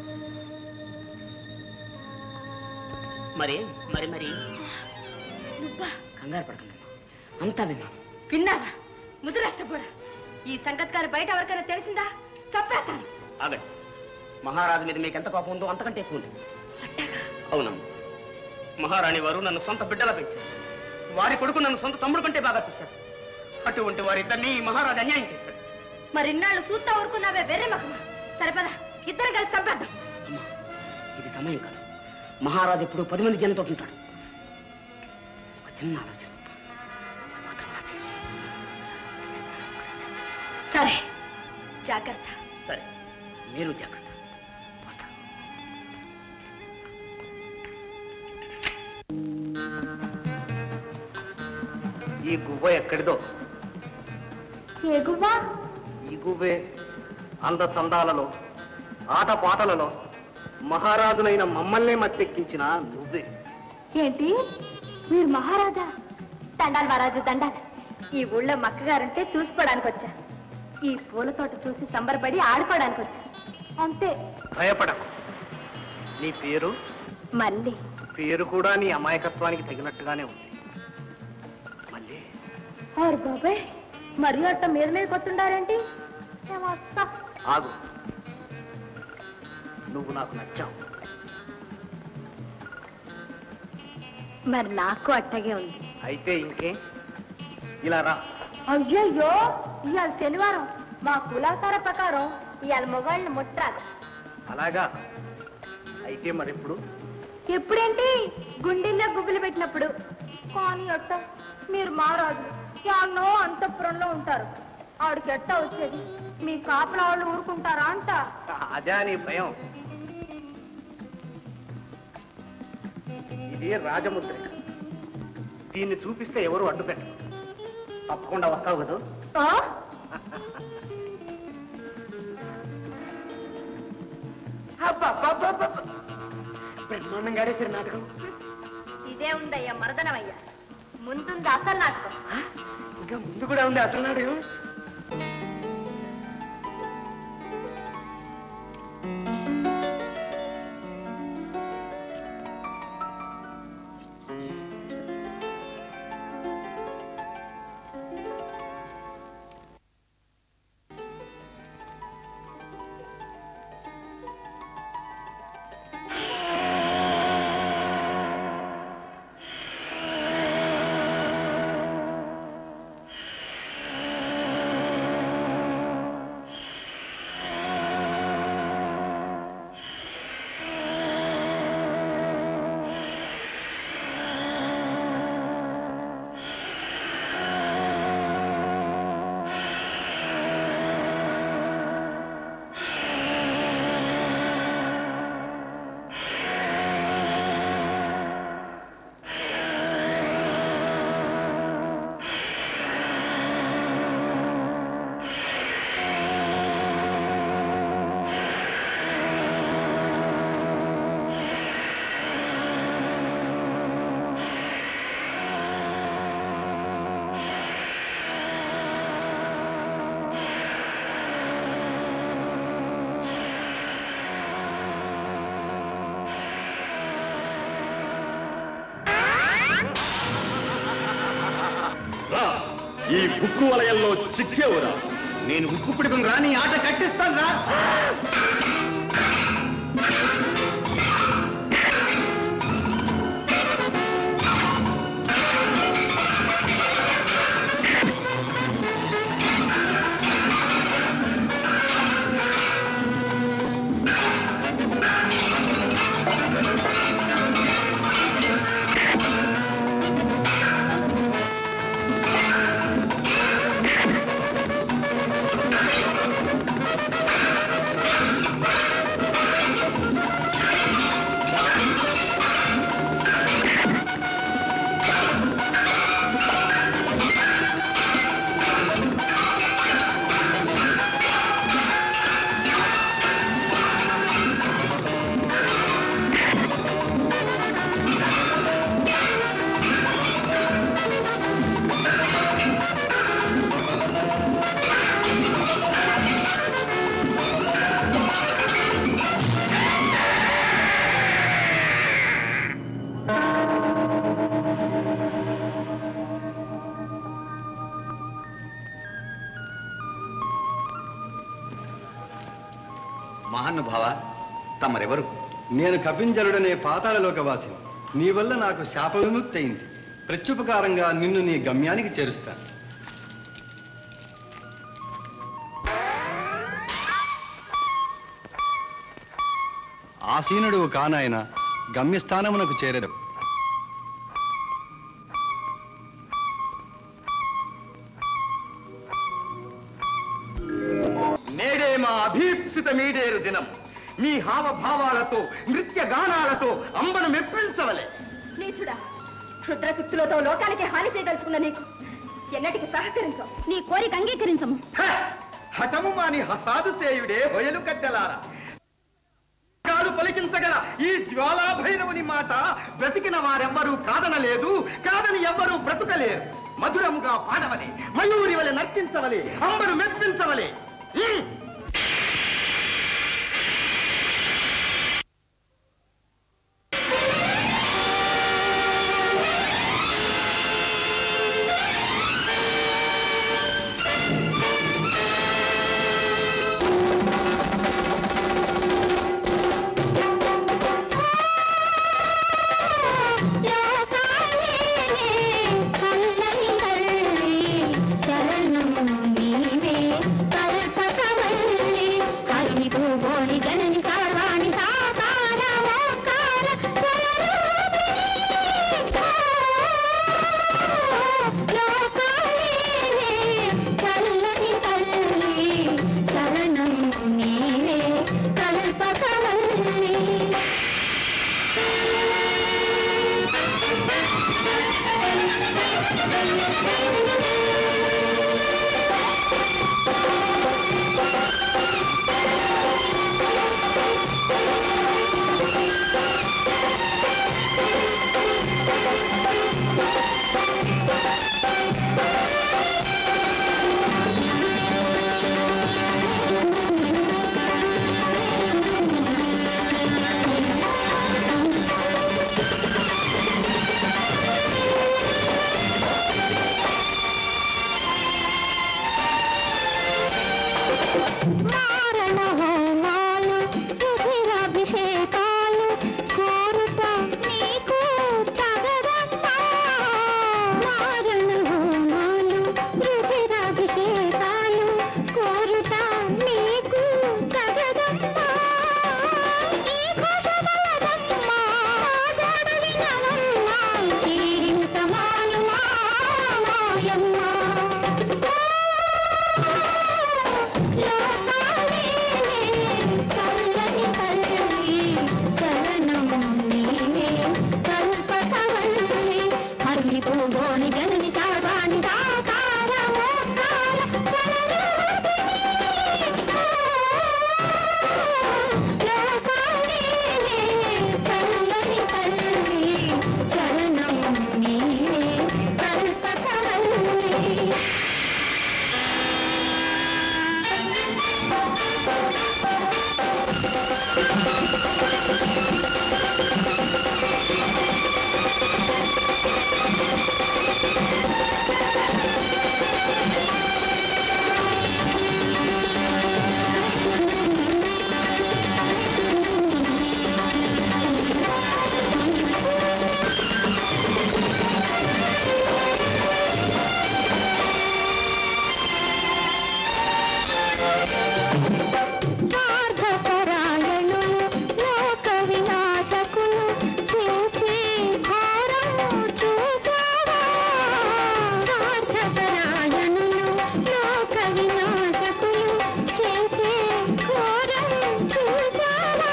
మరి మరి మరి నువ్వా కంగారు పడకండి అంతా విన్నాను విన్నావా ముదురష్టపోడా ఈ సంగతి గారు బయట ఎవరికైనా తెలిసిందా చంపేస్తాను అదే మహారాజు మీద మీకు ఎంత కోపం ఉందో అంతకంటే ఎక్కువ ఉంది అవునమ్మా మహారాణి వారు నన్ను సొంత బిడ్డలా పెంచారు వారి కొడుకు నన్ను సొంత తమ్ముడు కంటే బాగా చూశారు అటువంటి వారిద్దరిని ఈ మహారాజు అన్యాయం చేశాడు మరి ఇన్నాళ్ళు చూస్తా ఊరుకున్నావే వేరే మగమా సరే పద ఇద్దరు కలిసి చంపేద్దాం ఇది సమయం కాదు మహారాజు ఎప్పుడు పది మంది జనంతో ఉంటాడు ఒక చిన్న ఆలోచన సరే జాగ్రత్త సరే మీరు జాగ్రత్త ఈ గువ్వ ఎక్కడిదో ఏ గువ్వా ఈ గువ్వే అంద చందాలలో ఆట పాటలలో మహారాజునైన మమ్మల్నే మత్తెక్కించిన నువ్వే ఏంటి మీరు మహారాజా దండాలి మహారాజు దండాలి ఈ ఊళ్ళో మక్కగారంటే చూసుకోవడానికి వచ్చా ఈ పూల తోట చూసి సంబరపడి ఆడుకోవడానికి వచ్చా అంతే భయపడకు నీ పేరు మళ్ళీ పేరు కూడా నీ అమాయకత్వానికి తగినట్టుగానే ఉంది ఆరు బాబాయ్ మరి అట్ట మీద మీద కొట్టుండారేంటి నేను వస్తా ఆగు నువ్వు నాకు నచ్చావు మరి నాకు అట్టగే ఉంది అయితే ఇంకే ఇలా రా అయ్యయ్యో ఇవాళ శనివారం మా కులాచార ప్రకారం ఇవాళ మొగాళ్ళని ముట్టాలి అలాగా అయితే మరెప్పుడు ఎప్పుడేంటి గుండెల్లో గుబ్బులు పెట్టినప్పుడు కానీ అట్ట మీరు మారాజు యాన్నో అంతఃపురంలో ఉంటారు ఆవిడకి ఎట్టా వచ్చేది మీ కాపలా వాళ్ళు ఊరుకుంటారా అంట అదే నీ భయం ఇది రాజముద్రిక దీన్ని చూపిస్తే ఎవరు అడ్డు పెట్టరు తప్పకుండా వస్తావు కదా బ్రహ్మాండంగా ఆడేశారు నాటకం ఇదే ఉందయ్యా మరదనమయ్యా ముందుంది అసలు నాటకం ఇంకా ముందు కూడా ఉంది అసలు నాటకం రా ఈ బుక్కు వలయంలో చిక్కేవురా నేను ఉప్పు పిడుకుని రాని ఆట కట్టిస్తాను రా మహానుభావ తమరెవరు నేను కపింజలుడనే పాతాళలోక వాసిని నీ వల్ల నాకు శాప విముక్తి అయింది ప్రత్యుపకారంగా నిన్ను నీ గమ్యానికి చేరుస్తాను ఆసీనుడు కానాయన గమ్యస్థానమునకు చేరదు నేడే మా అభీప్సిత మీడేరు దినం మీ హావభావాలతో నృత్య గానాలతో అంబను మెప్పించవలే నీచుడా క్షుద్ర శక్తులతో లోకానికి హాని చేయదలుచుకున్న నీకు ఎన్నటికి సహకరించవు నీ కోరిక అంగీకరించము హఠము మాని హసాదు సేయుడే హొయలు కట్టెలారా కాలు పలికించగల ఈ జ్వాలాభైరవుని మాట బ్రతికిన వారెవ్వరూ కాదనలేదు కాదని ఎవ్వరూ బ్రతుకలేరు మధురముగా పాడవలే మయూరి వలె నర్తించవలే అంబరు మెప్పించవలే ఉమ్. శరణం నీవే కల్పకవల్ మారణ హోమాలు రుధిరాభిషేకాలు కోరుట నీకు తగదమ్మా మారణ హోమాలు రుధిరాభిషేకాలు కోరుట నీకు తగదమ్మా ఈ కుశలదమ్మా గడలినవమ్మా చీరింత మానుమా మాయమ్మా కల్లని కల్లి చరణం నీవే కల్పకవల్లి హరి పూగోని జనని చావాని దాకార కల్లని కల్లి చరణం నీవే కల్పకవల్లి స్వార్థపరాయణులు లోక వినాశకులు చేసే ఘోరం చూసావా స్వార్థపరాయణులు లోక వినాశకులు చేసే ఘోరం చూసావా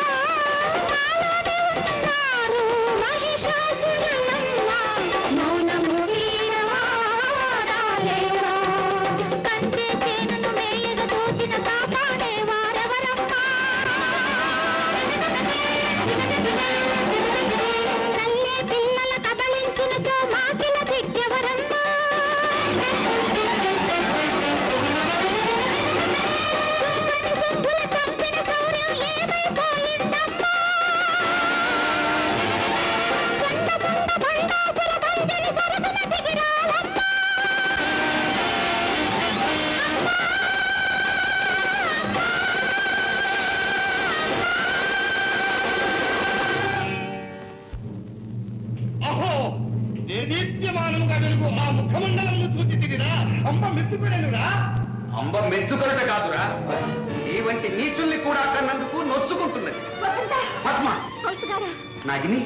ఉన్నారు మహిషాసురులమ్మ మౌనము వీరవారాలేరా కంటే చేనును మేయగ దోచిన కాపాడే వారెవరమ్మా తల్లే పిల్లల కబళించినచో మాకిన దిగ్గెవరమ్మా సుమ్మని శుద్ధుల చంపిన శౌర్యం ఏమైపోయిందమ్మా చండపుండ భండాసుర భంజని సరసన దిగిరావమ్మా అహో దేదీప్యమానముగా వెలుగు ఆ ముఖమండలము చూచి తిరిరా అంబ మెచ్చిపెడనురా అంబ మెచ్చుకొనట కాదురా నీ వంటి నీచుల్ని కూడా కన్నందుకు నొచ్చుకుంటున్నది పద్మ నాగిని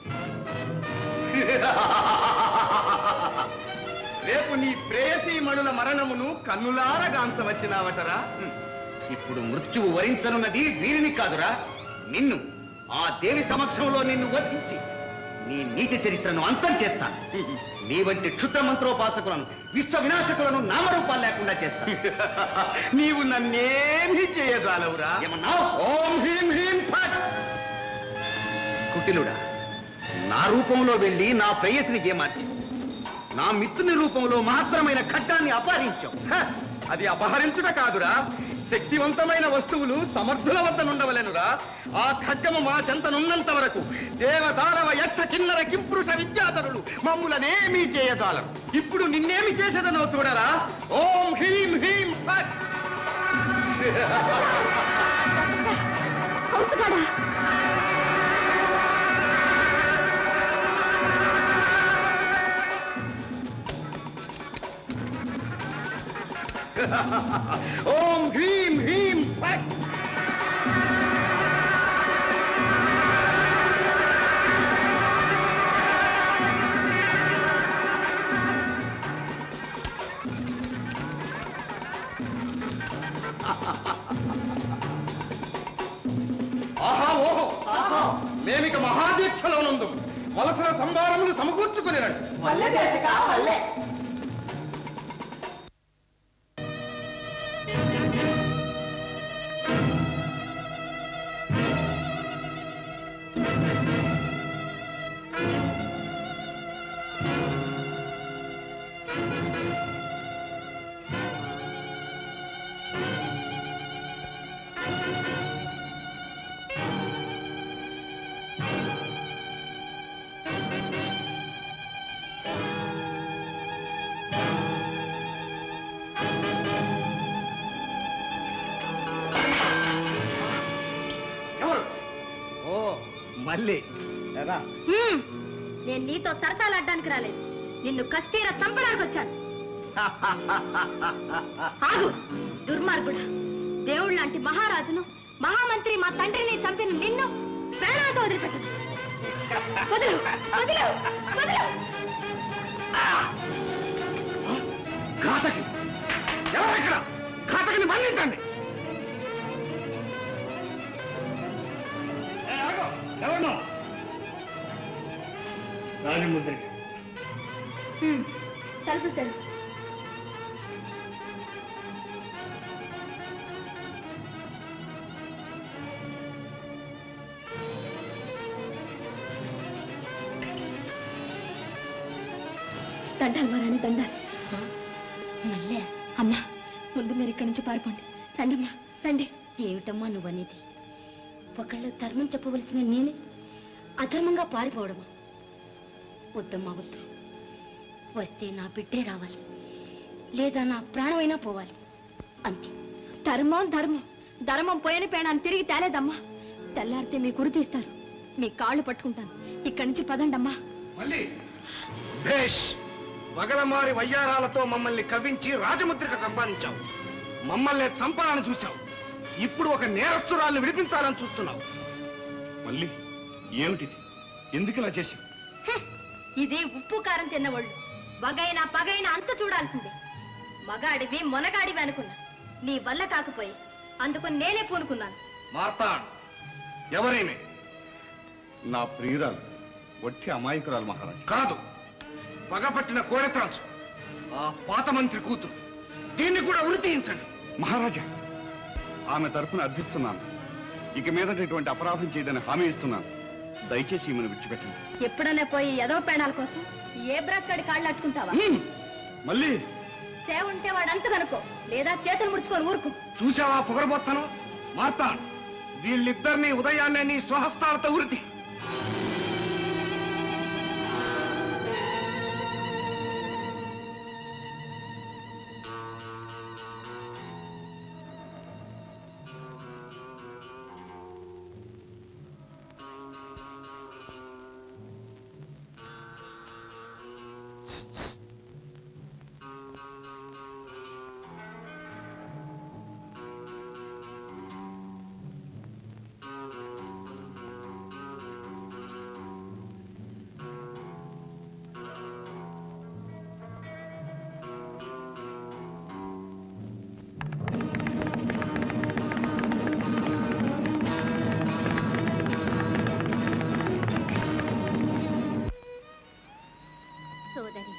రేపు నీ ప్రేయసీ మణుల మరణమును కన్నులార గాంచవచ్చినావటరా ఇప్పుడు మృత్యువు వరించనున్నది వీరిని కాదురా నిన్ను ఆ దేవి సమక్షంలో నిన్ను వధించి నీ నీచ చరిత్రను అంతం చేస్తాను నీ వంటి క్షుద్ర మంత్రోపాసకులను విశ్వ వినాశకులను నామరూపాలు లేకుండా చేస్తాను నీవు నన్నేమీ చేయజాలవురా ఏమన్నావు ఓం హ్రీం హ్రీం ఫట్ కుటిలుడా నా రూపంలో వెళ్ళి నా ప్రేయసిని ఏమార్చి నా మిత్రుని రూపంలో మహత్తరమైన ఖడ్డాన్ని అపహరించావు హ, అది అపహరించుట కాదురా శక్తివంతమైన వస్తువులు సమర్థుల వద్ద నుండవలెనురా ఆ ఖడ్గము మా చెంతనున్నంత వరకు దేవదానవ యక్ష కిన్నర కింపురుష విద్యాధరులు మమ్ములనేమీ చేయజాలరు ఇప్పుడు నిన్నేమి చేసేదనో చూడరా ఓం హ్రీం హ్రీం ఫట్ ఓం హ్రీం హ్రీం ఫట్ ఆహా ఓహో ఆహా మేమిక మహాదీక్షలో నందు వలసల సంభారములు సమకూర్చుకుని రండి ఎవరు ఓ మళ్ళీ లేదా హ్మ్. నేను నీతో సరసాలాడడానికి రాలేదు నిన్ను కస్తీర చంపడానికి వచ్చాను ఆగు దుర్మార్గుడా దేవుడు లాంటి మహారాజును మహామంత్రి మా తండ్రిని చంపిన నిన్ను ప్రాణాలతో వదిలిపెట్టను వదిలు వదిలు వదిలు ఘాతకి ఎవరు ఇక్కడ ఘాతకిని మళ్ళించండి ఎవరు దాని ముందే హ్మ్. తలుపు తెరు దండాలు మరాని దండాలు మళ్ళీ అమ్మా ముందు మీరు ఇక్కడి నుంచి పారిపోండి రండమ్మా రండి ఏమిటమ్మా నువ్వనేది ఒకళ్ళు ధర్మం చెప్పవలసిన నేనే అధర్మంగా పారిపోవడమా వద్దమ్మా వద్దు వస్తే నా బిడ్డే రావాలి లేదా నా ప్రాణమైనా పోవాలి అంతే ధర్మం ధర్మం ధర్మం పోయిన పేణాన్ని తిరిగి తేలేదమ్మా తెల్లారితే మీ గురి తీస్తారు మీ కాళ్ళు పట్టుకుంటాను ఇక్కడి నుంచి పదండమ్మా మళ్ళీ భేష్ వగలమారి వయ్యారాలతో మమ్మల్ని కవ్వించి రాజముద్రిక సంపాదించావు మమ్మల్ని చంపాలని చూశావు ఇప్పుడు ఒక నేరస్తురాల్ని విడిపించాలని చూస్తున్నావు మళ్ళీ ఏమిటిది ఎందుకు ఇలా చేశావు ఇది ఉప్పు కారం తిన్నవాళ్ళు వగైనా పగైనా అంత చూడాల్సిందే మగాడివి మొనగాడివి అనుకున్నా నీ వల్ల కాకపోయి అందుకు నేనే పూనుకున్నాను మార్తాడు ఎవరేమే నా ప్రియురాలు వట్టి అమాయకురాలు మహారాజ్ కాదు పగపట్టిన కోడెత్రాసు ఆ పాత మంత్రి కూతురు దీన్ని కూడా ఉరి తీయించండి మహారాజా ఆమె తరఫున అర్థిస్తున్నాను ఇక మీదట ఇటువంటి అపరాధం చేయదని హామీ ఇస్తున్నాను దయచేసి ఈమెను విడిచిపెట్టండి ఎప్పుడన్నా పోయి ఎదో పేణాల కోసం ఏ బ్రక్కడి కాళ్ళు అట్టుకుంటావా మళ్ళీ సేవ ఉంటే వాడు అంత కనుకో లేదా చేతులు ముడుచుకొని ఊరుకు చూసావా పొగరబోత్తను మార్తాడు వీళ్ళిద్దరిని ఉదయాన్నే నీ స్వహస్తాలతో ఉరితి సోదరి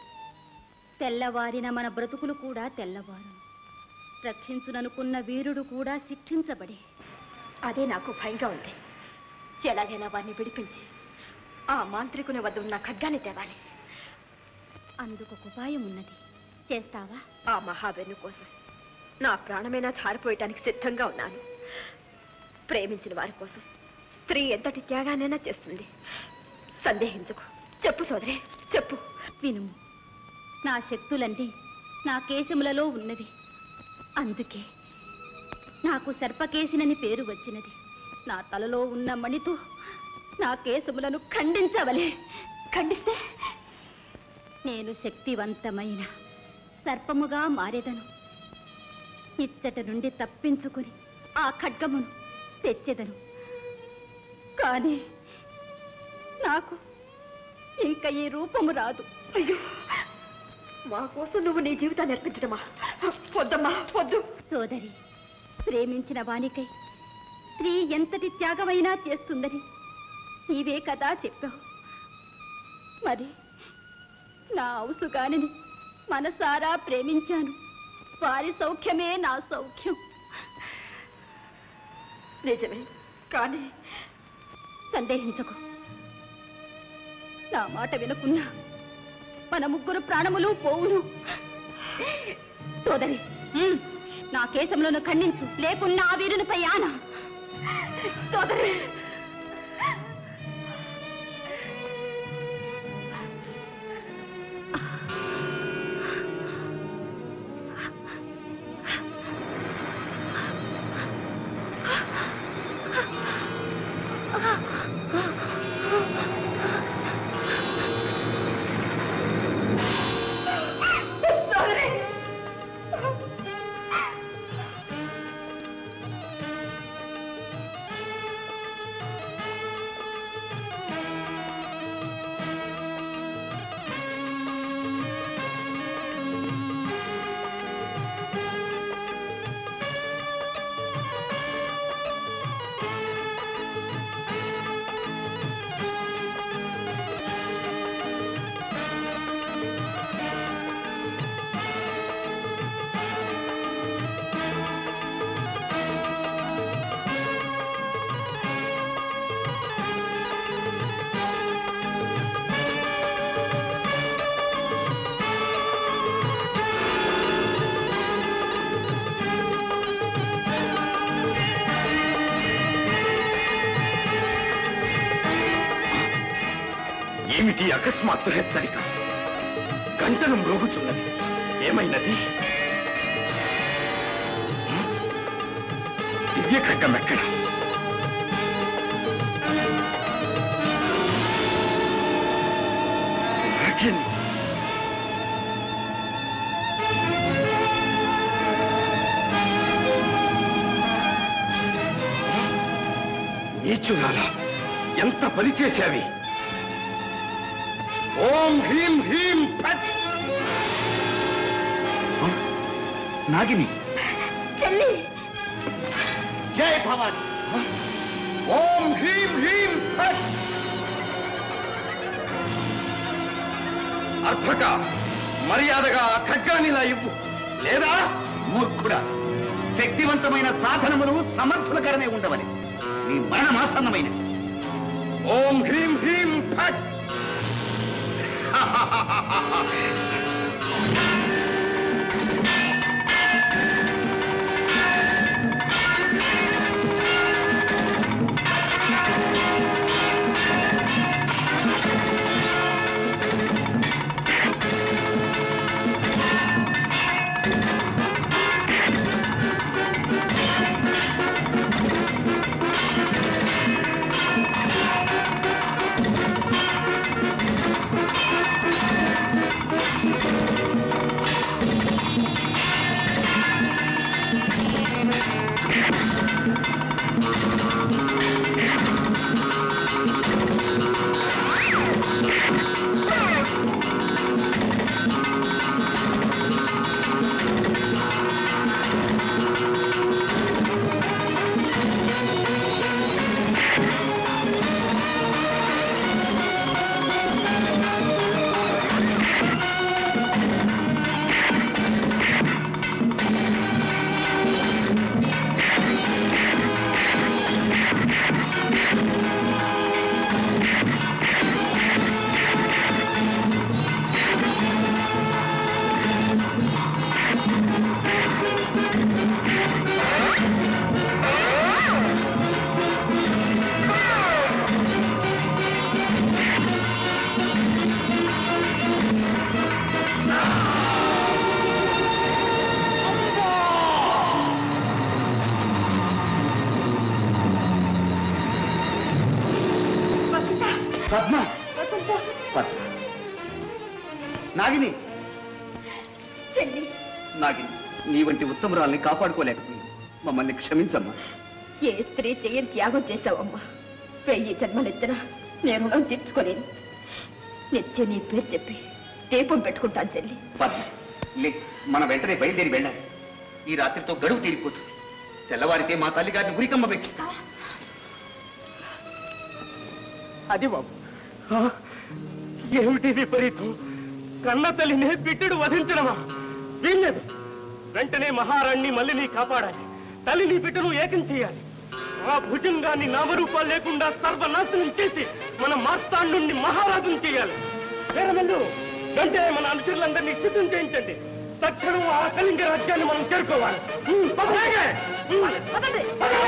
తెల్లవారిన మన బ్రతుకులు కూడా తెల్లవారు రక్షించుననుకున్న వీరుడు కూడా శిక్షించబడే అదే నాకు భయంగా ఉంది ఎలాగైనా వారిని విడిపించి ఆ మాంత్రికుని వద్ద ఉన్న ఖడ్గాన్ని తేవాలి అందుకు ఒక ఉపాయం ఉన్నది చేస్తావా ఆ మహావెన్ను కోసం నా ప్రాణమైనా ధారిపోయటానికి సిద్ధంగా ఉన్నాను ప్రేమించిన వారి కోసం స్త్రీ ఎంతటి త్యాగానైనా చేస్తుంది సందేహించుకు చెప్పు సోదరి చెప్పు వినుము నా శక్తులన్నీ నా కేశములలో ఉన్నది అందుకే నాకు సర్పకేశినని పేరు వచ్చినది నా తలలో ఉన్న మణితో నా కేశములను ఖండించవలే ఖండిస్తే నేను శక్తివంతమైన సర్పముగా మారేదను ఇచ్చట నుండి తప్పించుకుని ఆ ఖడ్గమును తెచ్చెదను కానీ నాకు ఇంకా ఈ రూపము రాదు అయ్యో మా కోసం నువ్వు నీ జీవితాన్ని అర్పించడమా వద్దమ్మా వద్దు సోదరి ప్రేమించిన వానికై స్త్రీ ఎంతటి త్యాగమైనా చేస్తుందని నీవే కదా చెప్పావు మరి నా అవుసుగానిని మనసారా ప్రేమించాను వారి సౌఖ్యమే నా సౌఖ్యం నిజమే కానీ సందేహించకు నా మాట వినకున్నా మన ముగ్గురు ప్రాణములు పోవును సోదరి ఉమ్, నా కేశములను ఖండించు లేకున్నా ఆ వీరునిపై ఆన సోదరి ఏమిటి అకస్మాత్తు హెచ్చరిక గంటలు మ్రోగుచున్నది ఏమైనది దివ్య ఖడ్గం ఎక్కడ నాగిని. నీచురాలా ఎంత పని చేశావి ఓం హ్రీం హ్రీం ఫట్ నాగిని చెల్లి జై భవాని ఓం హ్రీం హ్రీం ఫట్ అర్భక మర్యాదగా ఆ ఖడ్గానిలా ఇవ్వు లేదా మూర్ఖుడా శక్తివంతమైన సాధనములు సమర్థులకరమే ఉండవని నీ మరణమాసన్నమైన ఓం హ్రీం హ్రీం ఫట్ పద్మ పద్మ నాగిని చెల్లి నాగిని నీ వంటి ఉత్తమరాల్ని కాపాడుకోలేకపోయింది మమ్మల్ని క్షమించమ్మా ఏ స్త్రీ చెయ్యని త్యాగం చేశావమ్మా వెయ్యి జన్మలెత్తినా నేను రుణం తీర్చుకోలేను నిత్యం నీ పేరు చెప్పి దీపం పెట్టుకుంటాను చెల్లి పద్మ లే మన వెంటనే బయలుదేరి వెళ్ళాలి ఈ రాత్రితో గడువు తీరిపోతుంది తెల్లవారితే మా తల్లిగారిని ఉరికమ్మ పెట్టిస్తా అది బాబు ఆ, ఏమిటి విపరీతం కన్న తల్లినే బిడ్డడు వధించడమా వీల్లేదు వెంటనే మహారాణ్ణి మళ్ళీ కాపాడాలి తల్లిని బిడ్డను ఏకం చేయాలి ఆ భుజంగాన్ని నామరూపాలు లేకుండా సర్వనాశనం చేసి మన మార్తాండు మహారాజుని చేయాలి వీరమల్లు వెంటనే మన అనుచరులందరినీ సిద్ధం చేయించండి తక్షణం ఆ కళింగ రాజ్యాన్ని మనం చేరుకోవాలి ఉమ్, పదండి. ఉమ్, పదండి.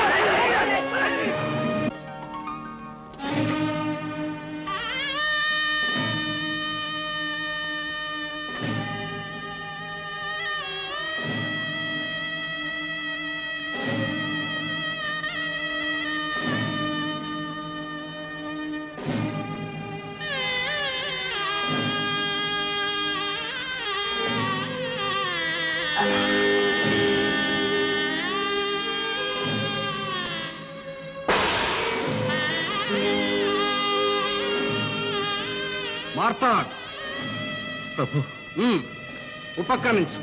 మార్తాడ్ ప్రభు ఉమ్, ఉపక్రమించు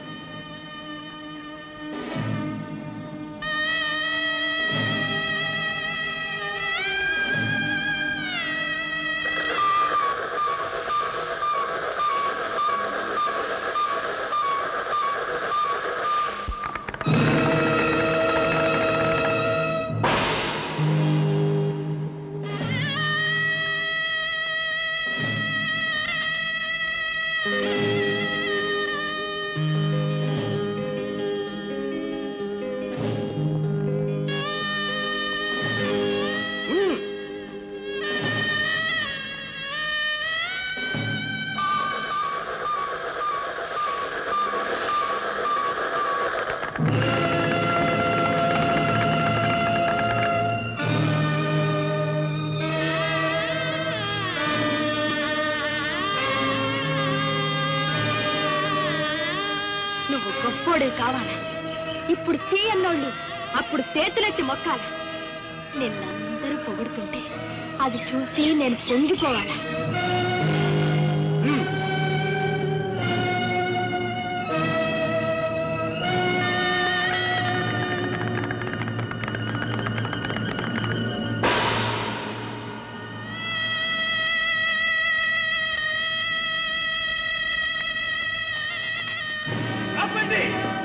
నువ్వు గొప్పోడే కావాలా ఇప్పుడు తీయన్నోళ్ళు అప్పుడు చేతులెత్తి మొక్కాల నిన్నందరూ పొగుడుతుంటే అది చూసి నేను పొంగిపోవాలా ఆపండి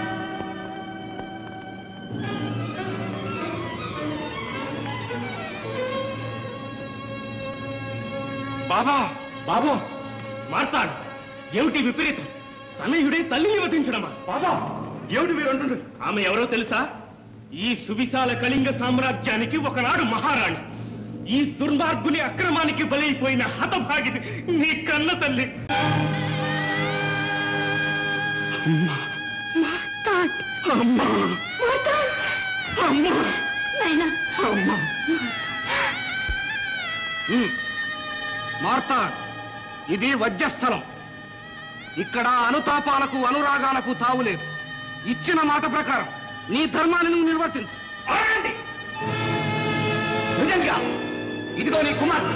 బాబా బాబు మార్తాడు ఏమిటి విపరీతం తనయుడే తల్లిని వధించడమా బాబా ఏమిటి మీరు అంటున్నారు ఆమె ఎవరో తెలుసా ఈ సువిశాల కళింగ సామ్రాజ్యానికి ఒకనాడు మహారాణి ఈ దుర్మార్గుని అక్రమానికి బలైపోయిన హతభాగిది నీ కన్న తల్లి అమ్మా అమ్మా అమ్మా అమ్మా ఉమ్, మార్తాడ్ ఇది వజ్రస్థలం ఇక్కడ అనుతాపాలకు అనురాగాలకు తావులేదు ఇచ్చిన మాట ప్రకారం నీ ధర్మాన్ని నువ్వు నిర్వర్తించు నిజంగా ఇదిగో నీ కుమార్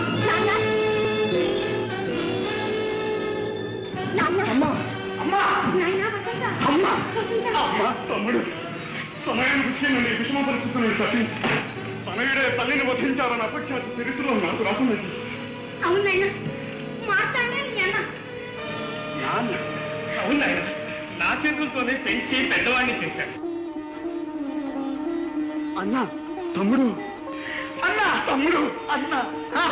అమ్మా అమ్మా అమ్మా అమ్మా తమ్ముడు సమయానికి వచ్చి నన్ను ఈ విషమ పరిస్థితులను తప్పి తనయుడే తల్లిని వధించారన్న అపఖ్యాతి చరిత్రలో నాకు రాకున్నది అవునయ్యా మాట్లాడే నీ అన్న నాన్న అవునాయన నా చేతులతోనే పెంచి పెద్దవాడిని చేశాను అన్నా తమ్ముడు అన్నా తమ్ముడు అన్నా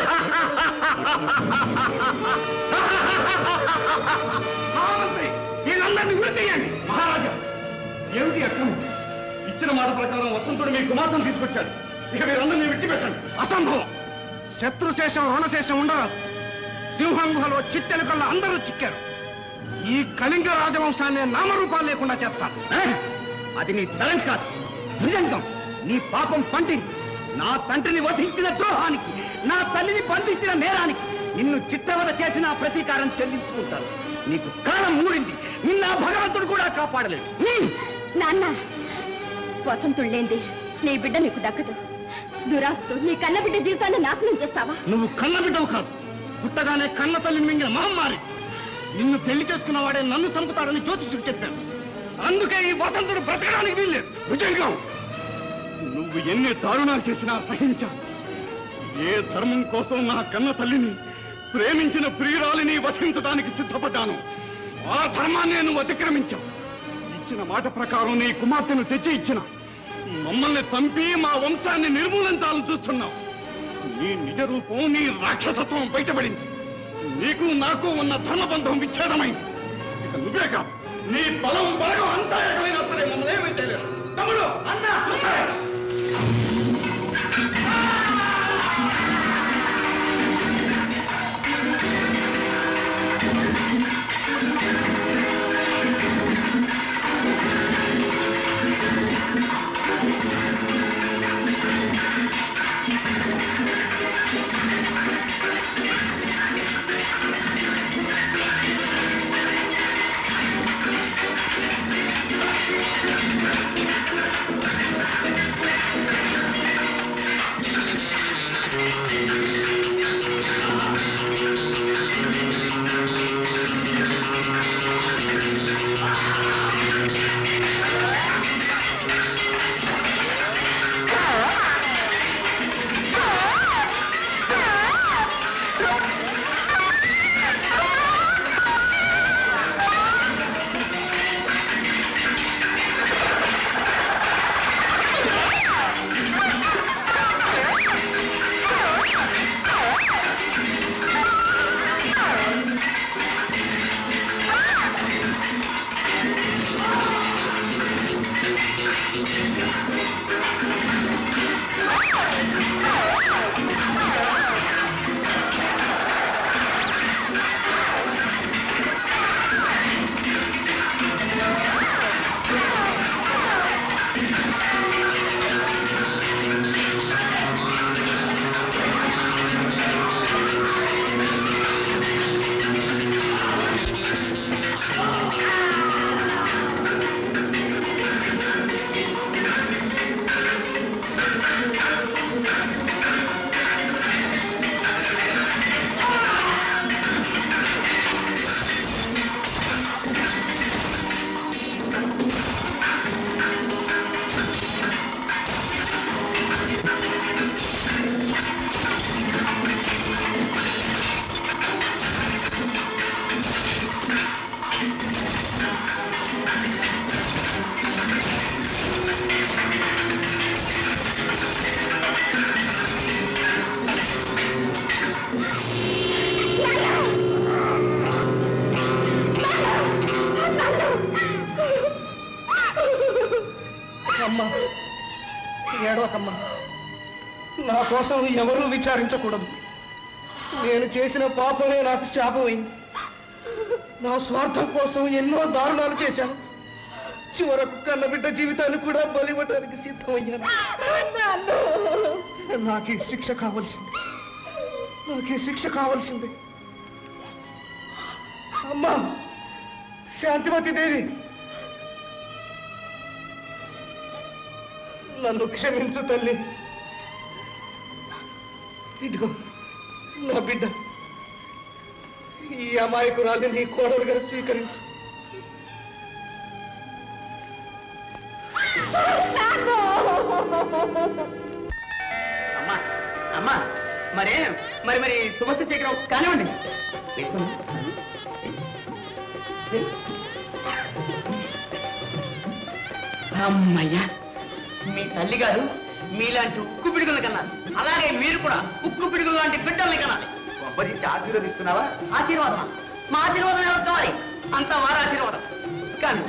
మహామంత్రి వీళ్ళందరినీ విడతీయండి మహారాజా ఏమిటి అక్రమం ఇచ్చిన మాట ప్రకారం వసంతుడు మీ కుమార్తెను తీసుకొచ్చాడు ఇక మీరందరినీ విడిచిపెట్టండి అసంభవం శత్రుశేషం రుణశేషం ఉండరాదు సింహం గుహలో చిట్టెలుకల్లో అందరూ చిక్కారు ఈ కళింగ రాజవంశాన్ని నామరూపాలు లేకుండా చేస్తాను అది నీ తరం కాదు నిజంగం నీ పాపం పండింది నా తండ్రిని వధించిన ద్రోహానికి నా తల్లిని బంధించిన నేరానికి నిన్ను చిత్రవద చేసిన ప్రతీకారం చెల్లించుకుంటాను నీకు కాలం మూడింది నిన్న ఆ భగవంతుడు కూడా కాపాడలేడు హ్మ్. నాన్న వసంతుడు లేంది నీ బిడ్డ నీకు దక్కదు దురాస్తు నీ కన్న బిడ్డ జీవితాన్ని నాశనం చేస్తావా నువ్వు కన్న బిడ్డవు కాదు పుట్టగానే కన్న తల్లిని మింగిన మహమ్మారి నిన్ను పెళ్లి చేసుకున్న వాడే నన్ను చంపుతాడని జ్యోతిషుడు చెప్పాడు అందుకే ఈ వసంతుడు బ్రతకడానికి వీల్లేదు విజయంగా నువ్వు ఎన్ని దారుణాలు చేసినా సహించాను ఏ ధర్మం కోసం నా కన్న తల్లిని ప్రేమించిన ప్రియురాలిని వధించడానికి సిద్ధపడ్డాను ఆ ధర్మాన్ని నేను అతిక్రమించావు ఇచ్చిన మాట ప్రకారం నీ కుమార్తెను తెచ్చి ఇచ్చిన మమ్మల్ని చంపి మా వంశాన్ని నిర్మూలించాలని చూస్తున్నావు నీ నిజ రూపం నీ రాక్షసత్వం బయటపడింది నీకు నాకు ఉన్న ధర్మబంధం విచ్ఛేదమైంది ఇక నువ్వే కాదు నీ బలం బలగం అంతా ఎక్కడైనా సరే మమ్మల్ని ఏమీ చేయలేదు తమ్ముడు అన్న అమ్మా ఏడవకమ్మా నా కోసం ఎవరూ విచారించకూడదు నేను చేసిన పాపమే నాకు శాపమైంది నా స్వార్థం కోసం ఎన్నో దారుణాలు చేశాను చివరకు కన్నబిడ్డ జీవితాన్ని కూడా బలివ్వడానికి సిద్ధమయ్యాను నాకు ఈ శిక్ష కావలసింది నాకు ఈ శిక్ష కావలసింది అమ్మా శాంతిమతి దేవి నన్ను క్షమించు తల్లి ఇదిగో నా బిడ్డ ఈ అమాయకురాలు నీ కోడలుగా స్వీకరించు అమ్మా అమ్మా మరే మరి మరి శుభస్థ శేఖరం కానివ్వండి అమ్మయ్యా మీ తల్లి గారు మీలాంటి ఉక్కు పిడుగులు కన్నారు అలాగే మీరు కూడా ఉక్కు పిడుగులు లాంటి బిడ్డల్ని కనాలి ఆశీర్వదిస్తున్నావా ఆశీర్వాదమా మా ఆశీర్వాదం ఎవరు కావాలి అంతా వారి ఆశీర్వాదం కానీ